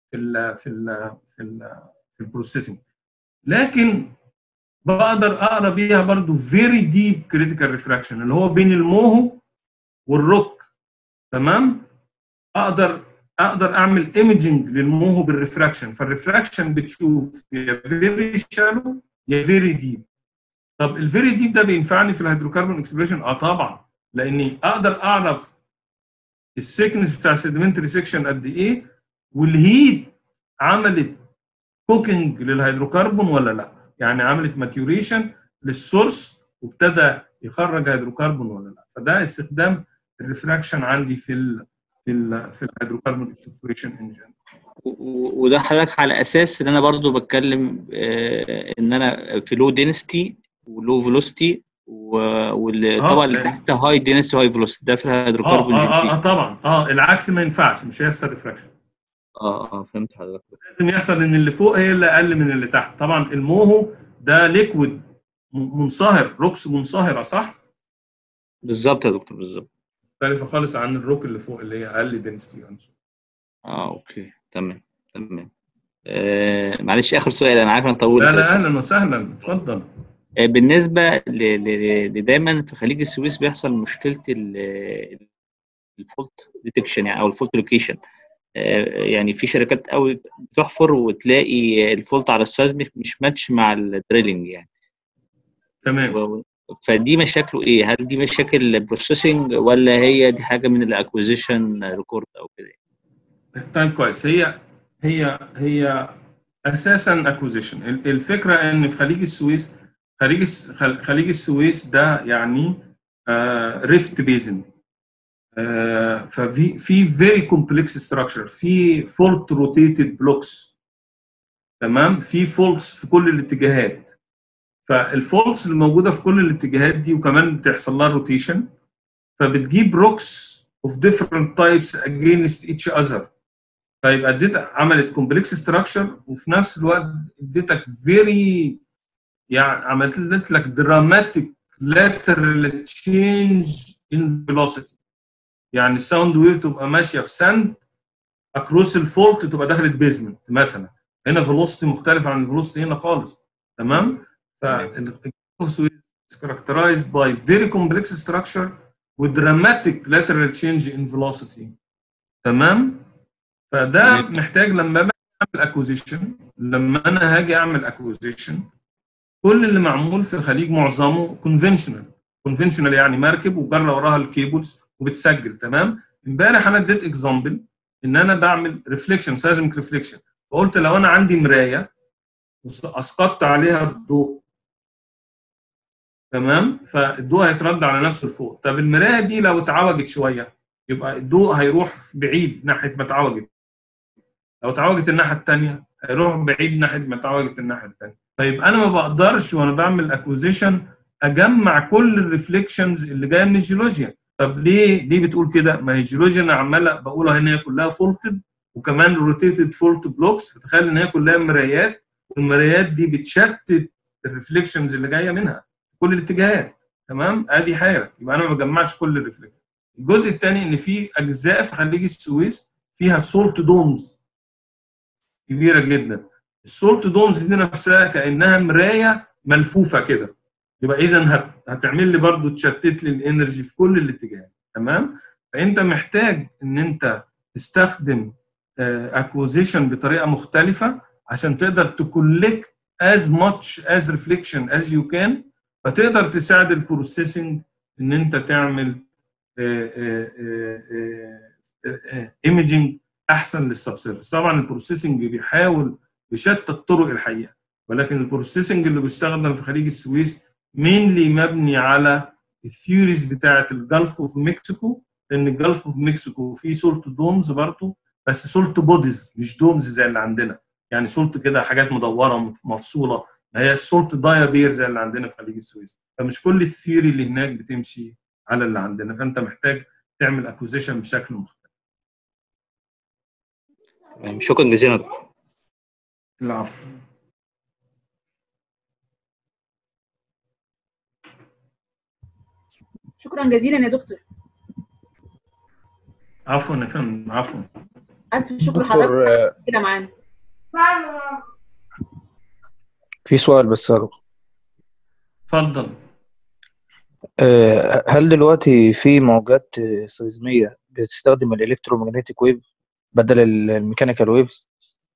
في ال في ال في ال في البروسيسنج لكن بقدر اقرا بيها برضو فيري ديب كريتيكال ريفراكشن اللي هو بين الموهو والروك تمام اقدر اقدر اعمل ايمجنج للموهو بالريفراكشن فالريفراكشن بتشوف يا فيري شالو يا فيري ديب طب الفيري ديب ده بينفعني في الهيدروكربون اكسبريشن اه طبعا لاني اقدر اعرف السيكنس بتاع السيدمنتري سيكشن قد ايه والهيت عملت كوكينج للهيدروكربون ولا لا يعني عملت ماتيوريشن للسورس وابتدى يخرج هيدروكربون ولا لا فده استخدام الريفراكشن عندي في ال في ال في الهيدروكربون اكسبريشن انجن و- وده حضرتك على اساس ان انا برضو بتكلم آه، ان انا في لو دينستي ولو فيلوسيتي والطبقه اللي آه. تحت هاي دينستي هاي فيلوسيتي ده في اه الهيدروكربون اه جي اه, بي آه طبعا اه العكس ما ينفعش مش هيحصل ريفراكشن اه اه فهمت حضرتك لازم يحصل ان اللي فوق هي اللي اقل من اللي تحت طبعا الموهو ده ليكويد منصهر روكس منصهره صح؟ بالظبط يا دكتور بالظبط مختلفه خالص عن الروك اللي فوق اللي هي اقل دنسيتي اه اوكي تمام تمام آه معلش اخر سؤال انا عارف انا طولت لا لا بس اهلا وسهلا اتفضل آه، بالنسبه ل- ل- ل- دايما في خليج السويس بيحصل مشكله ال- الفولت ديتكشن يعني او الفولت لوكيشن يعني في شركات قوي بتحفر وتلاقي الفولت على السيزميك مش ماتش مع الدريلنج يعني تمام و- فدي مشاكله ايه؟ هل دي مشاكل بروسيسنج ولا هي دي حاجه من الاكوزيشن ريكورد او كده؟ طيب كويس هي هي هي اساسا اكوزيشن الفكره ان في خليج السويس خليج الس- خل- خليج السويس ده يعني ريفت بيزن ففي في فيري كومبلكس ستراكشر في فولت روتيتد بلوكس تمام في فولتس في كل الاتجاهات فالفولتس اللي موجوده في كل الاتجاهات دي وكمان بتحصل لها روتيشن فبتجيب روكس of different types against each other فيبقى اديتك عملت كومبلكس ستراكشر وفي نفس الوقت اديتك فيري يعني عملت لك دراماتيك lateral change in velocity يعني الساوند ويف تبقى ماشيه في ساند اكروس الفولت تبقى دخلت بيزمنت مثلا هنا فيلوسيتي مختلفه عن الفيلوسيتي هنا خالص تمام ف is characterized by very complex structure with dramatic lateral change in velocity تمام فده تمام. محتاج لما باجي اعمل اكوزيشن لما انا هاجي اعمل اكوزيشن كل اللي معمول في الخليج معظمه كونفنشنال كونفنشنال يعني مركب وجرى وراها الكيبلز وبتسجل تمام امبارح انا اديت اكزامبل ان انا بعمل ريفليكشن سيزميك ريفليكشن فقلت لو انا عندي مرايه واسقطت عليها الضوء تمام فالضوء هيترد على نفسه لفوق طب المرايه دي لو اتعوجت شويه يبقى الضوء هيروح بعيد ناحيه ما اتعوجت لو اتعوجت الناحيه الثانيه هيروح بعيد ناحيه ما اتعوجت الناحيه الثانيه فيبقى انا ما بقدرش وانا بعمل اكوزيشن اجمع كل الريفليكشنز اللي جايه من الجيولوجيا طب ليه ليه بتقول كده ما هي الجيولوجيا انا عماله بقولها هنا هي كلها فولتد وكمان روتيتد فولت بلوكس فتخيل ان هي كلها مرايات والمرايات دي بتشتت الريفليكشنز اللي جايه منها في كل الاتجاهات تمام ادي حاجه يبقى انا ما بجمعش كل الريفليكشن الجزء الثاني ان في اجزاء في خليج السويس فيها سولت دومز كبيره جدا السولت دومز دي نفسها كانها مرايه ملفوفه كده يبقى اذا هت... هتعمل لي برضو تشتت لي الانرجي في كل الاتجاهات تمام فانت محتاج ان انت تستخدم اكوزيشن بطريقه مختلفه عشان تقدر تكولكت as much as reflection as you can فتقدر تساعد البروسيسنج ان انت تعمل ايمجنج احسن للسبسيرفس طبعا البروسيسنج بيحاول بشتى الطرق الحقيقه ولكن البروسيسنج اللي بيستخدم في خليج السويس مينلي مبني على الثيوريز بتاعه الجلف اوف مكسيكو لان الجلف اوف مكسيكو فيه سولت دومز برضه بس سولت بوديز مش دومز زي اللي عندنا يعني سولت كده حاجات مدوره مفصوله ما هي السولت دايابير زي اللي عندنا في خليج السويس فمش كل الثيوري اللي هناك بتمشي على اللي عندنا فانت محتاج تعمل اكوزيشن بشكل مختلف شكرا جزيلا دكتور العفو شكرا جزيلا يا دكتور عفوا يا فندم عفوا الف شكر لحضرتك دكتور آه، كده معانا في سؤال بس يا دكتور اتفضل آه، هل دلوقتي في موجات آه، سيزمية بتستخدم الالكترومagnetic ويف بدل الميكانيكال ويفز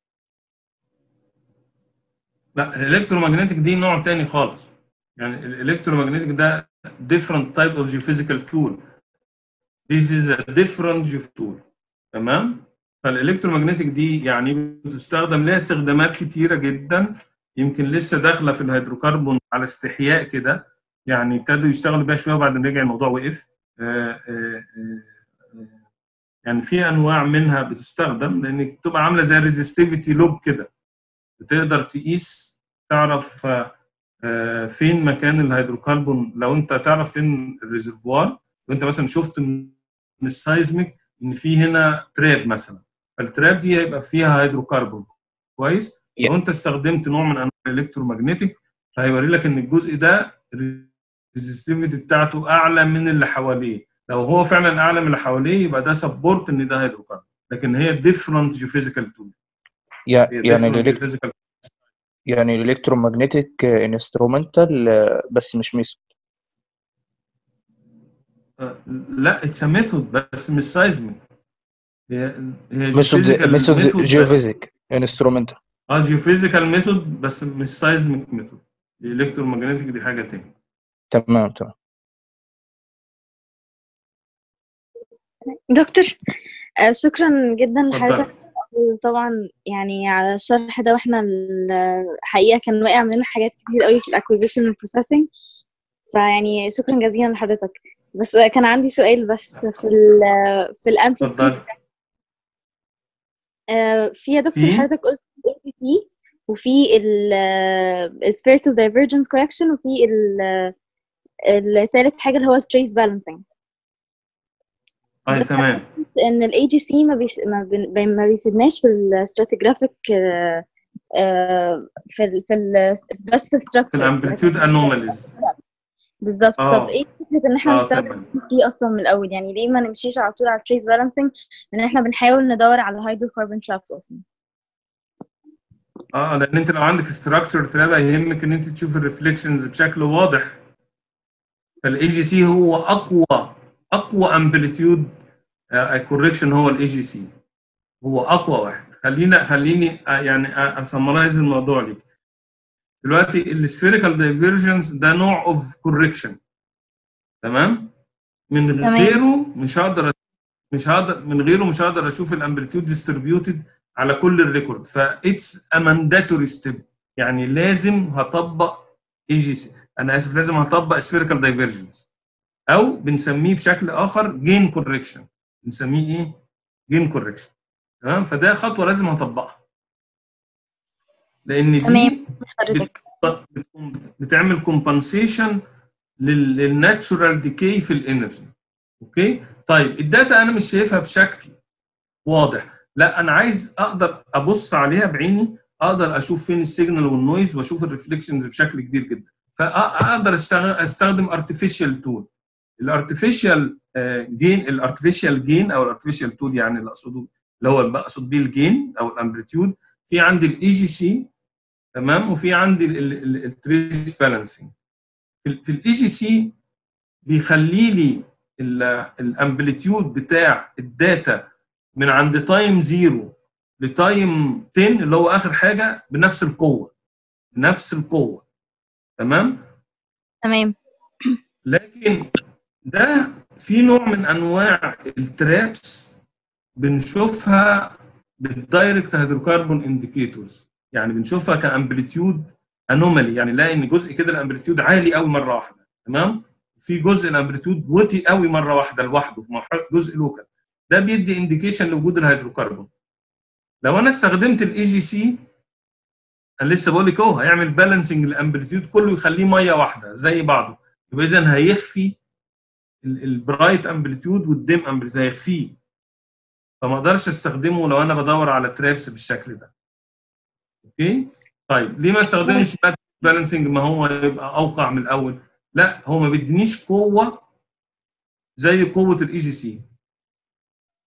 لا الالكترومagnetic دي نوع تاني خالص يعني الالكترومagnetic ده different type of geophysical tool this is a different geo tool تمام فالالكترومagnetic دي يعني بتستخدم لها استخدامات كتيره جدا يمكن لسه داخله في الهيدروكربون على استحياء كده يعني ابتدوا يشتغلوا بيها شويه وبعدين رجع الموضوع وقف آه، آه، آه، آه، يعني في انواع منها بتستخدم لان بتبقى عامله زي الريزستيفيتي لوب كده بتقدر تقيس تعرف آه، آه، فين مكان الهيدروكربون لو انت تعرف فين الريزرفوار وانت مثلا شفت من من السايزميك ان في هنا تراب مثلا فالتراب دي هيبقى فيها هيدروكربون كويس لو انت استخدمت نوع من انواع الالكترومagnetic فهيوري لك ان الجزء ده الريزستيفيتي بتاعته اعلى من اللي حواليه لو هو فعلا اعلى من اللي حواليه يبقى ده سبورت ان ده هيدروكربون لكن هي ديفرنت جيوفيزيكال تول يع- هي يعني different الإلك- geophysical يعني الالكترومagnetic انسترومنتال بس مش ميثود آه، لا اتس ميثود بس مش سايزميك هي هي ميثود geophysical ميثود method بس- جيوفيزيك انسترومنتال اه جيوفيزيكال ميثود بس مش سايزميك ميثود الالكترومagnetic دي حاجه تاني تمام تمام دكتور آه، شكرا جدا لحضرتك اتفضل طبعا يعني على الشرح ده واحنا الحقيقة كان واقع مننا حاجات كتير قوي في الاكوزيشن والبروسيسنج فيعني شكرا جزيلا لحضرتك بس كان عندي سؤال بس في ال في الامبليتيود اتفضل في يا دكتور في حضرتك قلت اي بي وفي السبيريتال دايفرجنس كوركشن وفي ال- التالت حاجة اللي هو التريس بالانسنج اه بس تمام ان الاي جي سي ما بيس ما, بي... ما بيفيدناش في الستراتيجرافيك في ال... في ال... بس في في الستراكشر الامبليتيود انوماليز بالظبط طب اه ايه فكره ان احنا اه نستخدم تمام سي اصلا من الاول يعني ليه ما نمشيش على طول على التريس بالانسنج ان احنا بنحاول ندور على هيدروكربون ترابس اصلا اه لان انت لو عندك ستراكشر تراب يهمك ان انت تشوف الريفليكشنز بشكل واضح فالاي جي سي هو اقوى اقوى امبليتيود كوركشن هو الاي جي سي هو اقوى واحد خلينا خليني آه، يعني اسمرايز الموضوع ليك دلوقتي السفيريكال دايفرجنس ده نوع اوف كوركشن تمام من تمام غيره مش هقدر مش هقدر من غيره مش هقدر اشوف الامبليتيود ديستريبيوتد على كل الريكورد فاتس ا مانداتوري ستيب يعني لازم هطبق اي جي سي انا اسف لازم هطبق سفيريكال دايفرجنس او بنسميه بشكل اخر جين كوركشن بنسميه ايه؟ جين كوركشن تمام فده خطوه لازم هطبقها لان تمام دي حضرتك بت- بتعمل كومبنسيشن للناتشورال ديكي في الانرجي اوكي طيب الداتا انا مش شايفها بشكل واضح لا انا عايز اقدر ابص عليها بعيني اقدر اشوف فين السيجنال والنويز واشوف الريفليكشنز بشكل كبير جدا فاقدر استخدم ارتفيشال تول الارتفيشال جين الارتفيشال جين او الارتفيشال تول يعني اللي اقصده اللي هو بقصد بيه الجين او الامبليتيود في عندي الاي جي سي تمام وفي عندي التريس بالانسنج في الاي جي سي بيخلي لي الامبليتيود بتاع الداتا من عند تايم زيرو لتايم 10 اللي هو اخر حاجه بنفس القوه بنفس القوه تمام تمام لكن ده في نوع من انواع الترابس بنشوفها بالدايركت هيدروكربون انديكيتورز يعني بنشوفها كامبليتيود انومالي يعني نلاقي ان جزء كده الامبليتيود عالي قوي مره واحده تمام في جزء الامبليتيود وطي قوي مره واحده لوحده في مرحله جزء لوكال ده بيدي انديكيشن لوجود الهيدروكربون لو انا استخدمت الاي جي سي انا لسه بقول لك اهو هيعمل بالانسنج الامبليتيود كله يخليه ميه واحده زي بعضه يبقى اذا هيخفي البرايت امبليتيود والديم امبليتيود هيخفيه فما اقدرش استخدمه لو انا بدور على ترابس بالشكل ده اوكي طيب ليه ما استخدمش بالانسنج ما هو يبقى اوقع من الاول لا هو ما بيدينيش قوه زي قوه الاي جي سي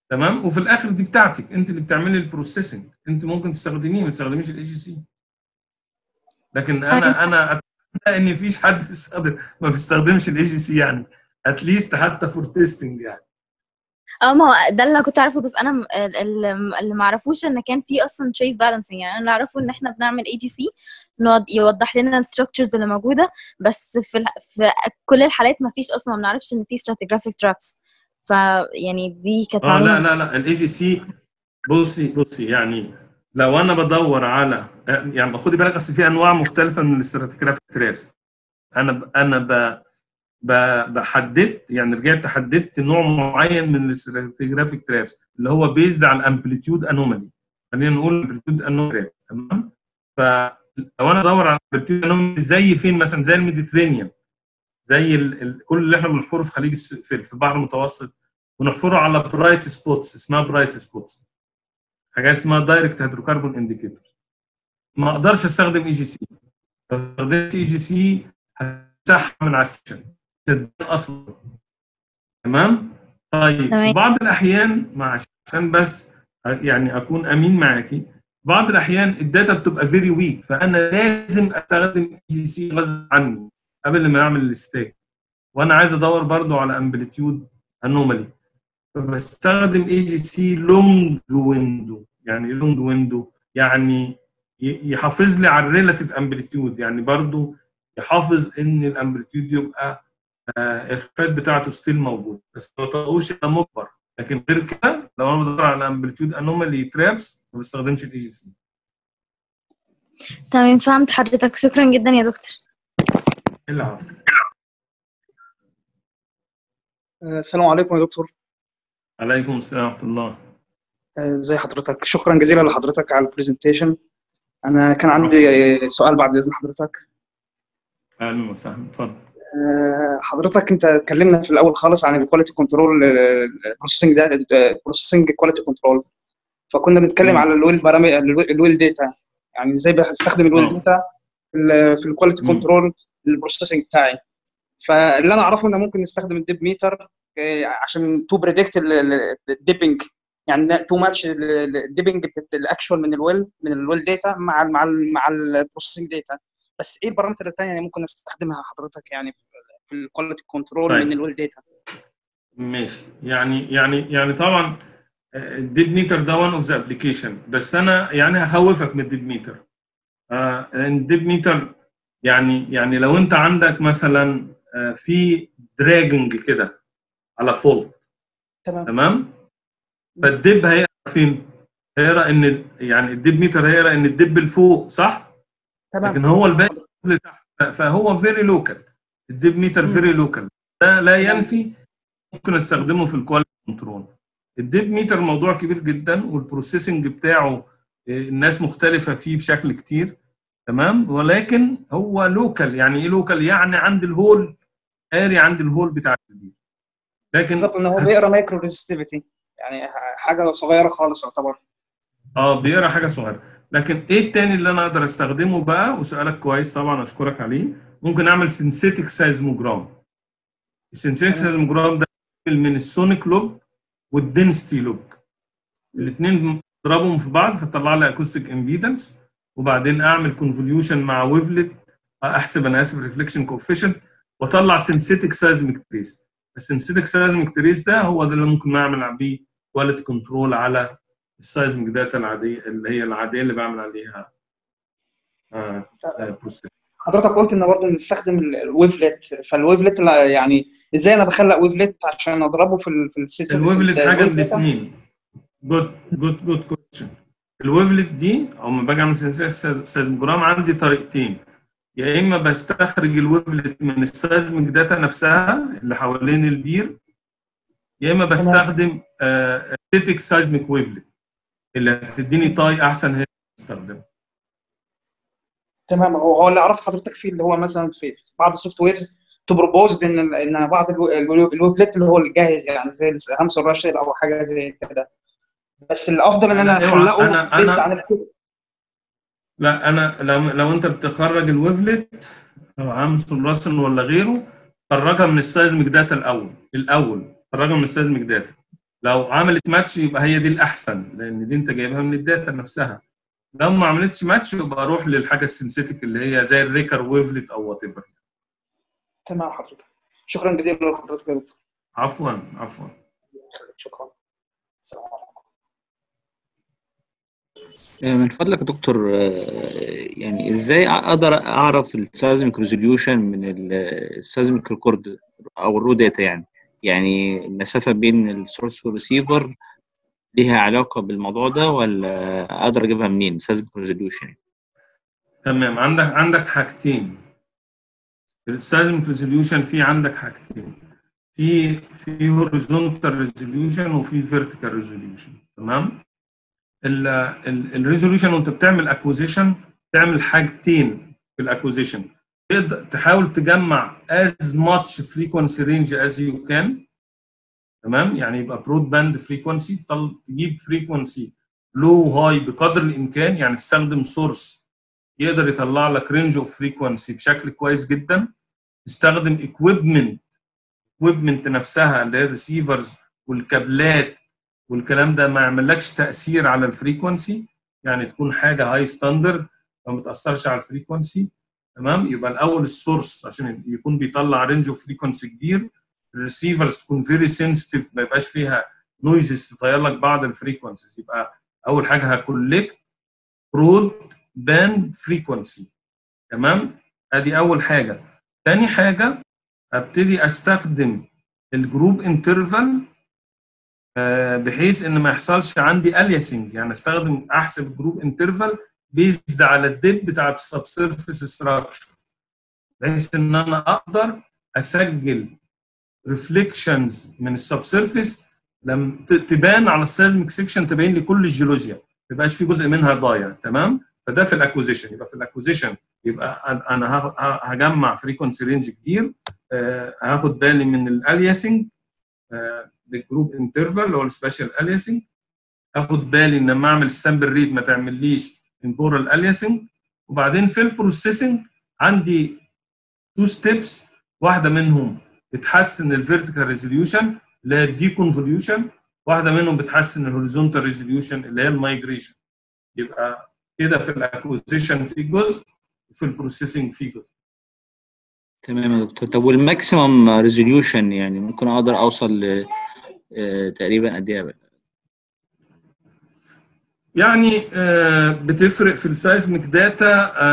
تمام وفي الاخر دي بتاعتك انت اللي بتعملي البروسيسنج انت ممكن تستخدميه ما تستخدميش الاي جي سي لكن انا انا اتمنى ان مفيش حد بيستخدم ما بيستخدمش الاي جي سي يعني اتليست حتى فور تيستنج يعني اه ما هو ده اللي انا كنت اعرفه بس انا م- ال- ال- اللي ما اعرفوش ان كان في اصلا تريس بالانسنج يعني انا اللي اعرفه ان احنا بنعمل اي جي سي يوضح لنا الستراكشرز اللي موجوده بس في ال- في كل الحالات ما فيش اصلا ما بنعرفش ان في stratigraphic traps ف يعني دي كانت اه لا معلومه لا لا الاي جي سي بصي بصي يعني لو انا بدور على يعني خدي بالك اصل في انواع مختلفه من الاستراتيجرافيك ترابس انا ب... انا ب... ب... بحددت يعني رجعت حددت نوع معين من الاستراتيجرافيك ترابس اللي هو بيزد على الامبليتيود انومالي خلينا نقول امبليتيود انومالي تمام فلو انا ادور على امبليتيود انومالي زي فين مثلا زي الميديترينيان زي ال... ال... كل اللي احنا بنحفره في خليج الس... في في البحر المتوسط ونحفره على برايت سبوتس اسمها برايت سبوتس حاجات اسمها دايركت هيدروكربون انديكيتورز ما اقدرش استخدم اي جي سي لو استخدمت اي جي سي هتسحب من على السيشن تدين اصلا تمام طيب تمام. في بعض الاحيان مع عشان بس يعني اكون امين معاكي بعض الاحيان الداتا بتبقى فيري ويك فانا لازم استخدم اي جي سي غصب عني قبل ما اعمل الستيك وانا عايز ادور برضو على امبليتيود انومالي فبستخدم اي جي سي لونج ويندو يعني لونج ويندو يعني ي- يحافظ لي على الريلاتيف امبليتيود يعني برضو يحافظ ان الامبليتيود يبقى آه، الخفات بتاعته ستيل موجود بس ما طلعوش انا مجبر لكن غير كده لو انا بدور على امبليتيود انومالي ترابس ما بستخدمش الاي جي سي تمام فهمت حضرتك شكرا جدا يا دكتور العفو آه، السلام عليكم يا دكتور عليكم السلام ورحمه الله آه، ازي حضرتك شكرا جزيلا لحضرتك على البرزنتيشن انا كان عندي آه، سؤال بعد اذن حضرتك اهلا وسهلا اتفضل آه، حضرتك انت اتكلمنا في الاول خالص عن الكواليتي كنترول بروسيسنج ده بروسيسنج كواليتي كنترول فكنا بنتكلم مم. على الويل بارامي الويل داتا يعني ازاي بستخدم الويل آه. داتا في ال في الكواليتي مم. كنترول للبروسيسنج بتاعي فاللي انا اعرفه ان ممكن نستخدم الديب ميتر عشان تو بريدكت الديبنج يعني تو ماتش الديبنج الاكشوال من الويل من الويل داتا مع ال مع ال مع البروسيسنج داتا بس ايه البارامتر الثانيه اللي ممكن نستخدمها حضرتك يعني في الكواليتي كنترول طيب. من الويل داتا ماشي يعني يعني يعني طبعا الديب ميتر ده وان اوف ذا ابلكيشن بس انا يعني هخوفك من الديب ميتر آه الديب ميتر يعني يعني لو انت عندك مثلا آه في دراجنج كده على فولت تمام تمام فالدب هيقرا فين؟ هيقرا ان ال- يعني الدب ميتر هيقرا ان الدب لفوق صح؟ تمام لكن هو الباقي لتحت فهو فيري لوكال الديب ميتر مم. فيري لوكال ده لا ينفي ممكن استخدمه في الكواليتي كنترول الديب ميتر موضوع كبير جدا والبروسيسنج بتاعه آه، الناس مختلفه فيه بشكل كتير تمام ولكن هو لوكال يعني ايه لوكال يعني عند الهول قاري عند الهول بتاع البير لكن بالظبط ان هو هس- بيقرا مايكرو ريزستيفيتي يعني حاجه صغيره خالص يعتبر اه بيقرا حاجه صغيره لكن ايه التاني اللي انا اقدر استخدمه بقى وسؤالك كويس طبعا اشكرك عليه ممكن اعمل سينثيتك سايزموجرام السينثيتك تمام. سايزموجرام ده من السونيك لوج والدنسيتي لوج الاثنين اضربهم في بعض فتطلع لي اكوستيك امبيدنس وبعدين اعمل كونفوليوشن مع ويفلت احسب انا اسف ريفليكشن كوفيشنت واطلع سينثيتك سايزميك تريس السينثيتك سايزميك تريس ده هو ده اللي ممكن اعمل بيه كواليتي كنترول على السايزميك داتا العاديه اللي هي العاديه اللي بعمل عليها بروسيس حضرتك قلت ان برضه نستخدم الويفلت فالويفلت لا- يعني ازاي انا بخلق ويفلت عشان اضربه في ال في السيستم الويفلت حاجه من الاثنين جود جود جود كويشن الويفلت دي او لما باجي اعمل سيزموجرام عندي طريقتين يا اما بستخرج الويفلت من السيزميك داتا نفسها اللي حوالين البير يا اما بستخدم ستيتك سيزميك ويفلت اللي هتديني تاي احسن هي بستخدمها تمام هو هو اللي اعرف حضرتك فيه اللي هو مثلا في في بعض السوفت ويرز تبروبوزد ان ان بعض الو- الو- الويفلت اللي هو الجاهز يعني زي همس الراشر او حاجه زي كده بس الافضل ان انا أنا- أوعى، اخلقه أنا- بيست أنا- عن الكود لا انا لو لو انت بتخرج الويفلت او امسون راسن ولا غيره خرجها من السايزميك داتا الاول الاول خرجها من السايزميك داتا لو عملت ماتش يبقى هي دي الاحسن لان دي انت جايبها من الداتا نفسها لو ما عملتش ماتش يبقى اروح للحاجه السنسيتك اللي هي زي الريكر ويفلت او وات ايفر تمام حضرتك شكرا جزيلا لحضرتك يا دكتور عفوا عفوا شكرا السلام عليكم من فضلك يا دكتور يعني ازاي اقدر اعرف السيزميك ريزوليوشن من السيزميك ريكورد او الرو داتا يعني يعني المسافه بين السورس والريسيفر ليها علاقه بالموضوع ده ولا اقدر اجيبها منين سيزميك ريزوليوشن تمام عندك عندك حاجتين السيزميك ريزوليوشن في عندك حاجتين في في هوريزونتال ريزوليوشن وفي فيرتيكال ريزوليوشن تمام الريزوليوشن وانت بتعمل اكوزيشن تعمل حاجتين في الاكوزيشن تقدر تحاول تجمع as much frequency range as you can تمام يعني يبقى برود باند فريكونسي تجيب فريكونسي لو هاي بقدر الامكان يعني تستخدم سورس يقدر يطلع لك رينج اوف فريكونسي بشكل كويس جدا تستخدم اكويبمنت اكويبمنت نفسها اللي هي الريسيفرز والكابلات والكلام ده ما يعملكش تاثير على الفريكونسي يعني تكون حاجه هاي ستاندرد ما بتاثرش على الفريكونسي تمام يبقى الاول السورس عشان يكون بيطلع رينج اوف فريكونسي كبير الريسيفرز تكون فيري سنسيتيف ما يبقاش فيها نويزز تطير لك بعض الفريكونسيز يبقى اول حاجه هكولكت برود باند فريكونسي تمام ادي اول حاجه تاني حاجه ابتدي استخدم الجروب انترفال بحيث ان ما يحصلش عندي الياسنج يعني استخدم احسب جروب انترفال بيزد على الديب بتاع السب سيرفيس ستراكشر بحيث ان انا اقدر اسجل ريفليكشنز من السب سيرفيس لما تبان على السيزميك سيكشن تبين لي كل الجيولوجيا ما يبقاش في جزء منها ضايع تمام فده في الاكوزيشن يبقى في الاكوزيشن يبقى انا هجمع فريكونسي رينج كبير هاخد بالي من الالياسنج بالجروب انترفال اللي هو السبيشال الياسنج هاخد بالي ان لما اعمل السامبل ريد ما تعمليش temporal aliasing وبعدين في البروسيسنج عندي تو ستيبس واحده منهم بتحسن الفيرتيكال ريزوليوشن اللي هي الدي كونفوليوشن واحده منهم بتحسن الهوريزونتال ريزوليوشن اللي هي المايجريشن يبقى كده في الاكوزيشن في جزء وفي البروسيسنج في جزء تمام يا دكتور طب والماكسيمم ريزوليوشن يعني ممكن اقدر اوصل ل تقريبا قد ايه يعني بتفرق في السايزميك داتا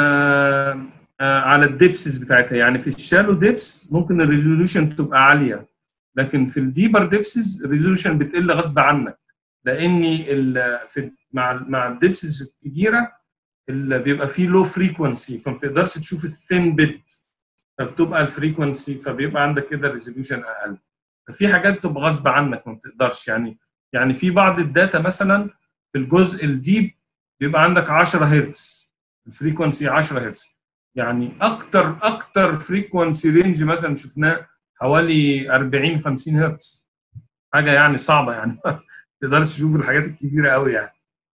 على الديبسز بتاعتها يعني في الشالو ديبس ممكن الريزولوشن تبقى عاليه لكن في الديبر ديبسز الريزولوشن بتقل غصب عنك لاني في مع مع الديبسز الكبيره اللي بيبقى فيه لو فريكونسي فما بتقدرش تشوف الثين بيت فبتبقى الفريكونسي فبيبقى عندك كده الريزولوشن اقل ففي حاجات تبقى غصب عنك ما بتقدرش يعني يعني في بعض الداتا مثلا في الجزء الديب بيبقى عندك 10 هرتز الفريكونسي 10 هرتز يعني اكتر اكتر فريكونسي رينج مثلا شفناه حوالي 40 50 هرتز حاجه يعني صعبه يعني ما تقدرش تشوف الحاجات الكبيره قوي يعني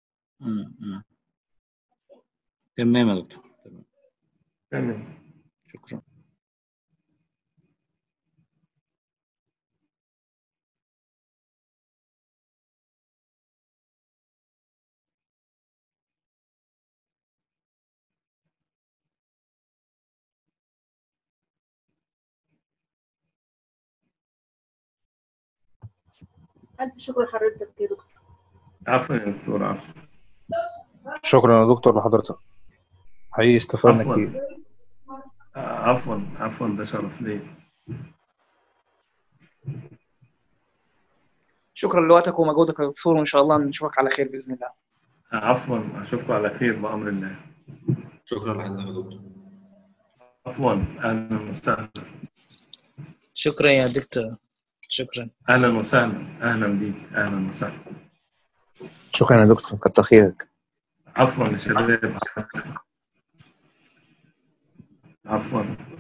تمام يا دكتور تمام شكرا ألف شكر لحضرتك يا دكتور عفوا يا دكتور عفوا شكرا يا دكتور لحضرتك حقيقي استفدنا عفوا كتير عفوا عفوا ده شرف ليا شكرا لوقتك ومجهودك يا دكتور وان شاء الله نشوفك على خير باذن الله عفوا اشوفكم على خير بامر الله شكرا لحضرتك يا دكتور عفوا اهلا وسهلا شكرا يا دكتور شكرا اهلا وسهلا اهلا بيك اهلا وسهلا شكرا يا دكتور كتر خيرك عفوا يا شباب عفوا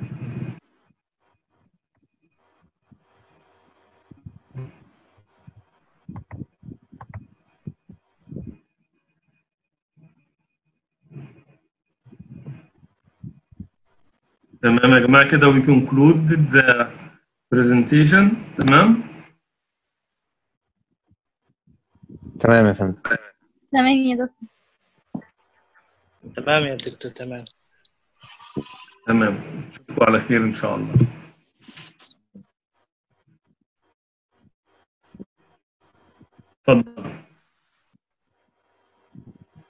تمام يا جماعه كده we conclude the presentation تمام تمام يا فندم تمام يا دكتور تمام يا دكتور تمام تمام نشوفكم على خير ان شاء الله اتفضل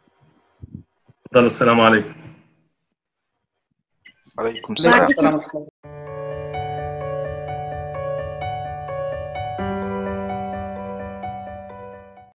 اتفضل السلام عليكم عليكم السلام السلام ورحمة الله